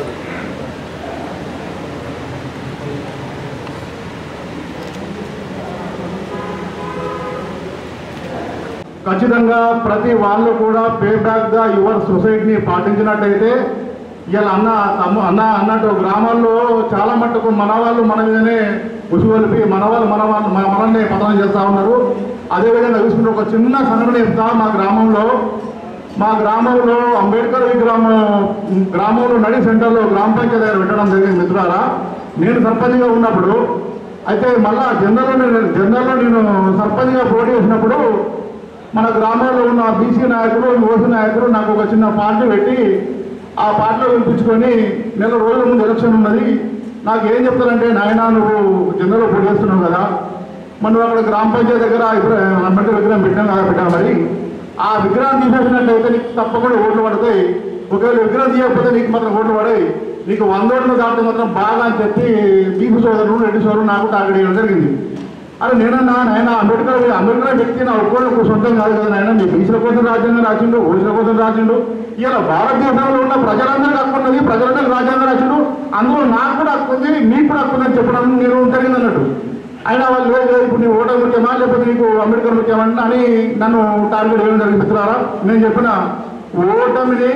S14: ఖచ్చితంగా ప్రతి వాళ్ళు కూడా పే బ్యాక్గా యువర్ సొసైటీని పాటించినట్టయితే ఇలా అన్న తమ్ము అన్న అన్నట్టు గ్రామాల్లో చాలా మట్టుకు మన వాళ్ళు మన మీదనే ఉసుగొలిపి మన వాళ్ళు మన వాళ్ళు మన మనల్ని పతనం చేస్తూ ఉన్నారు అదేవిధంగా చూసుకుంటే ఒక చిన్న సంఘటన చెప్తా మా గ్రామంలో మా గ్రామంలో అంబేద్కర్ విగ్రామం గ్రామంలో నడి సెంటర్లో గ్రామ పంచాయతీ దగ్గర పెట్టడం జరిగింది మిత్రులారా నేను సర్పంచ్గా ఉన్నప్పుడు అయితే మళ్ళా జనరల్లో నేను జనరల్లో నేను సర్పంచ్గా పోటీ చేసినప్పుడు మన గ్రామంలో ఉన్న బీసీ నాయకులు ఓసీ నాయకులు నాకు ఒక చిన్న పార్టీ పెట్టి ఆ పార్టీలో పిలిపించుకొని నెల రోజుల ముందు ఎలక్షన్ ఉన్నది నాకు ఏం చెప్తారంటే నాయన నువ్వు జనరల్లో పోటీ చేస్తున్నావు కదా మనం అక్కడ గ్రామ పంచాయతీ దగ్గర ఇప్పుడు అంబేద్కర్ విగ్రహం పెట్టాం కదా పెట్టాం మరి ఆ విగ్రహం తీసేసినట్లయితే నీకు తప్పకుండా ఓట్లు పడతాయి ఒకవేళ విగ్రహం తీయకపోతే నీకు మాత్రం ఓట్లు పడాయి నీకు వంద ఓట్లు దాటితే మాత్రం బాగా అని చెప్పి బీపీ సోదరులు రెడ్డి సోదరులు నాకు టార్గెట్ చేయడం జరిగింది అరే నేనన్నా నాయన అంబేద్కర్ అంబేద్కర్ వ్యక్తి నా ఒక్కరికి సొంతం కాదు కదా నాయన మీ బీసీల కోసం రాజ్యాంగం రాసిండు ఓసీల కోసం రాసిండు ఇలా భారతదేశంలో ఉన్న ప్రజలందరికీ హక్కు ఉన్నది ప్రజలందరికీ రాజ్యాంగం రాసిండు అందులో నాకు కూడా హక్కు ఉంది మీకు కూడా హక్కు ఉందని చెప్పడం నేను జరిగింది అన్నట్టు అయినా వాళ్ళు లేదు లేదు, ఇప్పుడు నీ ఓటర్ ముఖ్యమా లేకపోతే నీకు అంబేద్కర్ ముఖ్యమా అని నన్ను టార్గెట్ చేయడం జరిగింది మిత్రులారా నేను చెప్పిన ఓటమిని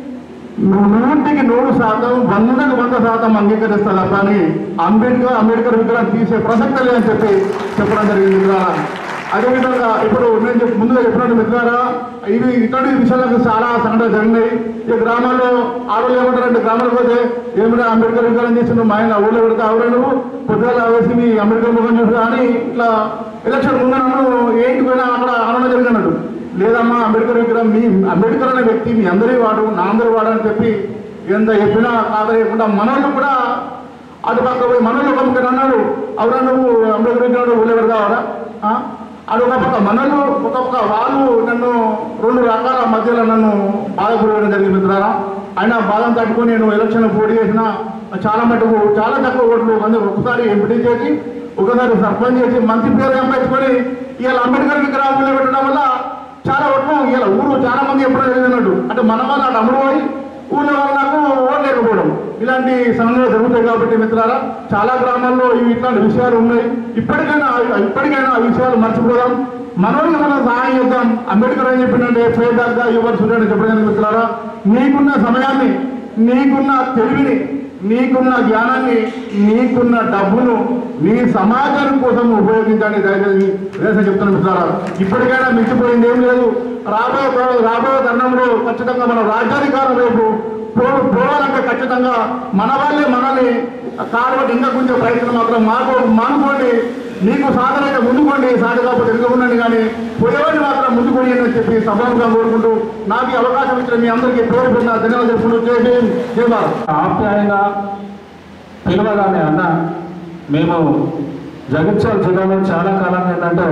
S14: నూటికి నూరు శాతం వందకి వంద శాతం అంగీకరిస్తా తప్ప అని అంబేద్కర్ అంబేద్కర్ విగ్రహం తీసే ప్రసక్తి లేదని చెప్పి చెప్పడం జరిగింది మిత్రులారా అదేవిధంగా ఇప్పుడు నేను చెప్పి ముందుగా చెప్పినట్టు మిత్రులారా ఇవి ఇటువంటి విషయాలకు చాలా సంఘటన జరిగినాయి ఈ గ్రామాల్లో ఆడవాళ్ళు ఏమంటారంటే గ్రామాలకు పోతే ఏమిటా అంబేద్కర్ విగ్రహం చేసి నువ్వు మా ఆయన ఊళ్ళో పెడితే అవరే నువ్వు పొద్దుగా వేసి మీ అంబేద్కర్ ముఖం చూసి అని ఇట్లా ఎలక్షన్ ముందు నన్ను ఏంటి పోయినా అక్కడ ఆనందం జరిగినట్టు లేదమ్మా అంబేద్కర్ విగ్రహం మీ అంబేద్కర్ అనే వ్యక్తి మీ అందరి వాడు నా అందరి వాడు అని చెప్పి ఎంత చెప్పినా కాదలేకుండా మనోళ్ళు కూడా అటు పక్క పోయి మనోళ్ళు ఒక ముఖ్యం అన్నాడు అవునా నువ్వు అంబేద్కర్ విగ్రహం ఊళ్ళో పెడతావరా అటు ఒక పక్క మనలు ఒక పక్క వాళ్ళు నన్ను రెండు రకాల మధ్యలో నన్ను బాధపడడం జరిగింది మిత్రులారా అయినా బాధను తట్టుకొని నేను ఎలక్షన్ పోటీ చేసిన చాలా మటుకు చాలా తక్కువ ఓట్లు అందరూ ఒకసారి ఎంపీ చేసి ఒకసారి సర్పంచ్ చేసి మంత్రి పేరు సంపాదించుకొని ఇవాళ అంబేద్కర్ విగ్రహం ఊళ్ళో పెట్టడం వల్ల చాలా ఓట్లు ఇవాళ ఊరు చాలా మంది ఎప్పుడో జరిగినట్టు అంటే మన వల్ల అటు అమ్ముడు పోయి ఊళ్ళో వాళ్ళు నాకు ఓట్ లేకపోవడం ఇలాంటి సమయంలో జరుగుతాయి కాబట్టి మిత్రులారా చాలా గ్రామాల్లో ఇవి ఇట్లాంటి విషయాలు ఉన్నాయి ఇప్పటికైనా ఇప్పటికైనా ఆ విషయాలు మర్చిపోదాం మనోళ్ళకి మనం సహాయం చేద్దాం అంబేద్కర్ అని చెప్పినంటే పేదగా యువర్ చూడండి చెప్పడం మిత్రులారా నీకున్న సమయాన్ని నీకున్న తెలివిని నీకున్న జ్ఞానాన్ని నీకున్న డబ్బును నీ సమాజం కోసం ఉపయోగించండి దయచేసి వేస చెప్తున్న మిత్రులారా ఇప్పటికైనా మించిపోయింది ఏం లేదు రాబోయే కాలం- రాబోయే తరుణంలో ఖచ్చితంగా మన రాజ్యాధికారం రేపు పో- పోవాలంటే ఖచ్చితంగా మన వాళ్ళే మనల్ని కాబట్టి ఇంకా కొంచెం ప్రయత్నం మాత్రం మాకు మానుకోండి మీకు సాధనగా ముందుకోండి సాధ కాకపోతే ఎందుకు ఉండండి కానీ పోయేవాడిని మాత్రం ముందుకోండి అని చెప్పి సభాముగా కోరుకుంటూ నాకు ఈ అవకాశం ఇచ్చిన మీ అందరికీ పేరు పెరిగిన ధన్యవాదాలు చెప్పుకుంటూ జై భీమ్ జై భారత్
S4: ఆప్యాయంగా పిలవగానే అన్న మేము జగిత్యాల జిల్లాలో చాలా కాలం ఏంటంటే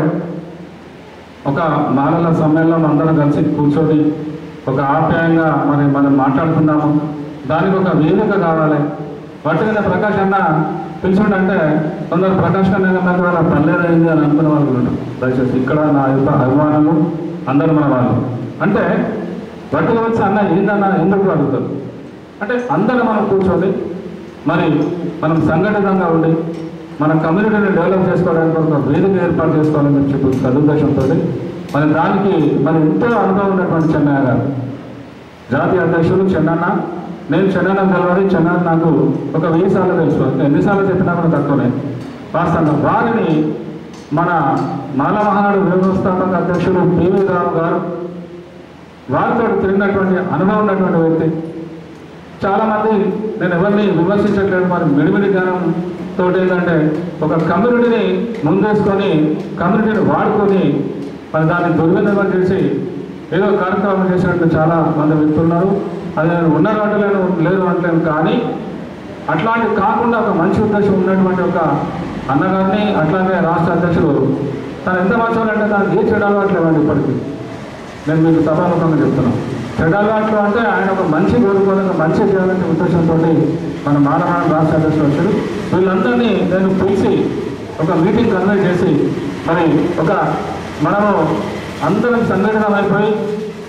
S4: ఒక మాలల సమ్మేళనం అందరం కలిసి కూర్చొని ఒక ఆప్యాయంగా మరి మనం మాట్లాడుతున్నాము దానికి ఒక వేదిక కావాలి వట్టుగా ప్రకాష్ అన్న పిలిచిండంటే కొందరు ప్రకాష్ అన్న మీద వాళ్ళ పల్లెదైంది అని అనుకునే వాళ్ళు ఉన్నారు దయచేసి ఇక్కడ నా యొక్క అభిమానులు అందరు మన వాళ్ళు అంటే వట్టుగా వచ్చి అన్న ఏందన్న ఎందుకు అడుగుతారు అంటే అందరూ మనం కూర్చోండి మరి మనం సంఘటితంగా ఉండి మన కమ్యూనిటీని డెవలప్ చేసుకోవడానికి ఒక వేదిక ఏర్పాటు చేసుకోవాలని చెప్పి సదుద్దేశంతో మరి దానికి మరి ఎంతో అనుభవం ఉన్నటువంటి చెన్నయ్య గారు జాతీయ అధ్యక్షులు చెన్నన్న నేను చెన్నన్న తెలవాలి చెన్నన్న నాకు ఒక వెయ్యి సార్లు తెలుసు ఎన్నిసార్లు చెప్పినా కూడా తక్కువనే వాస్తవంగా వారిని మన మాల మహానాడు వ్యవస్థాపక అధ్యక్షులు పివి రావు గారు వారితో తిరిగినటువంటి అనుభవం ఉన్నటువంటి వ్యక్తి చాలా మంది నేను ఎవరిని విమర్శించట్లేదు మరి మిడిమిడి జ్ఞానం తోటి ఏంటంటే ఒక కమ్యూనిటీని ముందేసుకొని కమ్యూనిటీని వాడుకొని మరి దాన్ని దుర్వినియోగం చేసి ఏదో కార్యక్రమం చేసినట్టు చాలా మంది వ్యక్తులు ఉన్నారు అది నేను ఉన్నారు అంటలేను లేదు అంటలేను కానీ అట్లాంటి కాకుండా ఒక మంచి ఉద్దేశం ఉన్నటువంటి ఒక అన్నగారిని అట్లాగే రాష్ట్ర అధ్యక్షులు తను ఎంత మంచి అంటే దాన్ని ఏ చెడు అలవాట్లేవండి ఇప్పటికీ నేను మీకు సభాముఖంగా చెప్తున్నాను చెడు అలవాట్లు అంటే ఆయన ఒక మంచి కోరుకోవాలి ఒక మంచి చేయాలనే ఉద్దేశంతో మన మానవాళి రాష్ట్ర అధ్యక్షులు వచ్చారు వీళ్ళందరినీ నేను పిలిచి ఒక మీటింగ్ కన్వెక్ట్ చేసి మరి ఒక మనము అందరం సంఘటన అయిపోయి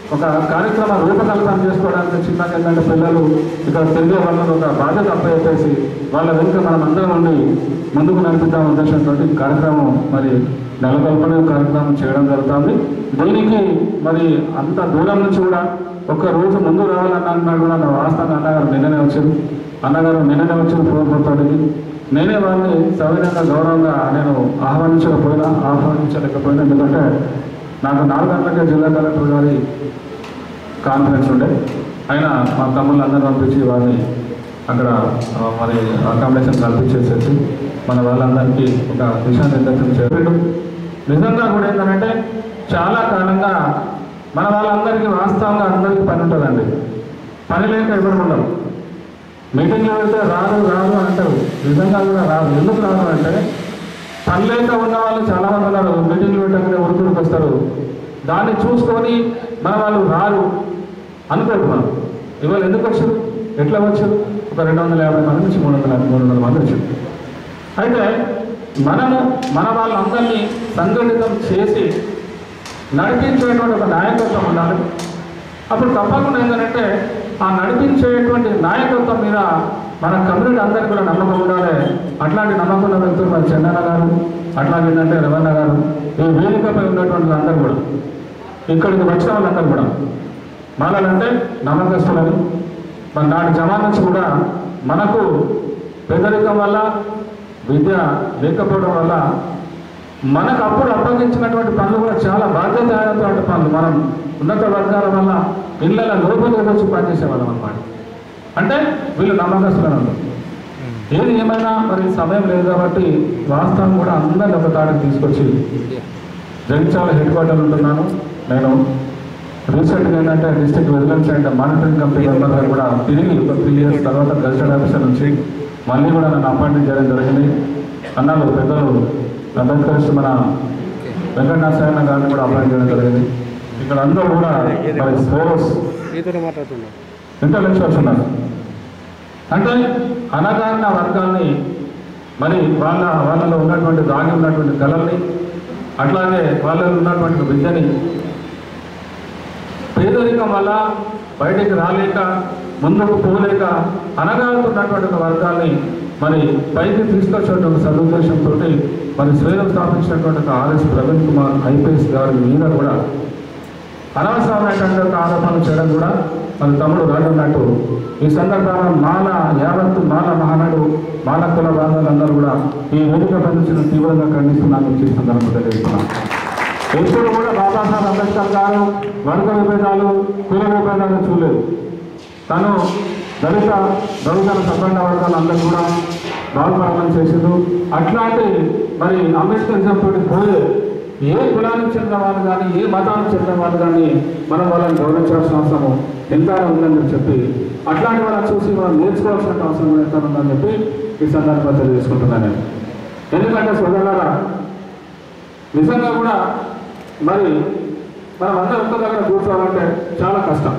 S4: ఒక కార్యక్రమ రూపకల్పన చేసుకోవడానికి చిన్న ఏంటంటే పిల్లలు ఇక్కడ తిరిగే వాళ్ళని ఒక బాధ్యత అప్పచెప్పేసి వాళ్ళ వెనుక మనం అందరం ఉండి ముందుకు నడిపిద్దాం ఉద్దేశంతో ఈ కార్యక్రమం మరి నెలకొల్పనే కార్యక్రమం చేయడం జరుగుతుంది దీనికి మరి అంత దూరం నుంచి కూడా ఒక్క రోజు ముందు రావాలన్నా కూడా నా వాస్తవంగా అన్నగారు నిన్ననే వచ్చారు అన్నగారు నిన్ననే వచ్చారు పూర్వపోతాడికి నేనే వాళ్ళని సవినంగా గౌరవంగా నేను ఆహ్వానించకపోయినా ఆహ్వానించలేకపోయినా ఎందుకంటే నాకు నాలుగు గంటలకే జిల్లా కలెక్టర్ గారి కాన్ఫరెన్స్ ఉండే అయినా మా తమ్ముళ్ళు అందరూ పంపించి వారిని అక్కడ ఆ, మరి అకామిడేషన్ కల్పించేసేసి మన వాళ్ళందరికీ ఒక దిశానిర్దేశం చెప్పాడు నిజంగా కూడా ఏంటంటే చాలా కాలంగా మన వాళ్ళందరికీ వాస్తవంగా అందరికీ పని ఉంటుందండి పని లేక ఎవరు ఉండరు మీటింగ్లో వెళ్తే రాదు రాదు అంటారు నిజంగా కూడా రాదు ఎందుకు రాదు అంటే పని లేక ఉన్న వాళ్ళు చాలా మంది ఉన్నారు మీటింగ్లు పెట్టగానే ఉరుకుడికి వస్తారు దాన్ని చూసుకొని మన వాళ్ళు రారు అనుకోరు మనం ఇవాళ ఎందుకు వచ్చారు ఎట్లా వచ్చారు ఒక రెండు వందల యాభై మంది నుంచి మూడు వందల మూడు వందల మంది వచ్చారు అయితే మనము మన వాళ్ళందరినీ సంఘటితం చేసి నడిపించేటువంటి ఒక నాయకత్వం ఉండాలి అప్పుడు తప్పకుండా ఏంటంటే ఆ నడిపించేటువంటి నాయకత్వం మీద మన కమ్యూనిటీ అందరికీ కూడా నమ్మకం ఉండాలి అట్లాంటి నమ్మకం ఉన్న వ్యక్తులు మన చెన్నన్న గారు అట్లాగే ఏంటంటే రమణ గారు ఈ వేదికపై ఉన్నటువంటి అందరూ కూడా ఇక్కడికి వచ్చిన వాళ్ళందరూ కూడా మాలాలంటే నమ్మకస్తులని మన నాటి జమా నుంచి కూడా మనకు పేదరికం వల్ల విద్య లేకపోవడం వల్ల మనకు అప్పుడు అప్పగించినటువంటి పనులు కూడా చాలా బాధ్యతమైనటువంటి పనులు మనం ఉన్నత వర్గాల వల్ల ఇళ్ళ లోపలికి వచ్చి పనిచేసేవాళ్ళం అనమాట అంటే వీళ్ళు నమ్మకస్తులను ఉన్నారు ఏది ఏమైనా మరి సమయం లేదు కాబట్టి వాస్తవం కూడా అందరిని ఒక తాడికి తీసుకొచ్చి జగిత్యాల హెడ్ క్వార్టర్ ఉంటున్నాను నేను రీసెంట్గా ఏంటంటే district vigilance and monitoring committee member గారు కూడా తిరిగి ఒక త్రీ ఇయర్స్ తర్వాత గజిటెడ్ ఆఫీసర్ నుంచి మళ్ళీ కూడా నన్ను అపాయింట్మెంట్ చేయడం జరిగింది అన్నాడు పెద్దలు అంబేద్కర్ మన వెంకటనారాయణ గారిని కూడా అపాయింట్ చేయడం జరిగింది ఇక్కడ అందరూ కూడా మరి స్పోర్ట్స్ ఇంటలెక్చువల్స్ ఉన్నారు అంటే అనగారిన వర్గాల్ని మరి వాళ్ళ వాళ్ళలో ఉన్నటువంటి దాగి ఉన్నటువంటి కళల్ని అట్లాగే వాళ్ళలో ఉన్నటువంటి విద్యని పేదరికం వల్ల బయటికి రాలేక ముందుకు పోలేక అనగాడుతున్నటువంటి ఒక వర్గాన్ని మరి పైకి తీసుకొచ్చేటువంటి సదుద్దేశంతో మరి శ్రేణం స్థాపించినటువంటి ఒక ఆర్ఎస్ ప్రవీణ్ కుమార్ ఐపీఎస్ గారి మీద కూడా అనవసరమైనటువంటి ఒక ఆరోపణలు చేయడం కూడా మన తమ్ముడు రాజన్నట్టు ఈ సందర్భంగా మాల యావత్తు మాల మహానాడు మాల కుల బాంధవులందరూ కూడా ఈ వేదిక పండించిన తీవ్రంగా ఖండిస్తున్నాను ఈ సందర్భంగా తెలియజేస్తున్నాను ఎప్పుడు కూడా బాబాసాహెబ్ అంబేద్కర్ గారు వర్గ విభేదాలు కుల విభేదాలు చూడలేదు తను దళిత బహుజన సబ్బండ వర్గాలు అందరూ కూడా బాగుపడమని చేసిండు అట్లాంటి మరి అంబేద్కరిజం తోటి పోయే ఏ కులానికి చెందిన వాళ్ళు కానీ ఏ మతానికి చెందిన వాళ్ళు కానీ మనం వాళ్ళని గౌరవించాల్సిన అవసరం ఎంతైనా ఉందని చెప్పి అట్లాంటి వాళ్ళని చూసి మనం నేర్చుకోవాల్సిన అవసరం కూడా ఎంత ఉందని చెప్పి ఈ సందర్భంగా తెలియజేసుకుంటున్నాను నేను ఎందుకంటే సోదరులారా నిజంగా కూడా మరి మనం అందరం ఒక్క దగ్గర కూర్చోవాలంటే చాలా కష్టం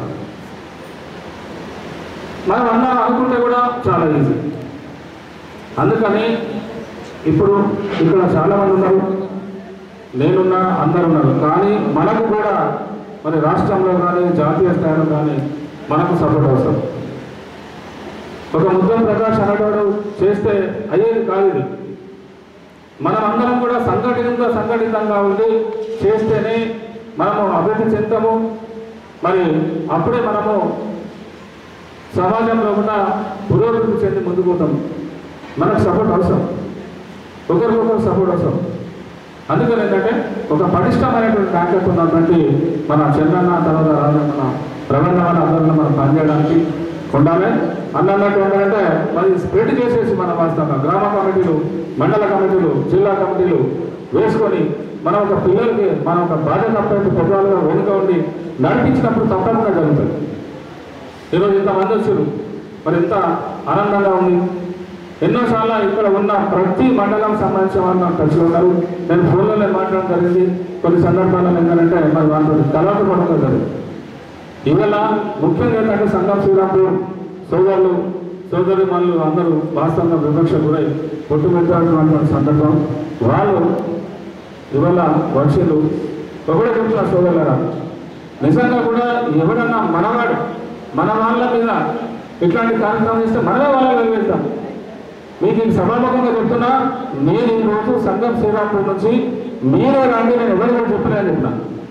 S4: మనం అందరం అనుకుంటే కూడా చాలా ఈజీ అందుకని ఇప్పుడు ఇక్కడ చాలా మంది ఉన్నారు నేనున్నా అందరు ఉన్నారు కానీ మనకు కూడా మరి రాష్ట్రంలో కానీ జాతీయ స్థాయిలో కానీ మనకు సపోర్ట్ అవసరం ఒక ముద్దం ప్రకాష్ అనేవాడు చేస్తే అయ్యేది కాదు ఇది మనం అందరం కూడా సంఘటితంగా సంఘటితంగా ఉండి చేస్తేనే మనము అభివృద్ధి చెందుతాము మరి అప్పుడే మనము సమాజంలో కూడా పురోభివృద్ధి చెంది ముందుకు పోతాం మనకు సపోర్ట్ అవసరం ఒకరికొకరు సపోర్ట్ అవసరం అందుకని ఏంటంటే ఒక పటిష్టమైనటువంటి నాయకత్వం ఉన్నటువంటి మన చంద్రన్న తర్వాత రాజన్న రవణ వాళ్ళ అందరిలో మనం పనిచేయడానికి ఉండాలి అన్నట్టు ఏంటంటే మరి స్ప్రెడ్ చేసేసి మన వాస్తవంగా గ్రామ కమిటీలు మండల కమిటీలు జిల్లా కమిటీలు వేసుకొని మనం ఒక పిల్లలకి మనం ఒక బాధ్యత అప్పటి పెద్దవాళ్ళుగా వెనుక ఉండి నడిపించినప్పుడు తప్పకుండా జరుగుతుంది ఈరోజు ఇంతమంది వచ్చారు మరి ఎంత ఆనందంగా ఉంది ఎన్నోసార్లు ఇక్కడ ఉన్న ప్రతి మండలం సంబంధించిన వాళ్ళు నాకు టచ్లో ఉన్నారు నేను ఫోన్లోనే మాట్లాడడం జరిగింది కొన్ని సందర్భాల్లో ఏంటంటే మరి వాళ్ళతో కలవక కూడా జరిగింది ఇవాళ ముఖ్యంగా ఏంటంటే సంఘం శ్రీరాంపూర్ సోదరులు సోదరి మనులు అందరూ వాస్తవంగా వివక్ష గురై కొట్టుబెట్టాల్సినటువంటి సందర్భం వాళ్ళు ఇవాళ వర్షాలు ఒకటే చెప్తున్నా సోదరులరా నిజంగా కూడా ఎవడన్నా మనవాడు మన వాళ్ళ మీద ఇట్లాంటి కార్యక్రమం చేస్తే మనమే వాళ్ళని వెలివేస్తాం మీకు ఈ సభాముఖంగా చెప్తున్నా నేను ఈ రోజు సంఘం శ్రీరాంపూర్ నుంచి మీరే రండి నేను ఎవరు కూడా చెప్పినా చెప్పిన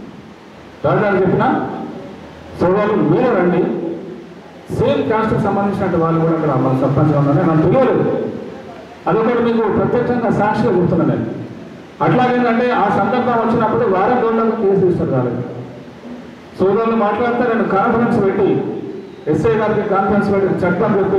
S4: ఎవరిని చెప్పినా సోదరులు మీరే రండి సేమ్ కాస్ట్కి సంబంధించిన వాళ్ళు కూడా అక్కడ మన సర్పంచ్ ఉన్నారని నాకు తెలియలేదు అదొకటి మీకు ప్రత్యక్షంగా సాక్షిగా చెప్తున్నాను నేను అట్లాగేంటంటే ఆ సందర్భం వచ్చినప్పుడు వారం రోజులకు కేసు రిజిస్టర్ కాలేదు సోదరులు మాట్లాడితే నేను కాన్ఫరెన్స్ పెట్టి ఎస్ఐ గారికి కాన్ఫరెన్స్ పెట్టి చట్టం చెప్పి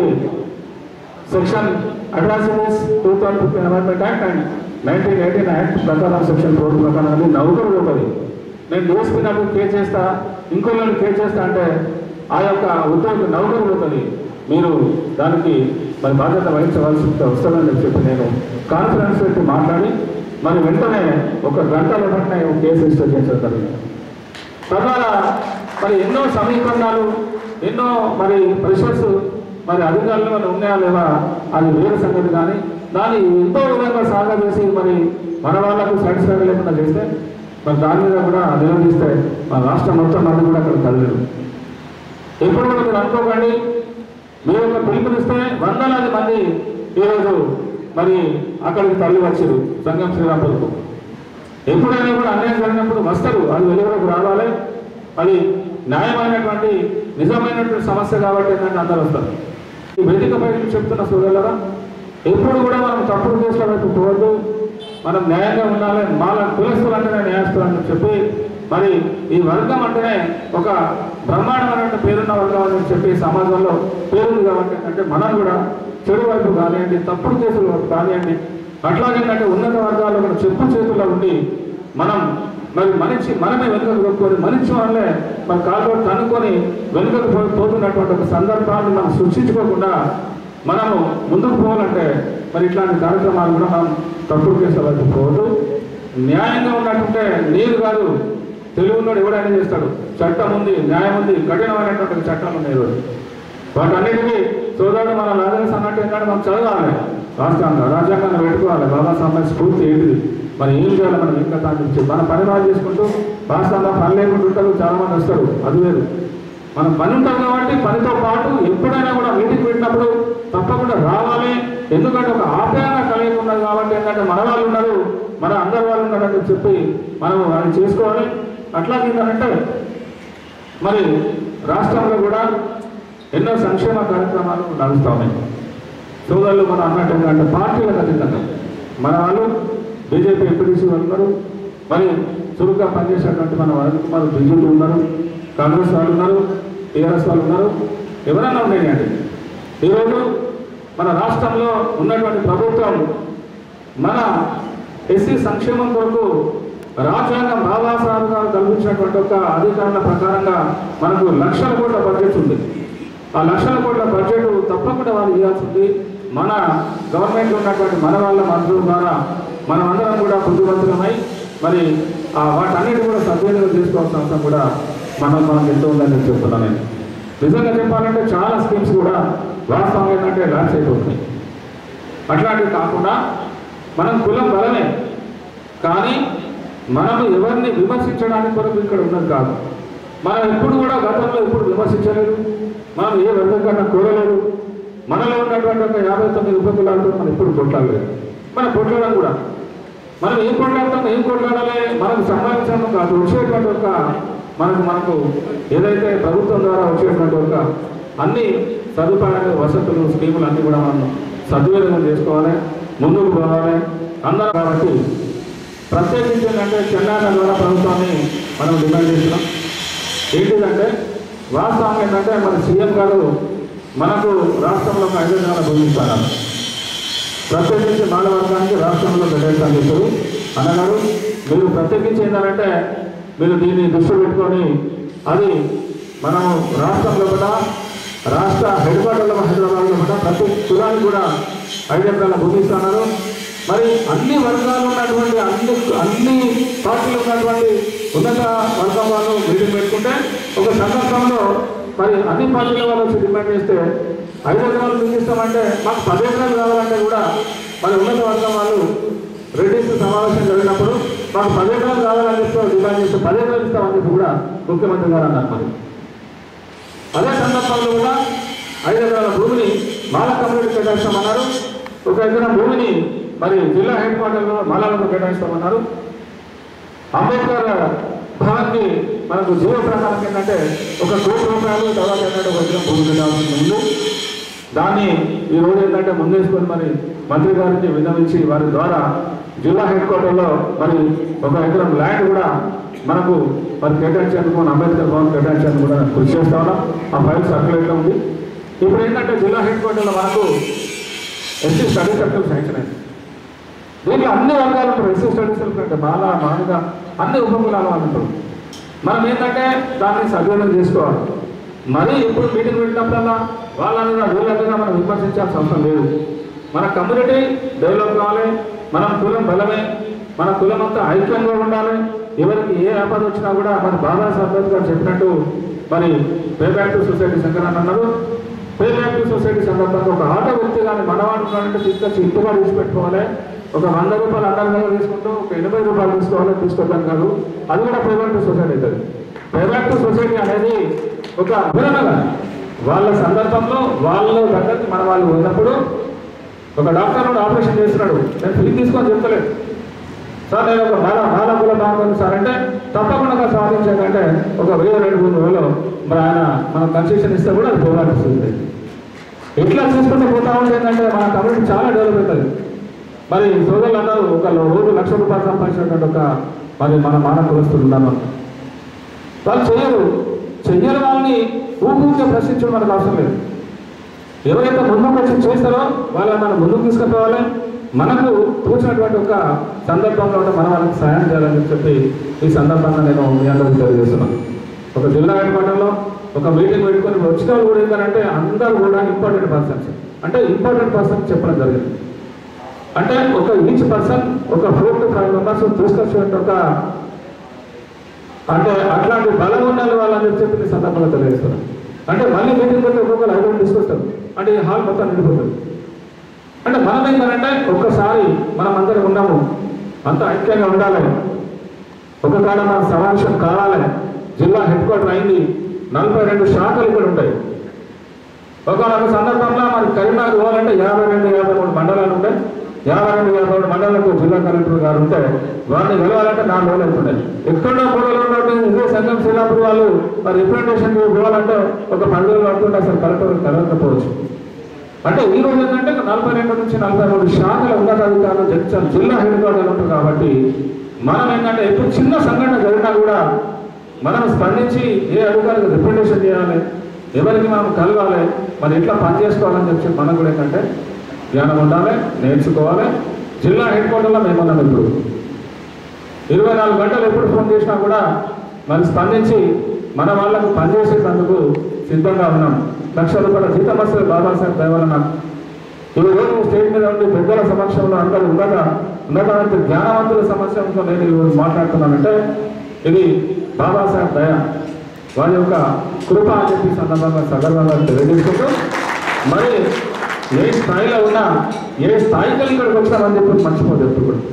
S4: సెక్షన్ అడ్వాన్సీస్ two thousand fifteen amendment act and nineteen eighteen act ప్రకారం సెక్షన్ ఫోర్ ప్రకారం అది నౌకరు పోతుంది నేను డిఎస్పీ నాకు కేసు చేస్తా ఇంకోళ్ళని కేసు చేస్తా అంటే ఆ యొక్క ఉద్యోగి నౌకరు పోతుంది మీరు దానికి మరి బాధ్యత వహించవలసి వస్తుందని చెప్పి నేను కాన్ఫరెన్స్ పెట్టి మాట్లాడి మరి వెంటనే ఒక గంటల వెంటనే ఒక కేసు రిజిస్టర్ చేసడం జరిగింది తద్వారా మరి ఎన్నో సమీకరణాలు ఎన్నో మరి పరిషత్స్ మరి అధికారులు మరి ఉన్నాయా లేవా అది వేరే సంగతి కానీ దాన్ని ఎంతో విధంగా సాగా చేసి మరి మన వాళ్ళకు సాటిస్ఫై లేకుండా చేస్తే మరి దాని మీద కూడా నిలదీస్తే మన రాష్ట్రం మొత్తం మంది కూడా అక్కడ కదలరు ఎప్పుడు కూడా మీరు అనుకోకండి మీరు ఒక పిలుపునిస్తే వందలాది మంది ఈరోజు మరి అక్కడికి తరలి వచ్చారు సంఘం శ్రీరాంపురకు ఎప్పుడైనా కూడా అన్యాయం జరిగినప్పుడు వస్తారు అది వెలుగులోకి రావాలి అది న్యాయమైనటువంటి నిజమైనటువంటి సమస్య కాబట్టి ఏంటంటే అందరూ వస్తారు ఈ వేదికపై నుంచి చెప్తున్న సోదరులరా ఎప్పుడు కూడా మనం తప్పుడు కేసుల వైపు పోవద్దు మనం న్యాయంగా ఉండాలి మాల కులస్తులు అంటేనే న్యాయస్తులు అని చెప్పి మరి ఈ వర్గం అంటేనే ఒక బ్రహ్మాండమైన పేరున్న వర్గం అని చెప్పి సమాజంలో పేరుంది కాబట్టి అంటే మనం కూడా చెడు వైపు కానివ్వండి తప్పుడు కేసులు వైపు కానివ్వండి అట్లాగేంటంటే ఉన్నత వర్గాల్లో మన చెప్పు చేతుల్లో ఉండి మనం మరి మనిషి మనమే వెనుకకు దొక్కుని మనిషి వల్లే మన కాళ్ళు కనుక్కొని వెనుకకు పో- పోతున్నటువంటి ఒక సందర్భాన్ని మనం సృష్టించుకోకుండా మనము ముందుకు పోవాలంటే మరి ఇట్లాంటి కార్యక్రమాలు కూడా మనం తప్పుడు కేసుల వైపు పోవద్దు న్యాయంగా ఉన్నట్టుంటే నేను కాదు తెలుగు ఉన్నాడు ఎవడైనా చేస్తాడు చట్టం ఉంది న్యాయం ఉంది కఠినమైనటువంటి చట్టాలు ఉన్నాయి ఈరోజు వాటన్నిటికీ సోదరుడు మన రాజధాని అన్నట్టు ఏంటంటే మనం చదవాలి రాష్ట్రంగా రాజ్యాంగాన్ని పెట్టుకోవాలి బాబాసాహెబ్ స్ఫూర్తి ఏంటిది మరి ఏం చేయాలి మనం ఇంకా దాని గురించి మన పని వాళ్ళు చేసుకుంటూ రాష్ట్రంలో పని లేకుండా ఉంటారు చాలా మంది వస్తారు అది వేరు మనం పని ఉంటాం కాబట్టి పనితో పాటు ఎప్పుడైనా కూడా మీటింగ్ పెట్టినప్పుడు తప్పకుండా రావాలి ఎందుకంటే ఒక ఆప్యాయంగా కలిగి ఉన్నది కాబట్టి ఏంటంటే మన వాళ్ళు ఉన్నారు మన అందరి వాళ్ళు ఉన్నారని చెప్పి మనం అది చేసుకోవాలి అట్లా ఏంటంటే మరి రాష్ట్రంలో కూడా ఎన్నో సంక్షేమ కార్యక్రమాలు నడుస్తూ ఉన్నాయి సోదరులు మనం అన్నట్టు ఏంటంటే పార్టీలకు అతీతంగా మన వాళ్ళు బీజేపీ ఎంపీటీసీ వాళ్ళు ఉన్నారు మరి చురుగ్గా పనిచేసేటువంటి మన వరుణ్ కుమార్ బీజేపీ ఉన్నారు కాంగ్రెస్ వాళ్ళు ఉన్నారు టీఆర్ఎస్ వాళ్ళు ఉన్నారు ఎవరైనా ఉండేయండి ఈరోజు మన రాష్ట్రంలో ఉన్నటువంటి ప్రభుత్వం మన ఎస్సీ సంక్షేమం కొరకు రాజ్యాంగం బాబాసాహెబ్ గారు కల్పించినటువంటి ఒక అధికారుల ప్రకారంగా మనకు లక్షల కోట్ల బడ్జెట్ ఉంది ఆ లక్షల కోట్ల బడ్జెట్ తప్పకుండా వాళ్ళు ఇవ్వాల్సింది మన గవర్నమెంట్ ఉన్నటువంటి మన వాళ్ళ మంత్రుల ద్వారా మనమందరం కూడా బుద్ధివంతులమై మరి ఆ వాటన్నిటి కూడా సద్వినియోగం చేసుకోవాల్సిన అవసరం కూడా మనం మనం ఎంతో ఉందని నేను చెప్తున్నాను నేను నిజంగా చెప్పాలంటే చాలా స్కీమ్స్ కూడా వాస్తవం ఏంటంటే లాంచ్ అయిపోతున్నాయి అట్లాంటివి కాకుండా మనం కులం బలమే కానీ మనము ఎవరిని విమర్శించడానికి కొరకు ఇక్కడ ఉన్నది కాదు మనం ఎప్పుడు కూడా గతంలో ఎప్పుడు విమర్శించలేదు మనం ఏ వర్గం కోరలేదు మనలో ఉన్నటువంటి ఒక యాభై తొమ్మిది ఉపకులాలతో మనం ఎప్పుడు కొట్లాడలేదు మనం కొట్లాడడం కూడా మనం ఏం కొట్లాడతాం ఏం కొట్లాడాలి మనకు సంబంధించిన కాదు వచ్చేటువంటి ఒక మనకు మనకు ఏదైతే ప్రభుత్వం ద్వారా వచ్చేటువంటి ఒక అన్ని సదుపాయాలు వసతులు స్కీములు అన్నీ కూడా మనం సద్వినియోగం చేసుకోవాలి ముందుకు పోవాలి అందరం కాబట్టి ప్రత్యేకించి ఏంటంటే తెలంగాణ ద్వారా ప్రభుత్వాన్ని మనం డిమాండ్ చేస్తున్నాం ఏంటిదంటే వాస్తవం ఏంటంటే మన సీఎం గారు మనకు రాష్ట్రంలో ఒక ఐదు నెలల భూమి ఇస్తారు ప్రత్యేకించి మాల వర్గానికి రాష్ట్రంలో పెట్టేస్తాను చెప్పారు అన్నగారు మీరు ప్రత్యేకించి ఏంటంటే మీరు దీన్ని దృష్టి పెట్టుకొని అది మనం రాష్ట్రంలో కూడా రాష్ట్ర హెడ్ క్వార్టర్లో హైదరాబాద్లో కూడా ప్రతి కులానికి కూడా ఐదు ఎకరాల భూమి ఇస్తున్నారు మరి అన్ని వర్గాలు ఉన్నటువంటి అన్ని అన్ని పార్టీలు ఉన్నటువంటి ఉన్నత వర్గం వాళ్ళు మీటింగ్ పెట్టుకుంటే ఒక సందర్భంలో మరి అన్ని పార్టీల వాళ్ళు వచ్చి డిమాండ్ చేస్తే ఐదు ఎకరాలు చూపిస్తామంటే మాకు పది ఎకరాలు కావాలంటే కూడా మరి ఉన్నత వర్గం వాళ్ళు రెడ్డిస్ సమావేశం జరిగినప్పుడు మాకు పది ఎకరాలు కావాలని చెప్పి డిమాండ్ చేస్తే పది ఎకరాలు ఇస్తామని చెప్పి కూడా ముఖ్యమంత్రి గారు అన్నారు మరి అదే సందర్భంలో కూడా ఐదు ఎకరాల భూమిని మాల కమ్యూనిటీ కేటాయిస్తామన్నారు ఒక ఎకరం భూమిని మరి జిల్లా హెడ్ క్వార్టర్లో మాలాలకు కేటాయిస్తామన్నారు అంబేద్కర్ భవన్కి మనకు జీవ ప్రకారం ఏంటంటే ఒక కోటి రూపాయలు తర్వాత ఏంటంటే ఒక ఎకరం భూమి కేటాయించి ఉంది దాన్ని ఈ రోజు ఏంటంటే ముందేసుకొని మరి మంత్రి గారికి విన్నవించి వారి ద్వారా జిల్లా హెడ్ క్వార్టర్లో మరి ఒక ఎకరం ల్యాండ్ కూడా మనకు మరి కేటాయించేందుకు మన అంబేద్కర్ భవన్ కేటాయించేందుకు కూడా కృషి చేస్తా ఉన్నాం ఆ ఫైల్ సర్క్యులేట్లో ఉంది ఇప్పుడు ఏంటంటే జిల్లా హెడ్ క్వార్టర్లో మనకు ఎస్సీ స్టడీ సర్కిల్ శాంక్షన్ అయింది దీంట్లో అన్ని వర్గాలు ఉంటారు ఎస్సీ స్టడీ సర్కిల్ అంటే బాల మామూలుగా అన్ని ఉపకులాల వాళ్ళు ఉంటారు మనం ఏంటంటే దాన్ని సద్వినియోగం చేసుకోవాలి మరి ఇప్పుడు మీటింగ్ పెట్టినప్పుడల్లా వాళ్ళని వీళ్ళందరిగా మనం విమర్శించాల్సిన అవసరం లేదు మన కమ్యూనిటీ డెవలప్ కావాలి మనం కులం బలమే మన కులం అంతా ఐక్యంగా ఉండాలి ఎవరికి ఏ ఆపద వచ్చినా కూడా మన బాబాసాహెబ్ అంబేద్కర్ చెప్పినట్టు మరి pay back to society Shankaran అన్నారు పే బ్యాక్ టు సొసైటీ సందర్భంగా ఒక ఆటో వ్యక్తి కానీ మనవాడు ఉన్నాడంటే తీసుకొచ్చి ఇంటిగా తీసిపెట్టుకోవాలి ఒక వంద రూపాయలు అందరి దగ్గర తీసుకుంటూ ఒక ఎనభై రూపాయలు తీసుకోవాలి తీసుకోవడం కాదు అది కూడా పే బ్యాక్ టు సొసైటీ అవుతుంది పే బ్యాక్ టు సొసైటీ అనేది ఒక వివరణగా వాళ్ళ సందర్భంలో వాళ్ళ దగ్గరికి మన వాళ్ళు ఉన్నప్పుడు ఒక డాక్టర్ కూడా ఆపరేషన్ చేస్తున్నాడు నేను ఫీ తీసుకొని చెప్తలేదు సార్ నేను ఒక బాల బాలకుల బాగుంది సార్ అంటే తప్పకుండా సాధించాకంటే ఒక వెయ్యి రెండు మూడు వేలు మరి ఆయన మనం కన్సెషన్ ఇస్తే కూడా అది పోరాడుతుంది ఇట్లా చూసుకుంటూ పోతా ఉంటే ఏంటంటే మన కమ్యూనిటీ చాలా డెవలప్ అవుతుంది మరి సోదరులు అన్నారు ఒక రోజు లక్ష రూపాయలు సంపాదించినటువంటి ఒక మరి మన మానవ కులస్తులు ఉన్నాను వాళ్ళు చేయరు చెయ్యని వాళ్ళని ఊపిరిగా ప్రశ్నించడం మనకు అవసరం లేదు ఎవరైతే ముందుకు వచ్చి చేస్తారో వాళ్ళని మనం ముందుకు తీసుకుపోవాలి మనకు తోచినటువంటి ఒక సందర్భంలో ఉంటే మనం వాళ్ళకి సహాయం చేయాలని చెప్పి ఈ సందర్భంగా నేను మీ అందరికీ తెలియజేస్తున్నాను ఒక జిల్లా హెడ్ క్వార్టర్లో ఒక మీటింగ్ పెట్టుకొని వచ్చిన వాళ్ళు కూడా ఏంటంటే అందరూ కూడా ఇంపార్టెంట్ పర్సన్స్ అంటే ఇంపార్టెంట్ పర్సన్ చెప్పడం జరిగింది అంటే ఒక ఈచ్ పర్సన్ ఒక ఫోర్ టు ఫైవ్ మెంబర్స్ తీసుకొచ్చేటువంటి ఒక అంటే అట్లాంటి బలం ఉన్న వాళ్ళని చెప్పి ఈ సందర్భంగా తెలియజేస్తున్నాను అంటే మళ్ళీ మీటింగ్ పెట్టి ఒక్కొక్కరు ఐదు తీసుకొస్తారు అంటే ఈ హాల్ మొత్తం నిండిపోతుంది అంటే మనం ఏంటంటే ఒక్కసారి మనం అందరం ఉన్నాము అంత ఐక్యంగా ఉండాలి ఒక కాడ మన సమావేశం కావాలి జిల్లా హెడ్ క్వార్టర్ అయింది నలభై రెండు శాఖలు ఇక్కడ ఉంటాయి ఒకనొక సందర్భంలో మరి కరీంనగర్ పోవాలంటే యాభై రెండు యాభై మూడు మండలాలు ఉంటాయి యాభై రెండు యాభై మూడు మండలాలకు జిల్లా కలెక్టర్ గారు ఉంటే వారిని వెళ్ళాలంటే నాలుగు రోజులు అవుతున్నాయి ఎక్కడో మూడలు ఉన్నట్టు ఇదే సంఘం శ్రీరాపురి వాళ్ళు మరి రిప్రజెంటేషన్ పోవాలంటే ఒక పది రోజులు పడుతుంటే అసలు కలెక్టర్ కలగకపోవచ్చు అంటే ఈ రోజు ఏంటంటే నలభై రెండు నుంచి నలభై మూడు శాఖల ఉన్నతాధికారులు జడ్చాలు జిల్లా హెడ్ క్వార్టర్లు ఉంటారు కాబట్టి మనం ఏంటంటే ఎప్పుడు చిన్న సంఘటన జరిగినా కూడా మనం స్పందించి ఏ అధికారికి రిప్రజెంటేషన్ చేయాలి ఎవరికి మనం కలగాలి మరి ఎట్లా పని చేసుకోవాలని చెప్పి మనకు కూడా ఏంటంటే జ్ఞానం ఉండాలి నేర్చుకోవాలి జిల్లా హెడ్ క్వార్టర్లో మేము ఉన్నాం ఇప్పుడు ఇరవై నాలుగు గంటలు ఎప్పుడు ఫోన్ చేసినా కూడా మరి స్పందించి మన వాళ్ళకు పనిచేసేందుకు సిద్ధంగా ఉన్నాం లక్ష రూపాయల జీతం వస్తుంది బాబాసాహెబ్ దయవలన ఈ రోజు స్టేట్ మీద ఉండి పెద్దల సమక్షంలో అందరూ ఉన్నత ఉన్నతమైన జ్ఞానవంతుల సమక్షంలో నేను ఈరోజు మాట్లాడుతున్నానంటే ఇది బాబాసాహెబ్ దయ వారి యొక్క కృప అని చెప్పి ఈ సందర్భంగా సగర్వంగా తెలియజేసుకుంటూ మరి ఏ స్థాయిలో ఉన్నా ఏ స్థాయికి వెళ్ళి ఇక్కడికి వచ్చామని చెప్పి మర్చిపోదు ఎప్పుడు కూడా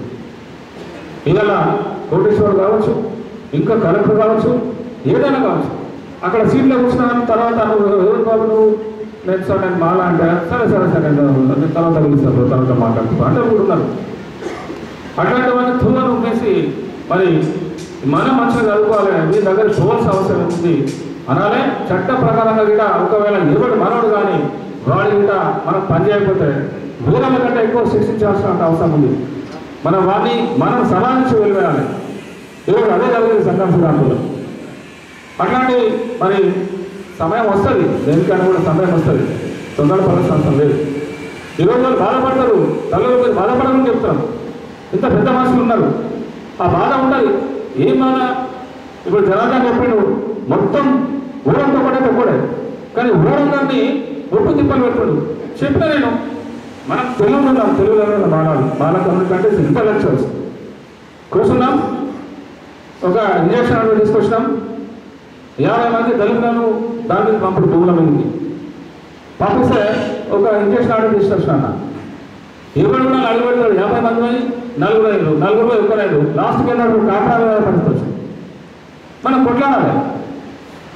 S4: ఇలా కోటేశ్వర్ కావచ్చు ఇంకా కలెక్టర్ కావచ్చు ఏదైనా కావచ్చు అక్కడ సీట్లో కూర్చున్నాను తర్వాత నువ్వు ఎవరు బాబు నువ్వు నేను సార్ నేను మాలా అంటే సరే సరే సరే నేను నేను తర్వాత పిలుస్తాను తర్వాత మాట్లాడుతున్నా అంటే కూడా ఉన్నారు అట్లాంటి వాడిని తులను ఉమ్మేసి మరి మనం మంచిగా చదువుకోవాలి మీ దగ్గర చూడాల్సిన అవసరం ఉంది అనాలే చట్ట ప్రకారంగా కూడా ఒకవేళ ఎవడు మనోడు కానీ వాడి కూడా మనం పని చేయకపోతే వీరల కంటే ఎక్కువ శిక్షించాల్సిన అవసరం ఉంది మనం వాడిని మనం సమానించి వెళ్ళిపోయాలి ఈరోజు అదే జరిగింది సంఘం సిద్ధాంతంలో అట్లాంటి మరి సమయం వస్తుంది దేనికైనా కూడా సమయం వస్తుంది తొందరపడాల్సిన అవసరం లేదు ఈరోజు వాళ్ళు బాధపడతారు తల్లులు మీరు బాధపడమని చెప్తాం ఇంత పెద్ద మనుషులు ఉన్నారు ఆ బాధ ఉంటుంది ఏం బాధ ఇప్పుడు జనార్దన్ చెప్పిండు మొత్తం ఊరంతా కూడా ఒక్కడే కానీ ఊరందరినీ ఒప్పు తిప్పలు పెట్టాడు చెప్పిన నేను మనం తెలుగు ఉన్నాం తెలుగులో మానాలి మాల కమ్యూనిటీ అంటే ఇంటలెక్చువల్స్ కూర్చున్నాం ఒక ఇంజక్షన్ ఆర్డర్ తీసుకొచ్చినాం యాభై మంది దళితులను దాని మీద పంపుడు భూముల మీదకి పంపిస్తే ఒక ఇంజక్షన్ ఆర్డర్ తీసుకొచ్చిన ఎవరు కూడా నలుగురు పెడతాడు యాభై మంది పోయి నలుగురు ఐదు నలుగురు పోయి ఒక్కరైదు లాస్ట్కి వెళ్ళాడు కాపాడాలి పరిస్థితి వచ్చింది మనం కొట్లాడాలి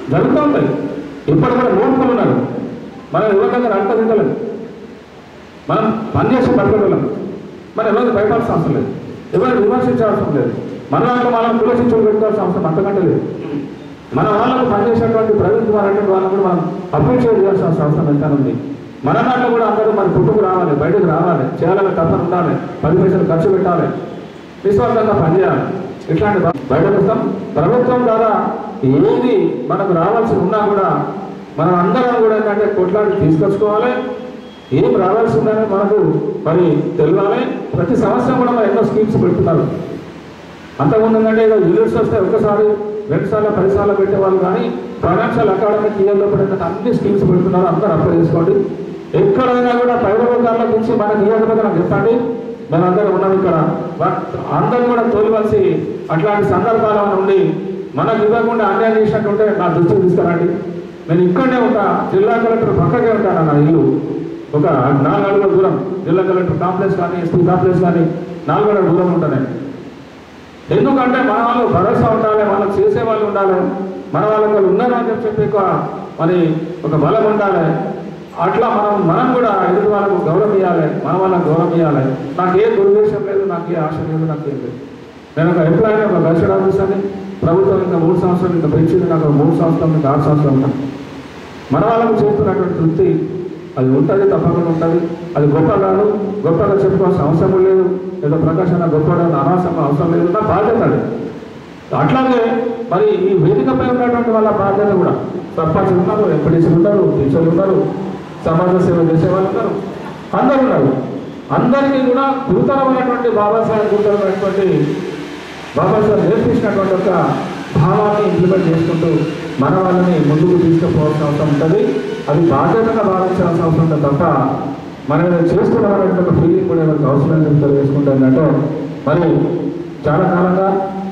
S4: జరుగుతూ ఉంటాయి ఇప్పటి కూడా మూర్ఖులు ఉన్నారు మనం ఎవరి దగ్గర అంట తింటలేదు మనం పనిచేసి బతకగలం మనం ఎవరికి భయపడాల్సిన అవసరం లేదు ఎవరిని విమర్శించాల్సిన లేదు మన దాంట్లో మనం కులశిక్షలు పెట్టుకోవాల్సిన అవసరం అంతకంటే లేదు మన వాళ్ళకు పనిచేసేటువంటి ప్రవీణ్ కుమార్ అంటే వాళ్ళని కూడా మనం అప్రిషియేట్ చేయాల్సిన అవసరం ఎంత ఉంది మన దాంట్లో కూడా అందరూ మన పుట్టుకు రావాలి బయటకు రావాలి చేయాలని తప్పని ఉండాలి పది పైసలు ఖర్చు పెట్టాలి నిస్వార్థంగా పనిచేయాలి ఇట్లాంటి బ- బయటకు వస్తాం ప్రభుత్వం ద్వారా ఏది మనకు రావాల్సి ఉన్నా కూడా మనం అందరం కూడా ఏంటంటే కొట్లాడి తీసుకొచ్చుకోవాలి ఏం రావాల్సి ఉందని మనకు మరి తెలియాలి ప్రతి సంవత్సరం కూడా మరి ఎన్నో స్కీమ్స్ పెడుతున్నారు అంతకుముందు ఏంటంటే ఏదో యూనిట్స్ వస్తే ఒకసారి రెండు సార్లు పది సార్లు పెట్టేవాళ్ళు కానీ ఫైనాన్షియల్ అకాడమిక్ ఇయర్లో పెట్టిన అన్ని స్కీమ్స్ పెడుతున్నారు అందరూ అప్లై చేసుకోండి ఎక్కడైనా కూడా ప్రైవేట్ కార్ల గురించి మనకు ఇవ్వకపోతే నాకు చెప్పండి మనందరం ఉన్నాం ఇక్కడ వా- అందరూ కూడా తోలివలసి అట్లాంటి సందర్భాల నుండి మనకు ఇవ్వకుండా అన్యాయం చేసినట్టుంటే నా దృష్టికి తీసుకురండి నేను ఇక్కడనే ఒక జిల్లా కలెక్టర్ పక్కకే ఉంటాను నా ఇల్లు ఒక నాలుగు అడుగుల దూరం జిల్లా కలెక్టర్ కాంప్లెక్స్ కానీ ఎస్పీ కాంప్లెక్స్ కానీ నాలుగు అడుగుల దూరం ఉంటాను నేను ఎందుకంటే మన వాళ్ళు భరోసా ఉండాలి వాళ్ళకి చేసే వాళ్ళు ఉండాలి మన వాళ్ళకి వాళ్ళు ఉన్నారు అని చెప్పి ఒక మరి ఒక బలం ఉండాలి అట్లా మనం మనం కూడా ఎదుటి వాళ్ళకు గౌరవం ఇవ్వాలి మన వాళ్ళకి గౌరవం ఇవ్వాలి నాకు ఏ దుర్దేశం లేదు నాకు ఏ ఆశ లేదు నాకు ఏం లేదు నేను ఒక ఎంప్లాయీ ఒక గస్టెడ్ ఆఫీసర్ని ప్రభుత్వం ఇంకా మూడు సంవత్సరాలు ఇంకా పెంచింది నాకు ఒక మూడు సంవత్సరాలు ఇంకా ఆరు సంవత్సరాలు ఉంటాను మన వాళ్ళకు చేస్తున్నటువంటి తృప్తి అది ఉంటుంది తప్పకుండా ఉంటుంది అది గొప్ప కాదు గొప్పగా చెప్పుకోవాల్సిన అవసరం లేదు ఏదో ప్రకాశన గొప్పగా అనవసరం అవసరం లేదు నా బాధ్యత అది అట్లాగే మరి ఈ వేదికపై ఉన్నటువంటి వాళ్ళ బాధ్యత కూడా సర్పంచ్ ఉన్నారు ఎంపీడీసీలు ఉన్నారు టీచర్లు ఉన్నారు సమాజ సేవ చేసే వాళ్ళు ఉన్నారు అందరూ ఉన్నారు అందరికీ కూడా గురుతరమైనటువంటి బాబాసాహెబ్ గురుతరమైనటువంటి బాబాసాహెబ్ నేర్పించినటువంటి ఒక భావాన్ని ఇంప్లిమెంట్ చేసుకుంటూ మన వాళ్ళని ముందుకు తీసుకుపోవాల్సిన అవసరం ఉంటుంది అది బాధ్యతగా భావించాల్సిన అవసరం ఉంటుంది తప్ప మనం ఏదో చేస్తున్నామనే ఒక ఫీలింగ్ కూడా ఎవరికి అవసరం లేదు తెలియజేసుకుంటే ఏంటంటే మరి చాలా కాలంగా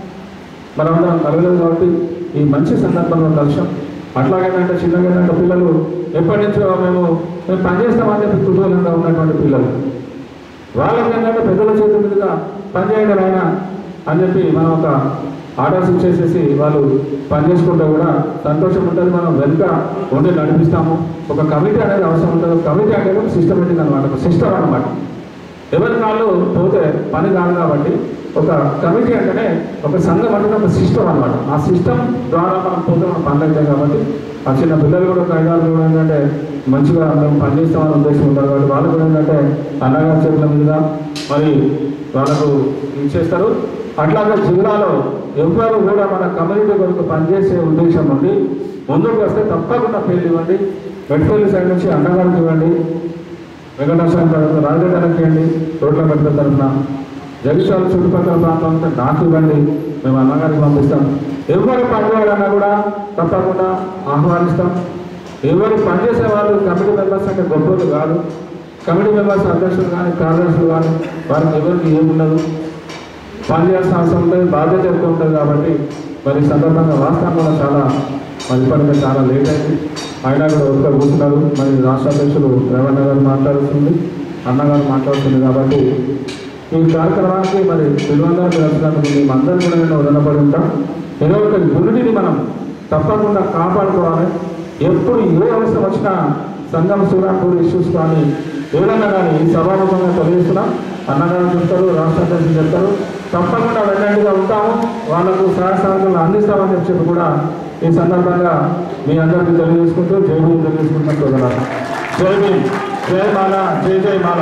S4: మనమందరం కలగలేదు కాబట్టి ఈ మంచి సందర్భంలో కలిసాం అట్లాగే ఏంటంటే చిన్నగా ఏంటంటే పిల్లలు ఎప్పటి నుంచో మేము మేము పనిచేస్తామని చెప్పి కుతూహలంగా ఉన్నటువంటి పిల్లలు వాళ్ళకి ఏంటంటే పెద్దల చేతి మీదుగా పనిచేయడం అయినా అని చెప్పి మనం ఒక ఆర్డర్స్ ఇచ్చేసేసి వాళ్ళు పని చేసుకుంటే కూడా సంతోషం ఉంటుంది మనం వెనుక ఉండి నడిపిస్తాము ఒక కమిటీ అనేది అవసరం ఉంటుంది కమిటీ అనేది ఒక సిస్టమేటిక్ అనమాట ఒక సిస్టమ్ అనమాట ఎవరి కాళ్ళు పోతే పని కాదు కాబట్టి ఒక కమిటీ అంటేనే ఒక సంఘం అంటే ఒక సిస్టమ్ అనమాట ఆ సిస్టమ్ ద్వారా మనం పోతే మనం పని అవుతాయి కాబట్టి ఆ చిన్న పిల్లలు కూడా ఒక ఐదారు కూడా ఏంటంటే మంచిగా మేము పనిచేస్తామని ఉద్దేశం ఉంటారు కాబట్టి వాళ్ళు కూడా ఏంటంటే అన్నగారి చేతుల మీదుగా మరి వాళ్ళకు ఇచ్చేస్తారు అట్లాగే జిల్లాలో ఎవరు కూడా మన కమ్యూనిటీ కొరకు పనిచేసే ఉద్దేశం ఉంది ముందుకు వస్తే తప్పకుండా పేర్లు ఇవ్వండి మెట్పల్లి సైడ్ నుంచి అన్నగారికి ఇవ్వండి వెంకటేశ్వరం తరఫున రాజధానికి ఇవ్వండి రోడ్ల మెట్ల తరఫున జగిత్యాల చుట్టుపక్కల ప్రాంతం అంతా నాకు ఇవ్వండి మేము అన్నగారికి పంపిస్తాం ఎవరు పనిచేయాలన్నా కూడా తప్పకుండా ఆహ్వానిస్తాం ఎవరు పనిచేసే వాళ్ళు కమిటీ మెంబర్స్ అంటే గొప్పలు కాదు కమిటీ మెంబర్స్ అధ్యక్షులు కానీ కార్యదర్శులు కానీ వారికి ఎవరికి ఏముండదు పనిచేయాల్సిన అవసరం ఉంటుంది బాధ్యత ఎక్కువ ఉంటుంది కాబట్టి మరి ఈ సందర్భంగా వాస్తవంగా చాలా మరి ఇప్పటికే చాలా లేట్ అయింది అయినా కూడా ఒక్క కూర్చున్నారు మరి రాష్ట్ర అధ్యక్షులు రేవణ్ గారు మాట్లాడుతుంది అన్నగారు మాట్లాడుతుంది కాబట్టి ఈ కార్యక్రమానికి మరి పిలువంగా వచ్చినందుకు మేము అందరం కూడా నేను రుణపడి ఉంటాం ఏదో ఒక యూనిటీని మనం తప్పకుండా కాపాడుకోవాలి ఎప్పుడు ఏ అవసరం వచ్చినా సంఘం శ్రీరాంపూర్ ఇష్యూస్ కానీ ఏదైనా కానీ ఈ సభాముఖంగా తెలియజేస్తున్నాం అన్నగారు చెప్తారు రాష్ట్ర అధ్యక్షులు చెప్తారు తప్పకుండా వెన్నంటిగా ఉంటాము వాళ్ళకు సహాయ సహకారాలు అందిస్తామని చెప్పి చెప్పి కూడా ఈ సందర్భంగా మీ అందరికీ తెలియజేసుకుంటూ జై భీమ్ తెలియజేసుకుంటున్నాం చూడాలి జై భీమ్ జై మాల జై జై మాల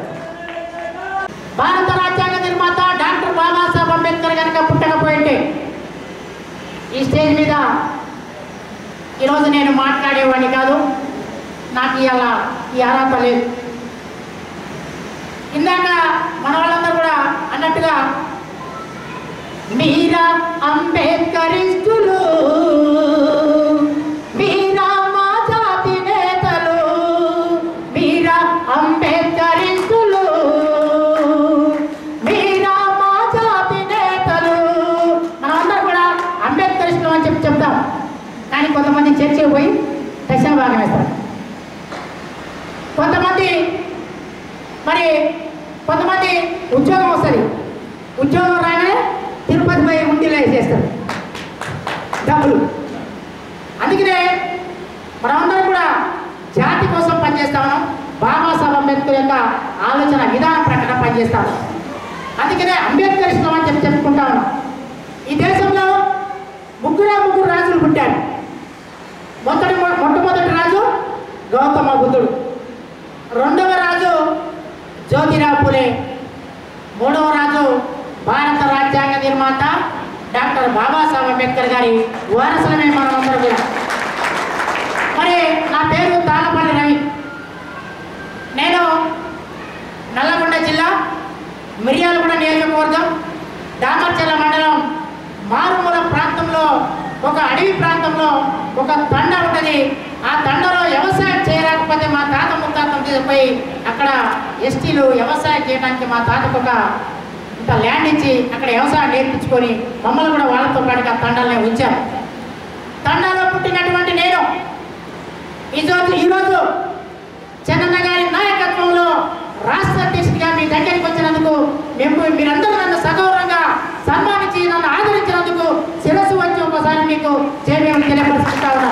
S5: భారత రాజ్యాంగ నిర్మాత డాక్టర్ బాబాసాహెబ్ అంబేద్కర్ కనుక పుట్టకపోయింటే ఈ స్టేజ్ మీద ఈరోజు నేను మాట్లాడేవాడిని కాదు నాకు ఇవాళ ఈ అర్హత లేదు ఇందాక మన వాళ్ళందరూ కూడా అన్నట్టుగా మీరా అంబేద్కరిస్టులు మీరా మా జాతి నేతలు మీరా అంబేద్కరిస్టులు మీరా మా జాతి నేతలు మనమందరం కూడా అంబేద్కరిస్టులు అని చెప్పి చెప్తాం కానీ కొంతమంది చర్చకి పోయి దశమ భాగం వేస్తారు కొంతమంది మరి కొంతమంది ఉద్యోగం వస్తుంది ఉద్యోగం రాగానే తిరుపతి పోయి ఉండిలో వేసేస్తారు డబ్బులు అందుకనే మనమందరం కూడా జాతి కోసం పనిచేస్తా ఉన్నాం బాబాసాహెబ్ అంబేద్కర్ యొక్క ఆలోచన విధానం ప్రకారం పనిచేస్తాం అందుకనే అంబేద్కర్ ఇష్టం అని చెప్పి చెప్పుకుంటా ఉన్నాం ఈ దేశంలో ముగ్గురే ముగ్గురు రాజులు పుట్టారు మొదటి మొట్టమొదటి రాజు గౌతమ బుద్ధుడు రెండవ రాజు జ్యోతిరావు పులే మూడవ రాజు భారత రాజ్యాంగ నిర్మాత డాక్టర్ బాబాసాహెబ్ అంబేద్కర్ గారి వారసులమే మనమందరం కూడా మరి నా పేరు తాళపల్లి రవి నేను నల్లగొండ జిల్లా మిర్యాలగూడ నియోజకవర్గం దామర్చల్ల మండలం మారుమూల ప్రాంతంలో ఒక అడవి ప్రాంతంలో ఒక తండ ఉంటుంది ఆ తండలో వ్యవసాయం చేయలేకపోతే మా తాత ముత్తాతం తీసుకుపోయి అక్కడ ఎస్టీలు వ్యవసాయం చేయడానికి మా తాతకు ఒక ఇంత ల్యాండ్ ఇచ్చి అక్కడ వ్యవసాయం నేర్పించుకొని మమ్మల్ని కూడా వాళ్ళతో పాటుగా తండాలనే ఉంచారు తండాలో పుట్టినటువంటి నేను ఈరోజు ఈరోజు చంద్రన్న గారి నాయకత్వంలో రాష్ట్ర అధ్యక్షుడిగా మీ దగ్గరికి వచ్చినందుకు మేము మీరందరూ నన్ను సగౌరవంగా సన్మానించి నన్ను ఆదరించినందుకు శిరస్సు వచ్చి ఒకసారి మీకు జయమేమని తెలియపరుచుకుంటా ఉన్నా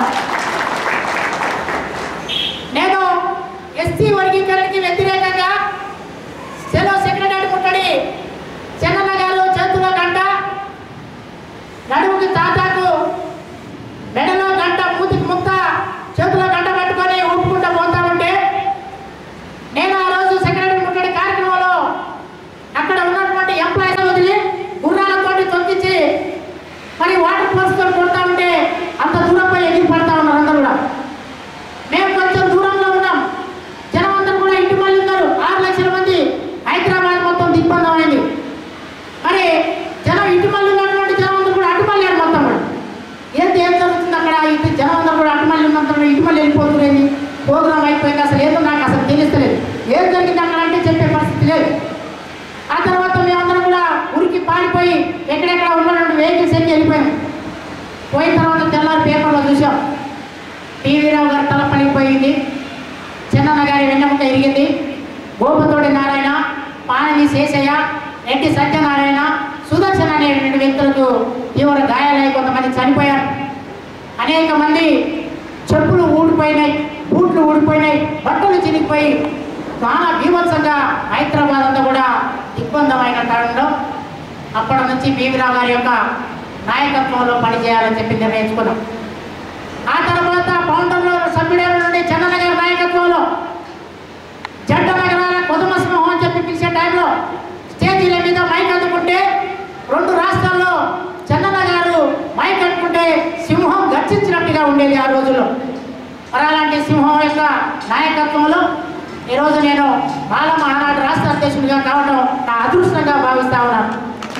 S5: నేను ఎస్సీ వర్గీకరణకి వ్యతిరేకంగా సెలవు సెక్రటరీ ముట్టడి చెన్నన్న గారు చేతిలో గంట నడుముకి తాతాకు మెడలో గంట మూతికి ముక్త చేతిలో గంట పట్టుకొని ఊపుకుంటూ పోతా ఉంటే నేను ఆ రోజు సెక్రటరీ ముట్టడి కార్యక్రమంలో అక్కడ ఉన్నటువంటి ఎంప్లాయీస్ వదిలి గుర్రాలతోటి తొక్కించి మరి వాటర్ పోసుకొని కొడతా ఉంటే అంత దూరం పోయి ఎగిరి పడతా ఉన్నారు అందరూ కూడా మేము కొంచెం దూరంలో ఉన్నాం జనం అందరూ కూడా ఇంటి మళ్ళీ ఉన్నారు ఆరు లక్షల మంది హైదరాబాద్ మొత్తం దిగ్బంధం అయింది మరి జనం ఇంటి మళ్ళీ ఉన్నటువంటి జనం అందరూ కూడా అటు మళ్ళీ మొత్తం కూడా ఏంటి ఏం జరుగుతుంది అక్కడ ఇటు జనం అందరూ కూడా అటు మళ్ళీ ఉన్నంత ఇటు మళ్ళీ వెళ్ళిపోతున్నది ప్రోగ్రామ్ అయిపోయింది అసలు ఏదో నాకు అసలు తెలుస్తలేదు ఏం జరిగింది అక్కడ అంటే చెప్పే పరిస్థితి లేదు ఆ తర్వాత మేమందరం కూడా ఉరికి పారిపోయి ఎక్కడెక్కడ ఉన్నటువంటి వెహికల్స్ ఎక్కి వెళ్ళిపోయాం పోయిన తర్వాత తెల్లారి పేపర్లో చూసాం టీవీ రావు గారు తల పలిగిపోయింది చిన్నన్న గారి వెన్నెముక ఇరిగింది గోపతోడి నారాయణ పానని శేషయ్య రెడ్డి సత్యనారాయణ సుదర్శన్ అనేటువంటి వ్యక్తులకు తీవ్ర గాయాలై కొంతమంది చనిపోయారు అనేక మంది చెప్పులు ఊడిపోయినాయి బూట్లు ఊడిపోయినాయి బట్టలు చినిగిపోయి చాలా బీభత్సంగా హైదరాబాద్ అంతా కూడా దిగ్బంధమైన తరుణంలో అప్పటి నుంచి బీవీరావు గారి యొక్క నాయకత్వంలో పనిచేయాలని చెప్పి నిర్ణయించుకున్నాం ఆ తర్వాత పౌండర్లో సభ్యుడైన నుండి చందన గారి నాయకత్వంలో జంట నగరాల కొదమ సింహం అని చెప్పి పిలిచే టైంలో స్టేజీల మీద మైక్ అందుకుంటే రెండు రాష్ట్రాల్లో చందన గారు మైక్ అందుకుంటే సింహం గర్జించినట్టుగా ఉండేది ఆ రోజుల్లో మరి అలాంటి సింహం యొక్క నాయకత్వంలో ఈరోజు నేను బాలమ్మ ఆనాడు రాష్ట్ర అధ్యక్షుడిగా కావడం నా అదృష్టంగా భావిస్తా ఉన్నాను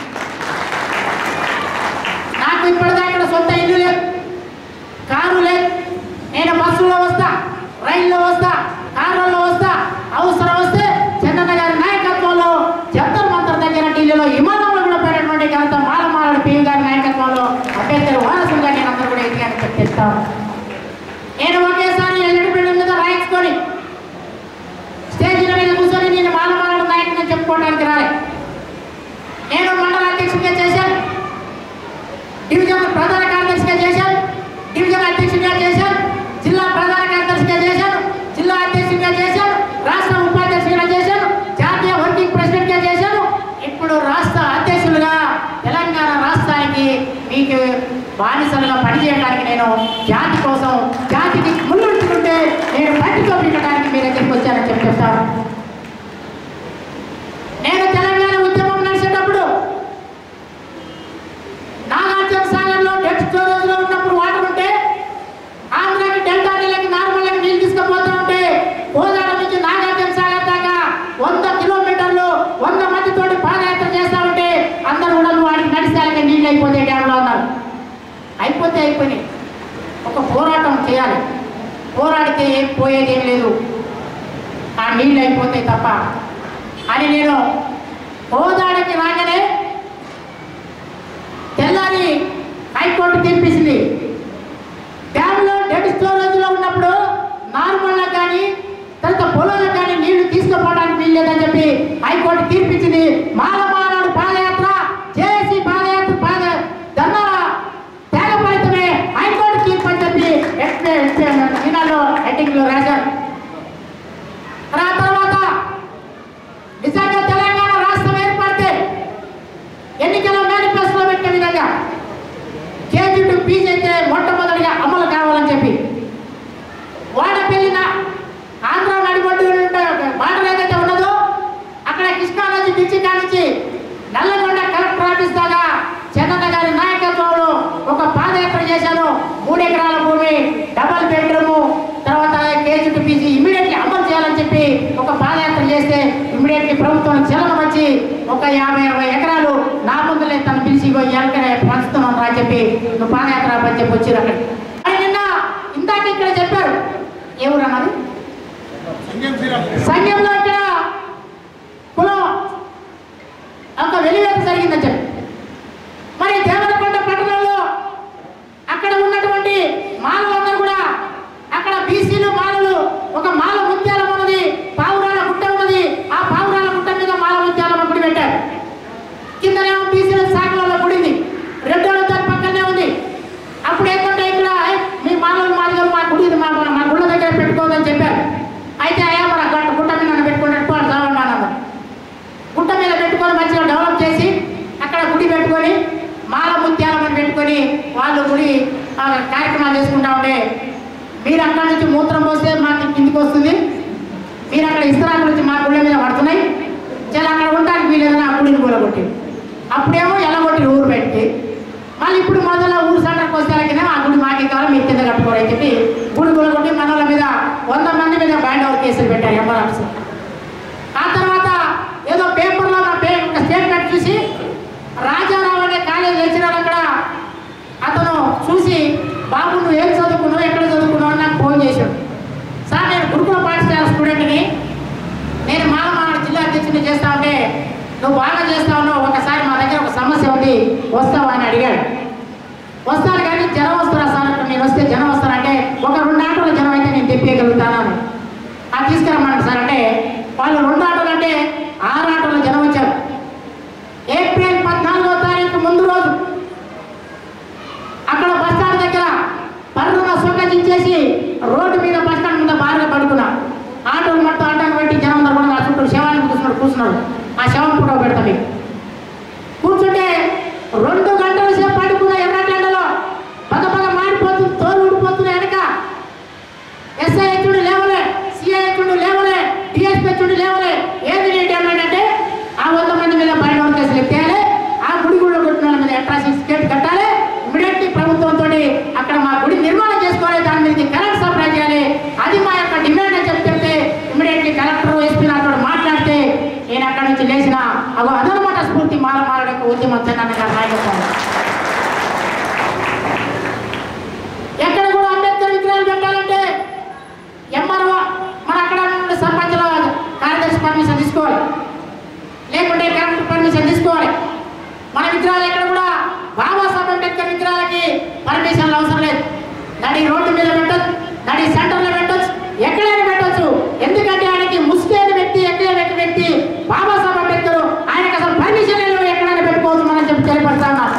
S5: నాకు ఇప్పటిదాకా సొంత ఇల్లు లేదు కారు లేదు నేను బస్సులో వస్తా రైల్లో వస్తా కార్లలో వస్తా అవసరం వస్తే చందన్న గారి నాయకత్వంలో జంతర్ మంతర్ దగ్గర ఢిల్లీలో విమానంలో కూడా పోయినటువంటి ఘనత మాలమాలడు పివి గారి నాయకత్వంలో అంబేద్కర్ వారసులుగా నేను అందరూ కూడా ఎదిగాను చెప్పిస్తాను నేను ఒకేసారి ఎల్లుడి బిల్డింగ్ మీద రాయించుకొని స్టేజీల మీద కూర్చొని నేను మాలమాలడు నాయకుని చెప్పుకోవడానికి రాలే నేను మండల అధ్యక్షుడిగా చేశాను డివిజన్ ప్రధాన కార్యదర్శిగా చేశాను డివిజన్ అధ్యక్షుడిగా చేశాను జిల్లా ప్రధాన కార్యదర్శిగా చేశాను జిల్లా అధ్యక్షుడిగా చేశాను రాష్ట్ర ఉపాధ్యక్షుడిగా చేశాను జాతీయ వర్కింగ్ ప్రెసిడెంట్గా చేశాను ఇప్పుడు రాష్ట్ర అధ్యక్షులుగా తెలంగాణ రాష్ట్రానికి మీకు బానిసలుగా పనిచేయడానికి నేను జాతి కోసం జాతికి ముందుంటుంటే నేను పట్టితో పెట్టడానికి మీ దగ్గరికి వచ్చానని చెప్పి చెప్తాను నేను తెలంగాణ ఉద్యమం నడిచేటప్పుడు నాగార్జున సాగర్లో డెడ్ స్టోరేజ్లో ఉన్నప్పుడు వాటర్ ఉంటే ఆంధ్రాకి డెల్టా నీళ్ళకి నార్మల్కి నీళ్ళు తీసుకుపోతా ఉంటే కోదాడ నుంచి నాగార్జున సాగర్ దాకా వంద కిలోమీటర్లు వంద మందితోటి పాదయాత్ర చేస్తా ఉంటే అందరూ కూడా నువ్వు వాడికి నడిచేయాలకి నీళ్ళు అయిపోతే డ్యామ్లో అన్నారు అయిపోతే అయిపోయినాయి ఒక పోరాటం చేయాలి పోరాడితే ఏం పోయేది ఏం లేదు ఆ నీళ్ళు అయిపోతాయి తప్ప అని నేను హోదాడకి రాగానే తెల్లారి హైకోర్టు తీర్పిసింది డ్యామ్లో డెడ్ స్టోరేజ్లో ఉన్నప్పుడు నార్మల్గా కానీ తర్వాత పొలంలో కానీ నీళ్లు తీసుకుపోవడానికి వీల్లేదని చెప్పి హైకోర్టు తీర్పిచ్చింది మాలమానాడు పాదయాత్ర జేఏసీ పాదయాత్ర పాద ధర్నాల త్యాగ ఫలితమే హైకోర్టు తీర్పు అని చెప్పి మొట్టమొదటిగా కేజీ టు పీజీ అయితే మొట్టమొదటిగా అమలు కావాలని చెప్పి వాడపల్లిన ఆంధ్ర నడిబొడ్డు బార్డర్ ఏదైతే ఉన్నదో అక్కడ కృష్ణా నది పిచ్చి కానించి నల్లగొండ కలెక్టర్ ఆఫీస్ దాకా చంద్రన్న గారి నాయకత్వంలో ఒక పాదయాత్ర చేశాను మూడు ఎకరాల భూమి డబల్ బెడ్రూమ్ తర్వాత కేజీ టు పీజీ ఇమీడియట్లీ అమలు చేయాలని చెప్పి ఒక పాదయాత్ర చేస్తే ఇమీడియట్లీ ప్రభుత్వం చలనం వచ్చి ఒక యాభై అరవై ఎకరాలు నా ముందులే తను పిలిచి ఇగో ఎలకనే పంచుతున్నాను రా చెప్పి నువ్వు పాదయాత్ర అని చెప్పి వచ్చారు అక్కడ మరి నిన్న ఇందాక ఇక్కడ చెప్పారు ఎవరన్నది సంఘంలో ఇక్కడ కులం ఒక వెలివేత జరిగిందని చెప్పి మరి దేవరకొండ పట్టణంలో అక్కడ ఉన్నటువంటి మాలలందరూ కూడా అక్కడ బీసీలు మాలలు ఒక మాల ముత్యాలం ఉన్నది పావురాల గుట్ట ఉన్నది ఆ పావురాల గుట్ట మీద మాల ముత్యాలమ్మ గుడి పెట్టారు కిందనేమో బీసీల శాఖలలో గుడింది రెండో దాని పక్కనే ఉంది అప్పుడు ఏంటంటే ఇక్కడ "ఏ, మీ మాలలు మాదిగలు మా గుడి మా మా గుళ్ళ దగ్గర పెట్టుకోదని చెప్పారు అయితే అయ్యా మన గట్ట గుట్ట మీద నన్ను పెట్టుకున్నట్టు వాళ్ళు చావండి అన్నారు గుట్ట మీద పెట్టుకొని మంచిగా డెవలప్ చేసి అక్కడ గుడి పెట్టుకొని మాల ముత్యాలమని పెట్టుకొని వాళ్ళు గుడి ఆ, కార్యక్రమాలు చేసుకుంటా ఉంటే మీరు అక్కడ నుంచి మూత్రం పోస్తే మాకు కిందికి వస్తుంది మీరు అక్కడ ఇస్తరాకులు వచ్చి మా గుళ్ళ మీద పడుతున్నాయి చాలా అక్కడ ఉండడానికి వీలేదని ఆ గుడిని కూలగొట్టి అప్పుడేమో ఎలగొట్టి ఊరు పెట్టి మళ్ళీ ఇప్పుడు మొదల ఊరు సెంటర్కి వస్తే ఆ గుడి మాకే కావాలి మీరు కింద కట్టుకోరని చెప్పి గుడి కూలగొట్టి మనల మీద వంద మంది మీద బ్యాండ్ ఓవర్ కేసులు పెట్టారు ఎంఆర్ ఆఫీసర్ ఆ తర్వాత ఏదో పేపర్లో నా పే ఒక స్టేట్మెంట్ చూసి రాజారావు అనే కాలేజ్ లెక్చరర్ అక్కడ అతను చూసి బాబు నువ్వు ఏం చదువుకున్నావు ఎక్కడ చదువుకున్నావు అని నాకు ఫోన్ చేశాడు సార్ నేను గురుకుల పాఠశాల స్టూడెంట్ని నేను మాలమాడ జిల్లా అధ్యక్షుడిని చేస్తా ఉంటే నువ్వు బాగా చేస్తా ఉన్నావు ఒకసారి మా దగ్గర ఒక సమస్య ఉంది వస్తావా అని అడిగాడు వస్తాను కానీ జనం వస్తారా సార్ అంటే నేను వస్తే జనం వస్తారంటే ఒక రెండు ఆటోల జనం అయితే నేను తెప్పేయగలుగుతాను అది తీసుకురమ్మన్నాడు సార్ అంటే వాళ్ళు రెండు ఆటోలు అంటే ఆరు ఆటోల జనం వచ్చారు ఏప్రిల్ పద్నాలుగో తారీఖు ముందు రోజు అక్కడ బస్ స్టాండ్ దగ్గర పర్రున సొక్కజించేసి రోడ్డు మీద బస్ స్టాండ్ మీద బాగా పడుకున్నా ఆటోలు మొత్తం అడ్డం పెట్టి జనం అందరూ కూడా నా చుట్టూ శవాన్ని కూర్చున్నాడు కూర్చున్నాడు ఆ శవం ఫోటో పెడతా మీకు కూర్చుంటే రెండు గంటల సేపు పడుకున్న ఎర్రగంటలో పగ పగ మాడిపోతుంది తోలు ఊడిపోతుంది వెనక ఎస్ఐ హెచ్చుడు లేవలే సిఐ హెచ్చుడు లేవలే డిఎస్పీ హెచ్చుడు లేవలే ఏది నీ డిమాండ్ అంటే ఆ వంద మంది మీద బయట కేసులు ఎత్తేయాలి ఆ గుడి గుడిలో కొట్టిన వాళ్ళ మీద అట్రాసిటీ కేసు కట్టాలి ఇమీడియట్లీ ప్రభుత్వంతో అక్కడ మా గుడి నిర్మాణం చేసుకోవాలి దాని మీద కరెంట్ సప్లై చేయాలి అది మా యొక్క డిమాండ్ అని చెప్పి చెప్తే ఇమీడియట్లీ కలెక్టర్ ఎస్పీ నాతో మాట్లాడితే నేను అక్కడి నుంచి లేచిన అగో అదనమాట స్ఫూర్తి మాల మారడ యొక్క ఉద్యమం చెన్న గారి నాయకత్వం ఎక్కడ కూడా అంబేద్కర్ విగ్రహాలు పెట్టాలంటే ఎంఆర్ఓ మన అక్కడ ఉన్న సర్పంచ్ల కార్యదర్శి పర్మిషన్ తీసుకోవాలి లేకుంటే కలెక్టర్ పర్మిషన్ తీసుకోవాలి మన విగ్రహాలు ఎక్కడ కూడా బాబాసాహెబ్ అంబేద్కర్ విగ్రహాలకి పర్మిషన్లు అవసరం లేదు నడి రోడ్డు మీద పెట్టచ్చు నడి సెంటర్లో పెట్టచ్చు ఎక్కడైనా పెట్టచ్చు ఎందుకంటే ఆయనకి ముస్లిం వ్యక్తి ఎక్కడైనా వ్యక్తి బాబాసాహెబ్ అంబేద్కర్ ఆయనకి అసలు పర్మిషన్ లేవు ఎక్కడైనా పెట్టుకోవచ్చు మనం చెప్పి తెలియపడతా ఉన్నారు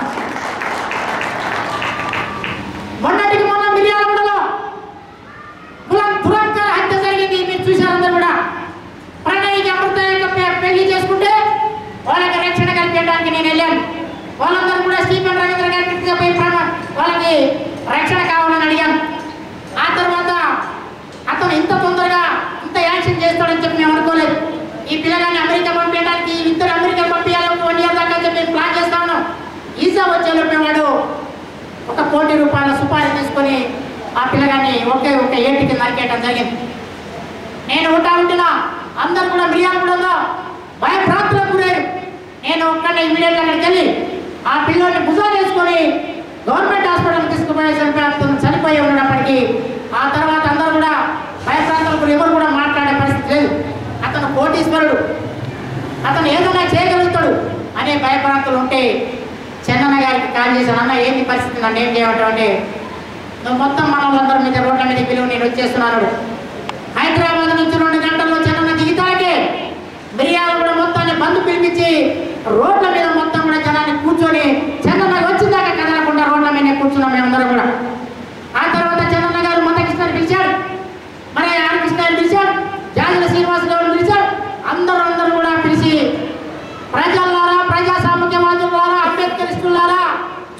S5: మొన్నటికి మొన్న మిర్యాలగూడలో కులం దురంకర హత్య జరిగింది మీరు చూశారు అందరూ కూడా ప్రణయ్కి అమృత యొక్క పె- పెళ్లి చేసుకుంటే వాళ్ళకి రక్షణ కల్పించడానికి నేను వెళ్ళాను వాళ్ళందరూ కూడా స్టీఫెన్ రవీంద్ర గారికి తీసుకుపోయి ప్రాణ- వాళ్ళకి రక్షణ కావాలని అడిగాను ఆ తర్వాత అతను ఇంత తొందరగా ఇంత యాక్షన్ చేస్తాడని చెప్పి మేము అనుకోలేదు ఈ పిల్లగాన్ని అమెరికా పంపించడానికి ఈ ఇద్దరు అమెరికా పంపించాలని వన్ ఇయర్ దాకా చెప్పి మేము ప్లాన్ చేస్తా ఉన్నాం ఈసా వచ్చేలోపు వాడు ఒక కోటి రూపాయల సుపారీ తీసుకొని ఆ పిల్లగాన్ని ఒకే ఒక ఏటికి నరికేయడం జరిగింది నేను ఉంటా ఉంటున్నా అందరు కూడా మిర్యాలగూడలో భయభ్రాంతులకు గురయ్యారు నేను ఒక్కడే ఇమీడియట్ అక్కడికి వెళ్ళి ఆ పిల్లోని భుజాలు వేసుకొని గవర్నమెంట్ హాస్పిటల్ తీసుకుపోయేసరికి అతను చనిపోయి ఉన్నప్పటికీ ఆ తర్వాత అందరూ కూడా భయభ్రాంతులకు ఎవరు కూడా మాట్లాడే పరిస్థితి లేదు అతను కోటీశ్వరుడు అతను ఏదైనా చేయగలుగుతాడు అనే భయభ్రాంతులు ఉంటే చెన్నన్న గారికి కాల్ చేశాను అన్న ఏంటి పరిస్థితి నన్ను ఏం చేయమంటావు అంటే నువ్వు మొత్తం మన వాళ్ళందరి మీద రోడ్ల మీద పిలువ నేను వచ్చేస్తున్నాను హైదరాబాద్ నుంచి రెండు గంటల్లో చెన్నన్న దిగుతాకే మిరియాలు కూడా మొత్తాన్ని బంధు పిలిపించి రోడ్ల మీద మొత్తం కూడా జనాన్ని కూర్చొని చంద్రన్న వచ్చిందాక కదలకుండా రోడ్ల మీద కూర్చున్నాం మేమందరం కూడా ఆ తర్వాత చంద్రన్న గారు మందకృష్ణని పిలిచాడు మరి ఆర్కృష్ణని పిలిచాడు జాజుల శ్రీనివాస గౌడ్ పిలిచాడు అందరూ అందరూ కూడా పిలిచి ప్రజలారా ప్రజా సామర్థ్యవాదులారా అంబేద్కరిస్తులారా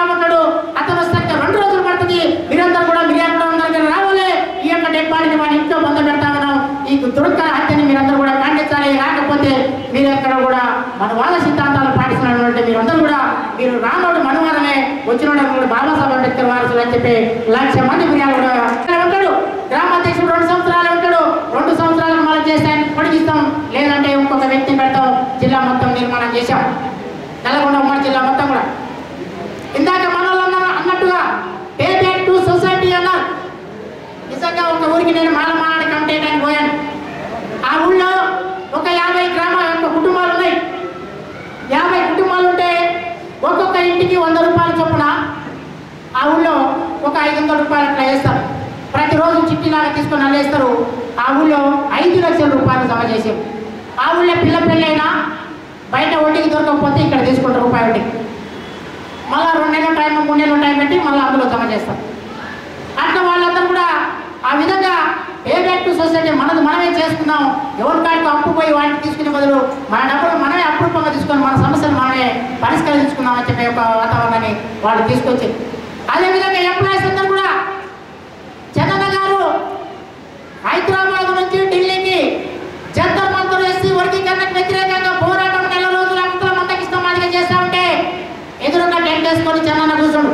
S5: బాగుంటాడు అతను వస్తాక రెండు రోజులు పడుతుంది మీరందరూ కూడా మిర్యాల దగ్గర రావాలి ఈ యొక్క డెడ్ బాడీని మన ఇంట్లో పొంద పెడతా ఉన్నాం ఈ దుర్గ హత్యని మీరందరూ కూడా ఖండించాలి రాకపోతే మీరు ఎక్కడ కూడా మన వాద సిద్ధాంతాలు పాటిస్తున్నటువంటి మీరందరూ కూడా మీరు రానోడు మనవాదమే వచ్చిన కూడా బాబాసాహెబ్ అంబేద్కర్ వారసులు అని చెప్పి లక్ష మంది మిర్యాలు కూడా ఉంటాడు గ్రామాధ్యక్షుడు రెండు సంవత్సరాలు ఉంటాడు రెండు సంవత్సరాలు మనం చేస్తే ఆయన పొడిగిస్తాం లేదంటే ఇంకొక వ్యక్తిని పెడతాం జిల్లా మొత్తం నిర్మాణం చేశాం నల్గొండ ఉమ్మడి జిల్లా మొత్తం కూడా ఇందాక మనలో అన్నట్టుగా పే బ్యాక్ టు సొసైటీ అన్నారు నిజంగా ఒక ఊరికి నేను మాల మాలాడి కమిటీ అని పోయాను ఆ ఊళ్ళో ఒక యాభై గ్రామ యొక్క కుటుంబాలు ఉన్నాయి యాభై కుటుంబాలు ఉంటే ఒక్కొక్క ఇంటికి వంద రూపాయల చొప్పున ఆ ఊళ్ళో ఒక ఐదు వందల రూపాయలు అట్లా వేస్తారు ప్రతిరోజు చిట్టిలాగా తీసుకొని అల్లేస్తారు ఆ ఊళ్ళో ఐదు లక్షల రూపాయలు జమ చేసారు ఆ ఊళ్ళో పిల్ల పెళ్ళైనా బయట వడ్డీకి దొరకకపోతే ఇక్కడ తీసుకుంటారు రూపాయి వడ్డీకి మళ్ళీ రెండు నెలల టైం మూడు నెలల టైం పెట్టి మళ్ళీ అందులో జమ చేస్తారు అట్లా వాళ్ళందరూ కూడా ఆ విధంగా పే బ్యాక్ టు సొసైటీ మనది మనమే చేసుకుందాం ఎవరి కాడికి అప్పు పోయి వాటికి తీసుకునే బదులు మన డబ్బులు మనమే అప్రూపంగా తీసుకొని మన సమస్యలు మనమే పరిష్కరించుకుందాం అని చెప్పే ఒక వాతావరణాన్ని వాళ్ళు తీసుకొచ్చి అదేవిధంగా ఎంప్లాయీస్ అందరూ కూడా చందన్న గారు హైదరాబాద్ నుంచి ఢిల్లీకి జంతర్ మంతర్ ఎస్సీ వర్గీకరణకు వ్యతిరేకంగా పోరాటం నెల రోజులు అంతల మందకిష్టం మాదిరిగా చేస్తా ఉంటే ఎదురుగా టెంట్ వేసుకొని చందన్న కూర్చోడు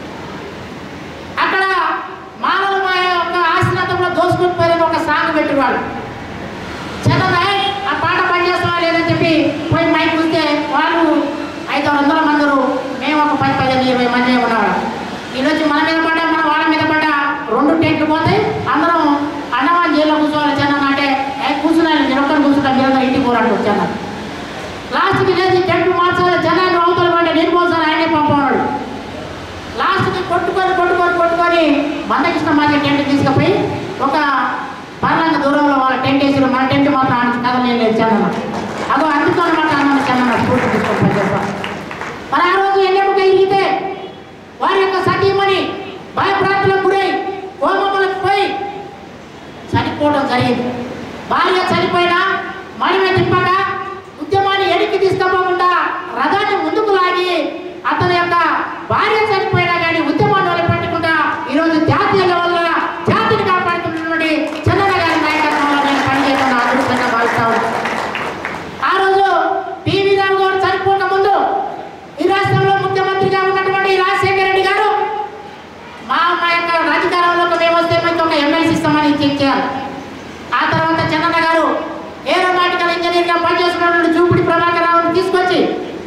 S5: అక్కడ మానవ మా యొక్క ఆశలంతా కూడా దోసుకొని పోయిన ఒక సాంగ్ పెట్టేవాడు చందన్న "ఏయ్, ఆ పాట పనిచేస్తావా లేదని చెప్పి పోయి మైక్ చూస్తే వాళ్ళు ఐదు వందల మందరు మేము ఒక పది పదిహేను ఇరవై మంది ఉన్నవాడు ఈరోజు మన మీద పడ్డా మన వాళ్ళ మీద పడ్డా రెండు టెంట్లు పోతాయి అందరం అన్నవాన్ జైల్లో కూర్చోవాలి చందన్న అంటే "ఏ, కూర్చున్నాను నేను ఒక్కరు కూర్చుంటా మీరందరూ ఇంటికి పోరాడు చందన్న లాస్ట్కి లేచి టెంట్లు మార్చాలి జనాన్ని అవతల పడ్డా నేను పోసాను ఆయనే పంపన్నాడు లాస్ట్కి కొట్టుకొని కొట్టుకొని కొట్టుకొని మందకృష్ణ మాది టెంట్ తీసుకుపోయి ఒక పర్లంగ దూరంలో వాళ్ళ టెంట్ వేసి మన టెంట్ మాత్రం ఆయన కదలేదు లేదు చందన్న అదో అందుకో అనమాట అన్న చందన్న స్ఫూర్తి తీసుకొని పని చేస్తా మరి ఆ రోజు ఎన్నెముక ఇరిగితే వారి యొక్క సతీమణి భయప్రాంతులకు గురై కోమములకు పోయి చనిపోవడం జరిగింది భార్య చనిపోయినా మడిమ తిప్పక ఉద్యమాన్ని ఎడికి తీసుకుపోకుండా రథాన్ని ముందుకు లాగి అతని యొక్క భార్య చనిపోయినా కానీ ఉద్యమాన్ని వదిలిపెట్టకుండా ఈరోజు జాతీయ లెవెల్లో జాతిని కాపాడుతున్నటువంటి చంద్రన్న గారి నాయకత్వంలో నేను పనిచేస్తున్న అదృష్టంగా భావిస్తా ఉన్నాను. ఆ రోజు పివి రావు గారు చనిపోక ముందు ఈ రాష్ట్రంలో ముఖ్యమంత్రిగా ఉన్నటువంటి రాజశేఖర రెడ్డి గారు మా మా యొక్క అధికారంలోకి మేము వస్తే మీకు ఒక ఎమ్మెల్సీ ఇస్తామని చెక్ చేయాలి ఆ తర్వాత చంద్రన్న గారు ఏరోనాటికల్ ఇంజనీర్గా పనిచేస్తున్నటువంటి చూపుడి ప్రభాకర్ రావుని తీసుకొచ్చి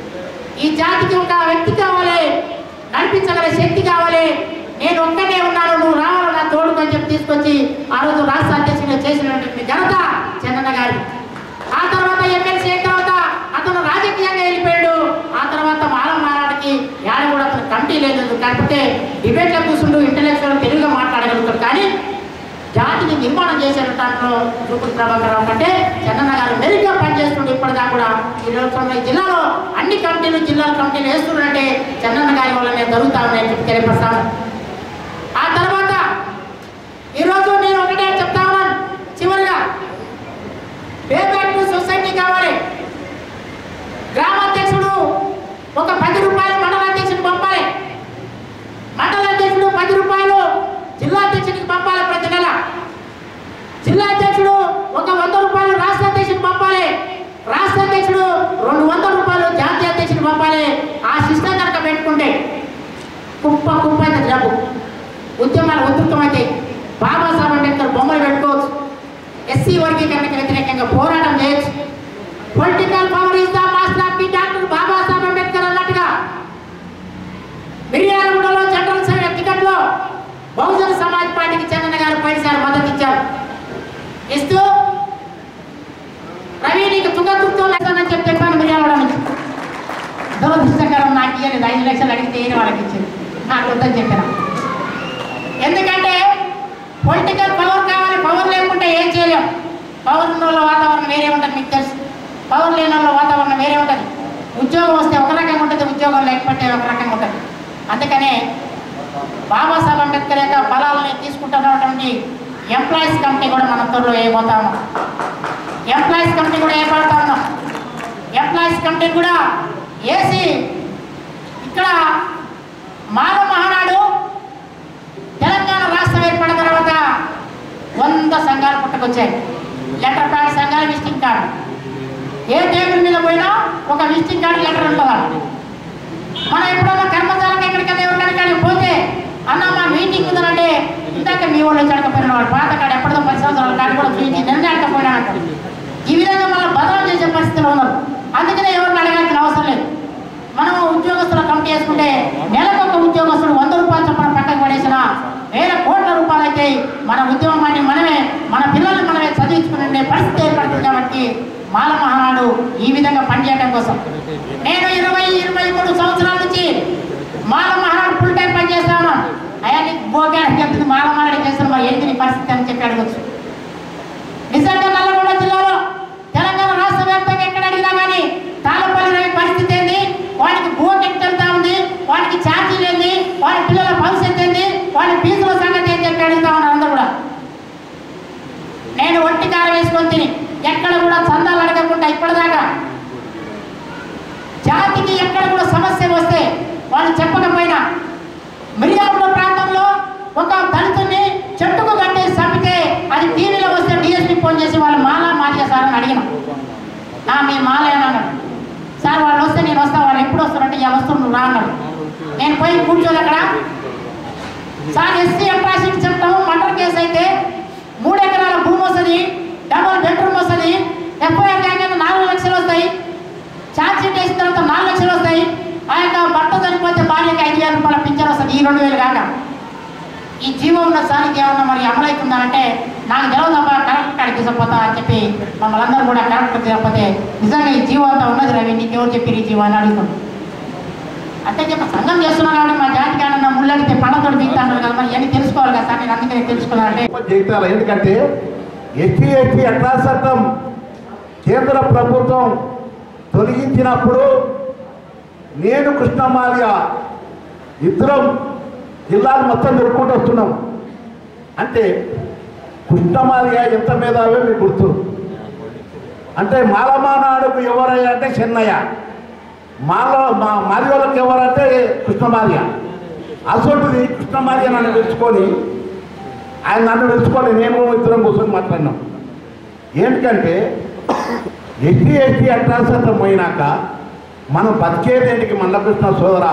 S5: ఈ జాతికి ఒక వ్యక్తి కావాలి నడిపించగల శక్తి కావాలి నేను ఒక్కనే ఉన్నాను నువ్వు రావాలి నా తోడుకు అని చెప్పి తీసుకొచ్చి ఆ రోజు రాష్ట్ర అధ్యక్షుడిగా చేసినటువంటి ఘనత చందన్న గారి ఆ తర్వాత ఎమ్మెల్సీ అయిన తర్వాత అతను రాజకీయంగా వెళ్ళిపోయాడు ఆ తర్వాత మాలం మారాడికి యాడ కూడా అతను కమిటీ లేదు కాకపోతే డిబేట్లో కూర్చుంటూ ఇంటలెక్చువల్ తెలుగుగా మాట్లాడగలుగుతాడు కానీ జాతిని నిర్మాణం చేసిన దాంట్లో చూపుడు ప్రభాకర్ రావు కంటే చందన్న గారు మెరుగ్గా పనిచేస్తుండే ఇప్పటిదాకా కూడా ఈ రోజు ఈ జిల్లాలో అన్ని కమిటీలు జిల్లాల కమిటీలు వేస్తున్నారంటే చందన్న గారి వల్ల నేను జరుగుతా ఉన్నాయని చెప్పి తెలియపరుస్తాను ఆ తర్వాత ఈరోజు నేను ఒకటే చెప్తా ఉన్నాను చివరిగా పేమెంట్ సొసైటీ కావాలి గ్రామాధ్యక్షుడు ఒక పది రూపాయలు మండల అధ్యక్షుడికి పంపాలి మండల అధ్యక్షుడు పది రూపాయలు జిల్లా అధ్యక్షుడికి పంపాలి ప్రతి నెల జిల్లా అధ్యక్షుడు ఒక వంద రూపాయలు రాష్ట్ర అధ్యక్షుడికి పంపాలి రాష్ట్ర అధ్యక్షుడు రెండు వందల రూపాయలు జాతీయ అధ్యక్షుడికి పంపాలి ఆ సిస్టమ్ కనుక పెట్టుకుంటే కుప్ప కుప్ప అయితే జబ్బు ఉద్యమాలు ఉధృతమైతే బాబాసాహెబ్ అంబేద్కర్ బొమ్మలు పెట్టుకోవచ్చు ఎస్సీ వర్గీకరణకు వ్యతిరేకంగా పోరాటం చేయొచ్చు political power is the master of the doctor Babasaheb Ambedkar అన్నట్టుగా మిర్యాలగూడలో జనరల్ సభ టికెట్లో బహుజన సమాజ్ పార్టీకి చందన్న గారు పోయినసారి మద్దతు ఇచ్చారు ఇస్తూ రవి నీకు తుగతుర్తో లేదని చెప్పి చెప్పాను మిర్యాలగూడ నుంచి దురదృష్టకరం నాకు ఇయ్యలేదు ఐదు లక్షలు అడిగితే ఏది వాళ్ళకి ఇచ్చింది నాకు వద్దని చెప్పిన ఎందుకంటే పొలిటికల్ పవర్ కావాలి పవర్ లేకుంటే ఏం చేయలేం పవర్ ఉన్న వాళ్ళ వాతావరణం వేరే ఉంటుంది మీకు తెలుసు పవర్ లేని వాళ్ళ వాతావరణం వేరే ఉంటుంది ఉద్యోగం వస్తే ఒక రకంగా ఉంటుంది ఉద్యోగం లేకపోతే ఒక రకంగా ఉంటుంది అందుకనే బాబాసాహెబ్ అంబేద్కర్ యొక్క బలాలని తీసుకుంటున్నటువంటి ఎంప్లాయీస్ కమిటీ కూడా మనం త్వరలో వేయబోతా ఉన్నాం ఎంప్లాయీస్ కమిటీ కూడా ఏర్పడతా ఉన్నాం ఎంప్లాయీస్ కమిటీ కూడా వేసి ఇక్కడ మాల మహానాడు తెలంగాణ రాష్ట్రం ఏర్పడిన తర్వాత వంద సంఘాలు పుట్టుకొచ్చాయి లెటర్ ప్యాడ్ సంఘాలు విజిటింగ్ కార్డు ఏ టేబుల్ మీద పోయినా ఒక విజిటింగ్ కార్డు లెటర్ ఉంటుందా మనం ఎప్పుడన్నా కర్మచారికి ఎక్కడికైనా ఎవరికైనా పోతే అన్న మా మీటింగ్ ఉందనంటే ఇందాక మీ వాళ్ళు చడకపోయిన వాడు పాత కాడు ఎప్పటిదో పది సంవత్సరాల కాడు కూడా ఫీజు నిన్న అడకపోయినా అంటాడు ఈ విధంగా మనం బదనాలు చేసే పరిస్థితిలో ఉన్నారు అందుకనే ఎవరిని అడగాల్సిన అవసరం లేదు మనం ఉద్యోగస్తుల కమిటీ వేసుకుంటే నెలకొక ఉద్యోగస్తుడు వంద రూపాయలు చొప్పున పక్కకు పడేసిన వేల కోట్ల రూపాయలు అయితే మన ఉద్యమాన్ని మనమే మన పిల్లల్ని మనమే చదివించుకునే పరిస్థితి ఏర్పడుతుంది కాబట్టి మాల మహానాడు ఈ విధంగా పనిచేయడం కోసం నేను ఇరవై ఇరవై మూడు సంవత్సరాల నుంచి మాల మహానాడు ఫుల్ టైం పనిచేస్తాను అయ్యా నీకు బోకేడానికి చెప్తుంది మాల మహానాడు చేస్తాను మరి ఏంటి నీ పరిస్థితి అని చెప్పి అడగచ్చు నిజంగా నల్లగొండ జిల్లాలో తెలంగాణ రాష్ట్ర వ్యాప్తంగా ఎక్కడ అడిగినా కానీ తాళపల్లి రవి పరిస్థితి ఏంది వాడికి బోకెట్ వెళ్తా ఉంది వాడికి ఛార్జీలు ఏంది వాడి పిల్లల భవిష్యత్తు ఏంది వాడి ఫీజుల సంగతి ఏంటి చెప్పి అడుగుతా ఉన్నారు అందరూ కూడా నేను ఒంటి కార వేసుకొని తిని ఎక్కడ కూడా చందాలు అడగకుండా ఇప్పటిదాకా జాతికి ఎక్కడ కూడా సమస్య వస్తే వాళ్ళు చెప్పకపోయినా మిర్యాపురం ప్రాంతంలో ఒక దళితుని చెట్టుకు కట్టేసి చంపితే అది టీవీలో వస్తే డిఎస్పీ ఫోన్ చేసి వాళ్ళు మాలా మాదిగా సార్ అని అడిగిన నా మీ మాలేనా అన్నాడు సార్ వాళ్ళు వస్తే నేను వస్తా వాళ్ళు ఎప్పుడు వస్తారంటే ఇవాళ వస్తున్నారు రా అన్నాడు నేను పోయి కూర్చోదు అక్కడ సార్ ఎస్సీ అట్రాసిటీ చట్టం మర్డర్ కేసు అయితే మూడు ఎకరాల భూమి వస్తుంది డబుల్ బెడ్రూమ్ వస్తుంది ఎఫ్ఐఆర్ కాగానే నాలుగు లక్షలు వస్తాయి ఛార్జ్ షీట్ వేసిన తర్వాత నాలుగు లక్షలు వస్తాయి ఆ యొక్క భర్త చనిపోతే భార్యకి ఐదు వేల రూపాయల పింఛన్ వస్తుంది ఈ రెండు వేలు కాక ఈ జీవం ఉన్న సానికి ఏమన్నా మరి అమలవుతుందా అంటే నాకు తెలియదమ్మా కరెక్ట్ కాడికి తీసుకుపోతా అని చెప్పి మమ్మల్ని అందరూ కూడా కరెక్ట్ తీసుకపోతే నిజంగా ఈ జీవం అంతా ఉన్నది రవి నీకు ఎవరు చెప్పి ఈ జీవం అని అడుగుతుంది అంటే చెప్పి సంఘం చేస్తున్నాం కాబట్టి మా జాతి కాడన్న ముళ్ళడితే పళ్ళతో దిగుతాను కదా మరి ఇవన్నీ తెలుసుకోవాలి కదా సార్ నేను అందుకని తెలుసుకున్నానంటే
S15: జీవితాలు ఎందుకంటే ఎస్టీ ఎస్టీ అట్లా చట్టం కేంద్ర ప్రభుత్వం తొలగించినప్పుడు నేను కృష్ణమాల్య ఇద్దరం జిల్లాలు మొత్తం తిరుక్కుంటూ వస్తున్నాం అంటే కృష్ణమాల్య ఎంత మేధావే మీకు గుర్తు అంటే మాలమానాడుకు ఎవరయ్యా అంటే చెన్నయ్య మాల మా మాదిగోళ్ళకి ఎవరంటే కృష్ణమాల్య అసొంటిది కృష్ణమాల్య నన్ను పిలుచుకొని ఆయన నన్ను పిలుచుకొని నేను ఇద్దరం కూర్చొని మాట్లాడినాం ఏంటంటే ఎస్టీ ఎస్టీ అట్రాసంతం పోయినాక మనం బతికేదేంటికి మల్లకృష్ణ సోదర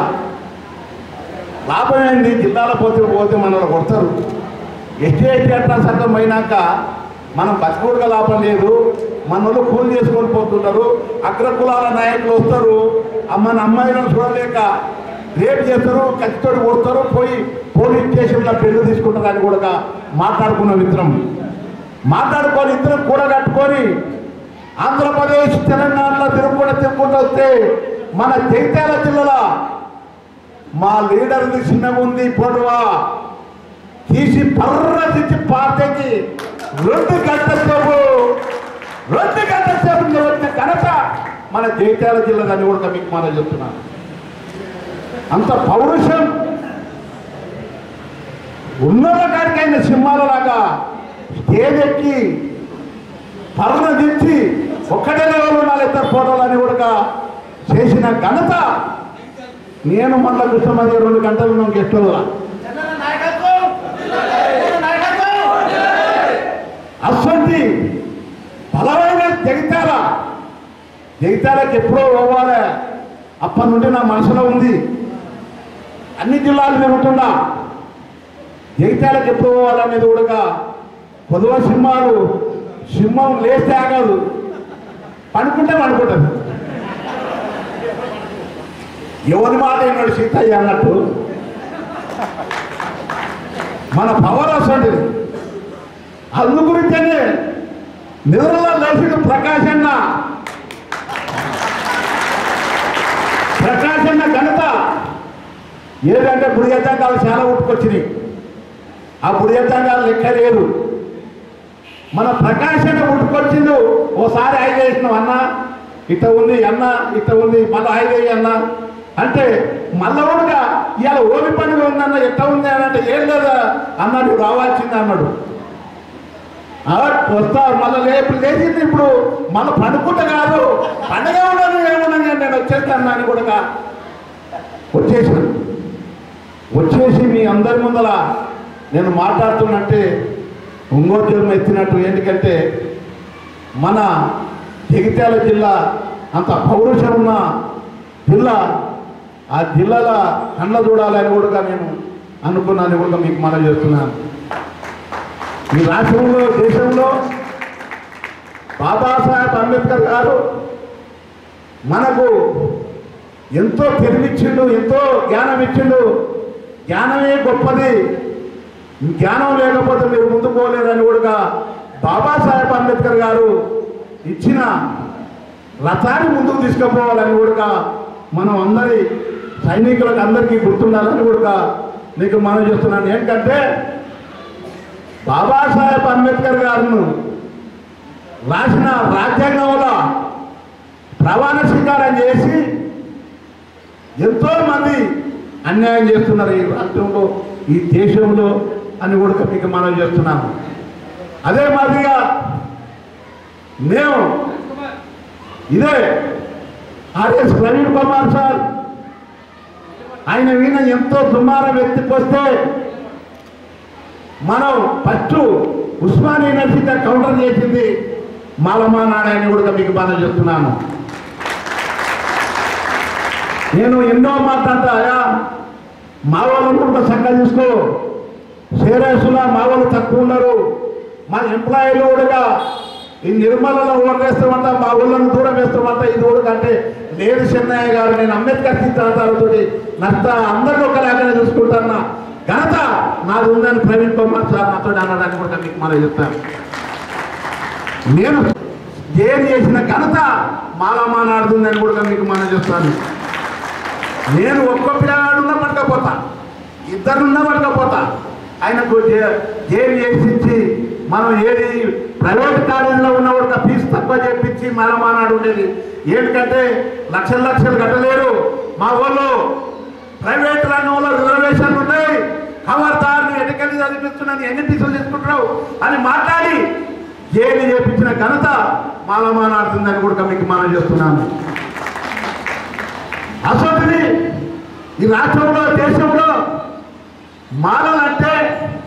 S15: లాభం ఏంది జిల్లాల పోతే పోతే మనల్ని కొడతారు ఎస్టీ ఎస్టీ అట్రాసంతం పోయినాక మనం బతికూడగా లాభం లేదు మనలో కూలి చేసుకొని పోతుంటారు అగ్రకులాల నాయకులు వస్తారు మన అమ్మాయిలను చూడలేక రేపు చేస్తారు కత్తితోటి కొడతారు పోయి పోలీస్ స్టేషన్లో పెళ్లి తీసుకుంటారని కూడా మాట్లాడుకున్నాం ఇద్దరం మాట్లాడుకొని ఇద్దరం కూడగట్టుకొని ఆంధ్రప్రదేశ్ తెలంగాణలో తిరుగుకుంటూ తిరుగుకుంటూ వస్తే మన జగిత్యాల జిల్లాలో మా లీడర్ది చిన్నగా ఉంది పొడవా తీసి పర్ర తీసి పార్టీకి రెండు గంటల సేపు రెండు గంటల సేపు నిలబడిన ఘనత మన జగిత్యాల జిల్లా దాన్ని కూడా మీకు మనం చెప్తున్నాను అంత పౌరుషం ఉన్నత కాడికైన సింహాలలాగా స్టేజ్ ఎక్కి పర్ణ దించి ఒక్కటే లెవెల్ ఉండాలి ఇద్దరు ఫోటోలు అని కూడా చేసిన ఘనత నేను మళ్ళా కృష్ణమది రెండు గంటలు ఉన్నాం గెస్టుల అసంటి బలమైన జగిత్యాల జగిత్యాలకి ఎప్పుడో పోవాలి అప్పటి నుండి నా మనసులో ఉంది అన్ని జిల్లాలు తిరుగుతున్నా జగిత్యాలకు ఎప్పుడు పోవాలనేది కూడా పొదువ సింహాలు సింహం లేస్తే ఆగదు పడుకుంటే పడుకుంటుంది ఎవరి మాట అయినాడు సీతయ్య అన్నట్టు మన పవర్ అసలు అందు గురించనే నిద్రలో లేచిన ప్రకాశన్న ప్రకాశన్న ఘనత ఏదంటే బుడియత్తంగాలు చాలా ఉట్టుకొచ్చినాయి ఆ బుడియత్తంగాలు లెక్క లేదు మన ప్రకాశన్న ఉట్టుకొచ్చిండు ఓసారి ఐదు వేసినాం అన్న ఇట్ట ఉంది అన్న ఇట్ట ఉంది మళ్ళీ ఐదు వేయి అన్న అంటే మళ్ళా కూడా ఇవాళ ఓమి పండుగ ఉందన్న ఎట్ట ఉంది అని అంటే ఏం లేదా అన్న నువ్వు రావాల్సింది అన్నాడు ఆ, వస్తా మళ్ళీ లేపు లేచింది ఇప్పుడు మళ్ళీ పండుకుంట కాదు పండుగ ఉండదు ఏమున్నది అని నేను వచ్చేస్తాను అని కూడా వచ్చేసిన వచ్చేసి మీ అందరి ముందర నేను మాట్లాడుతున్నట్టే ఒంగోలు జన్మ ఎత్తినట్టు ఎందుకంటే మన జగిత్యాల జిల్లా అంత పౌరుషం ఉన్న జిల్లా ఆ జిల్లాల కళ్ళ చూడాలని కూడా నేను అనుకున్నాను కూడా మీకు మనం చేస్తున్నాను ఈ రాష్ట్రంలో దేశంలో బాబాసాహెబ్ అంబేద్కర్ గారు మనకు ఎంతో తెలివిచ్చిండు ఎంతో జ్ఞానం ఇచ్చిండు జ్ఞానమే గొప్పది జ్ఞానం లేకపోతే మీరు ముందుకు పోలేరని కూడా బాబాసాహెబ్ అంబేద్కర్ గారు ఇచ్చిన రథాన్ని ముందుకు తీసుకుపోవాలని కూడా మనం అందరి సైనికులకు అందరికీ గుర్తుండాలని కూడా మీకు మనం చేస్తున్నాను ఏంటంటే బాబాసాహెబ్ అంబేద్కర్ గారిను రాసిన రాజ్యాంగంలో ప్రమాణ స్వీకారం చేసి ఎంతో మంది అన్యాయం చేస్తున్నారు ఈ రాష్ట్రంలో ఈ దేశంలో అని కూడా మీకు మనం చేస్తున్నాము అదే మాదిరిగా మేము ఇదే ఆర్ఎస్ ప్రవీణ్ కుమార్ సార్ ఆయన వీణ ఎంతో దుమారం ఎత్తిపోస్తే మనం ఫస్ట్ ఉస్మాన్ యూనివర్సిటీ కౌంటర్ చేసింది మాలమా నారాయణ కూడా మీకు బాధ చెప్తున్నాను నేను ఎన్నో మాట్లాడతా అయా మా వాళ్ళను కూడా చక్కగా చూసుకో సేరేసులా మా వాళ్ళు తక్కువ ఉన్నారు మా ఎంప్లాయీలు కూడా ఈ నిర్మలలో ఓటు వేస్తామంట మా ఊళ్ళను దూరం వేస్తామంట ఇది కూడా అంటే లేదు చెన్నయ్య గారు నేను అంబేద్కర్ సిద్ధాంతాలతో నష్ట అందరినీ ఒకలాగానే చూసుకుంటాన్న ఘనత నాది ఉందని ప్రవీణ్ కుమార్ సార్ నాతో అనడానికి కూడా మీకు మనం చెప్తాను నేను ఏం చేసిన ఘనత మాలమా నాడుతుందని కూడా మీకు మనం చెప్తాను నేను ఒక్క పిల్లగాడున్నా పట్టకపోతా ఇద్దరున్నా పట్టకపోతా ఆయనకు జే- జైలు చేసి మనం ఏది ప్రైవేట్ కాలేజీలో ఉన్న ఒక ఫీజు తక్కువ చేపించి మన మానాడు ఉండేది ఏంటంటే లక్షల లక్షలు కట్టలేరు మా వాళ్ళు ప్రైవేట్ రంగంలో రిజర్వేషన్లు ఉన్నాయి ఖబర్దార్ని ఎన్నికలు చదివిస్తున్నాను ఎన్ని ఫీజులు తీసుకుంటున్నావు అని మాట్లాడి జైలు చేపించిన ఘనత మాలమానాడుతుందని కూడా మీకు మనం చేస్తున్నాను అసలుది ఈ రాష్ట్రంలో దేశంలో మాలలంటే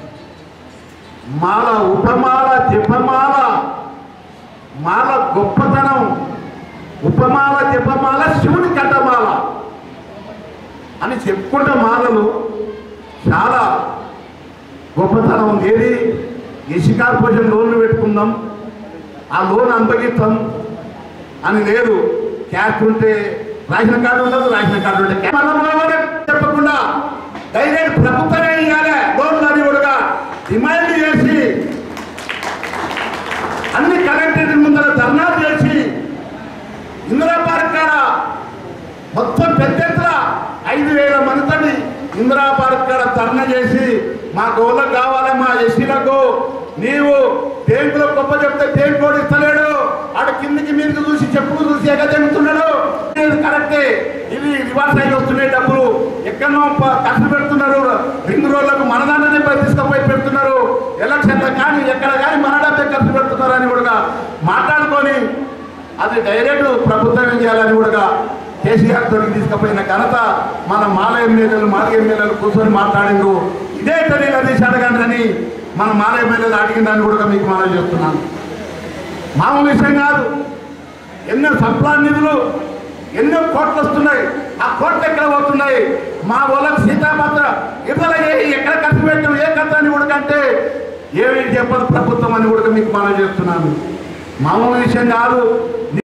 S15: మాల ఉపమాల జపమాల మాల గొప్పతనం ఉపమాల జపమాల శివుని కట్టమాల అని చెప్పుకుంటే మాలలు చాలా గొప్పతనం ఉంది ఏది ఎసి కార్పొరేషన్ లోన్లు పెట్టుకుందాం ఆ లోన్ అందగిస్తాం అని లేదు క్యాష్ ఉంటే రేషన్ కార్డు ఉండదు రేషన్ కార్డు ఉంటే cash మనం ఎవరు చెప్పకుండా డైరెక్ట్ ప్రభుత్వమే ఇవ్వాలి లోన్లు అని కూడా డిమాండ్ చేసి అన్ని కలెక్టరేట్ ముందర ధర్నా చేసి ఇందిరా పార్క్ కాడ మొత్తం పెద్ద ఎత్తున ఐదు వేల మందితోని ఇందిరా పార్క్ కాడ ధర్నా చేసి మా గోళ్ళకు కావాలి మా ఎస్సీలకు నీవు బ్యాంకులో గొప్ప చెప్తే బ్యాంక్ కూడా ఇస్తలేడు ఆడ కిందికి మీదకి చూసి చెప్పులు చూసి ఎగదెంగుతున్నాడు ఇది కరెక్టే ఇవి రివర్స్ అయి వస్తున్నాయి డబ్బులు ఎక్కడో ప- ఖర్చు పెడుతున్నారు రింగ్ రోడ్లకు మన దాంట్లోనే పోయి తీసుకుపోయి పెడుతున్నారు ఎలక్షన్లో కానీ ఎక్కడ కానీ మన డబ్బే ఖర్చు పెడుతున్నారు అని కూడా మాట్లాడుకొని అది డైరెక్ట్ ప్రభుత్వం ఏం చేయాలని కూడా కేసీఆర్ తోటి తీసుకుపోయిన ఘనత మన మాల ఎమ్మెల్యేలు మాల ఎమ్మెల్యేలు కూర్చొని మాట్లాడిండ్రు ఇదే తెలియదు అది అడగండి మన మాల ఎమ్మెల్యేలు అడిగిందని కూడా మీకు మనం చెప్తున్నాను మామూలు విషయం కాదు ఎన్నో సంప్లాన్ నిధులు ఎన్నో కోట్లు వస్తున్నాయి ఆ కోట్లు ఎక్కడ పోతున్నాయి మా వాళ్ళకి సీతాపత్ర ఇతర ఎక్కడ ఖర్చు పెట్టాం ఏ కథ అని కూడా కంటే ఏమి చెప్పదు ప్రభుత్వం అని కూడా మీకు మనం చేస్తున్నాను మామూలు విషయం కాదు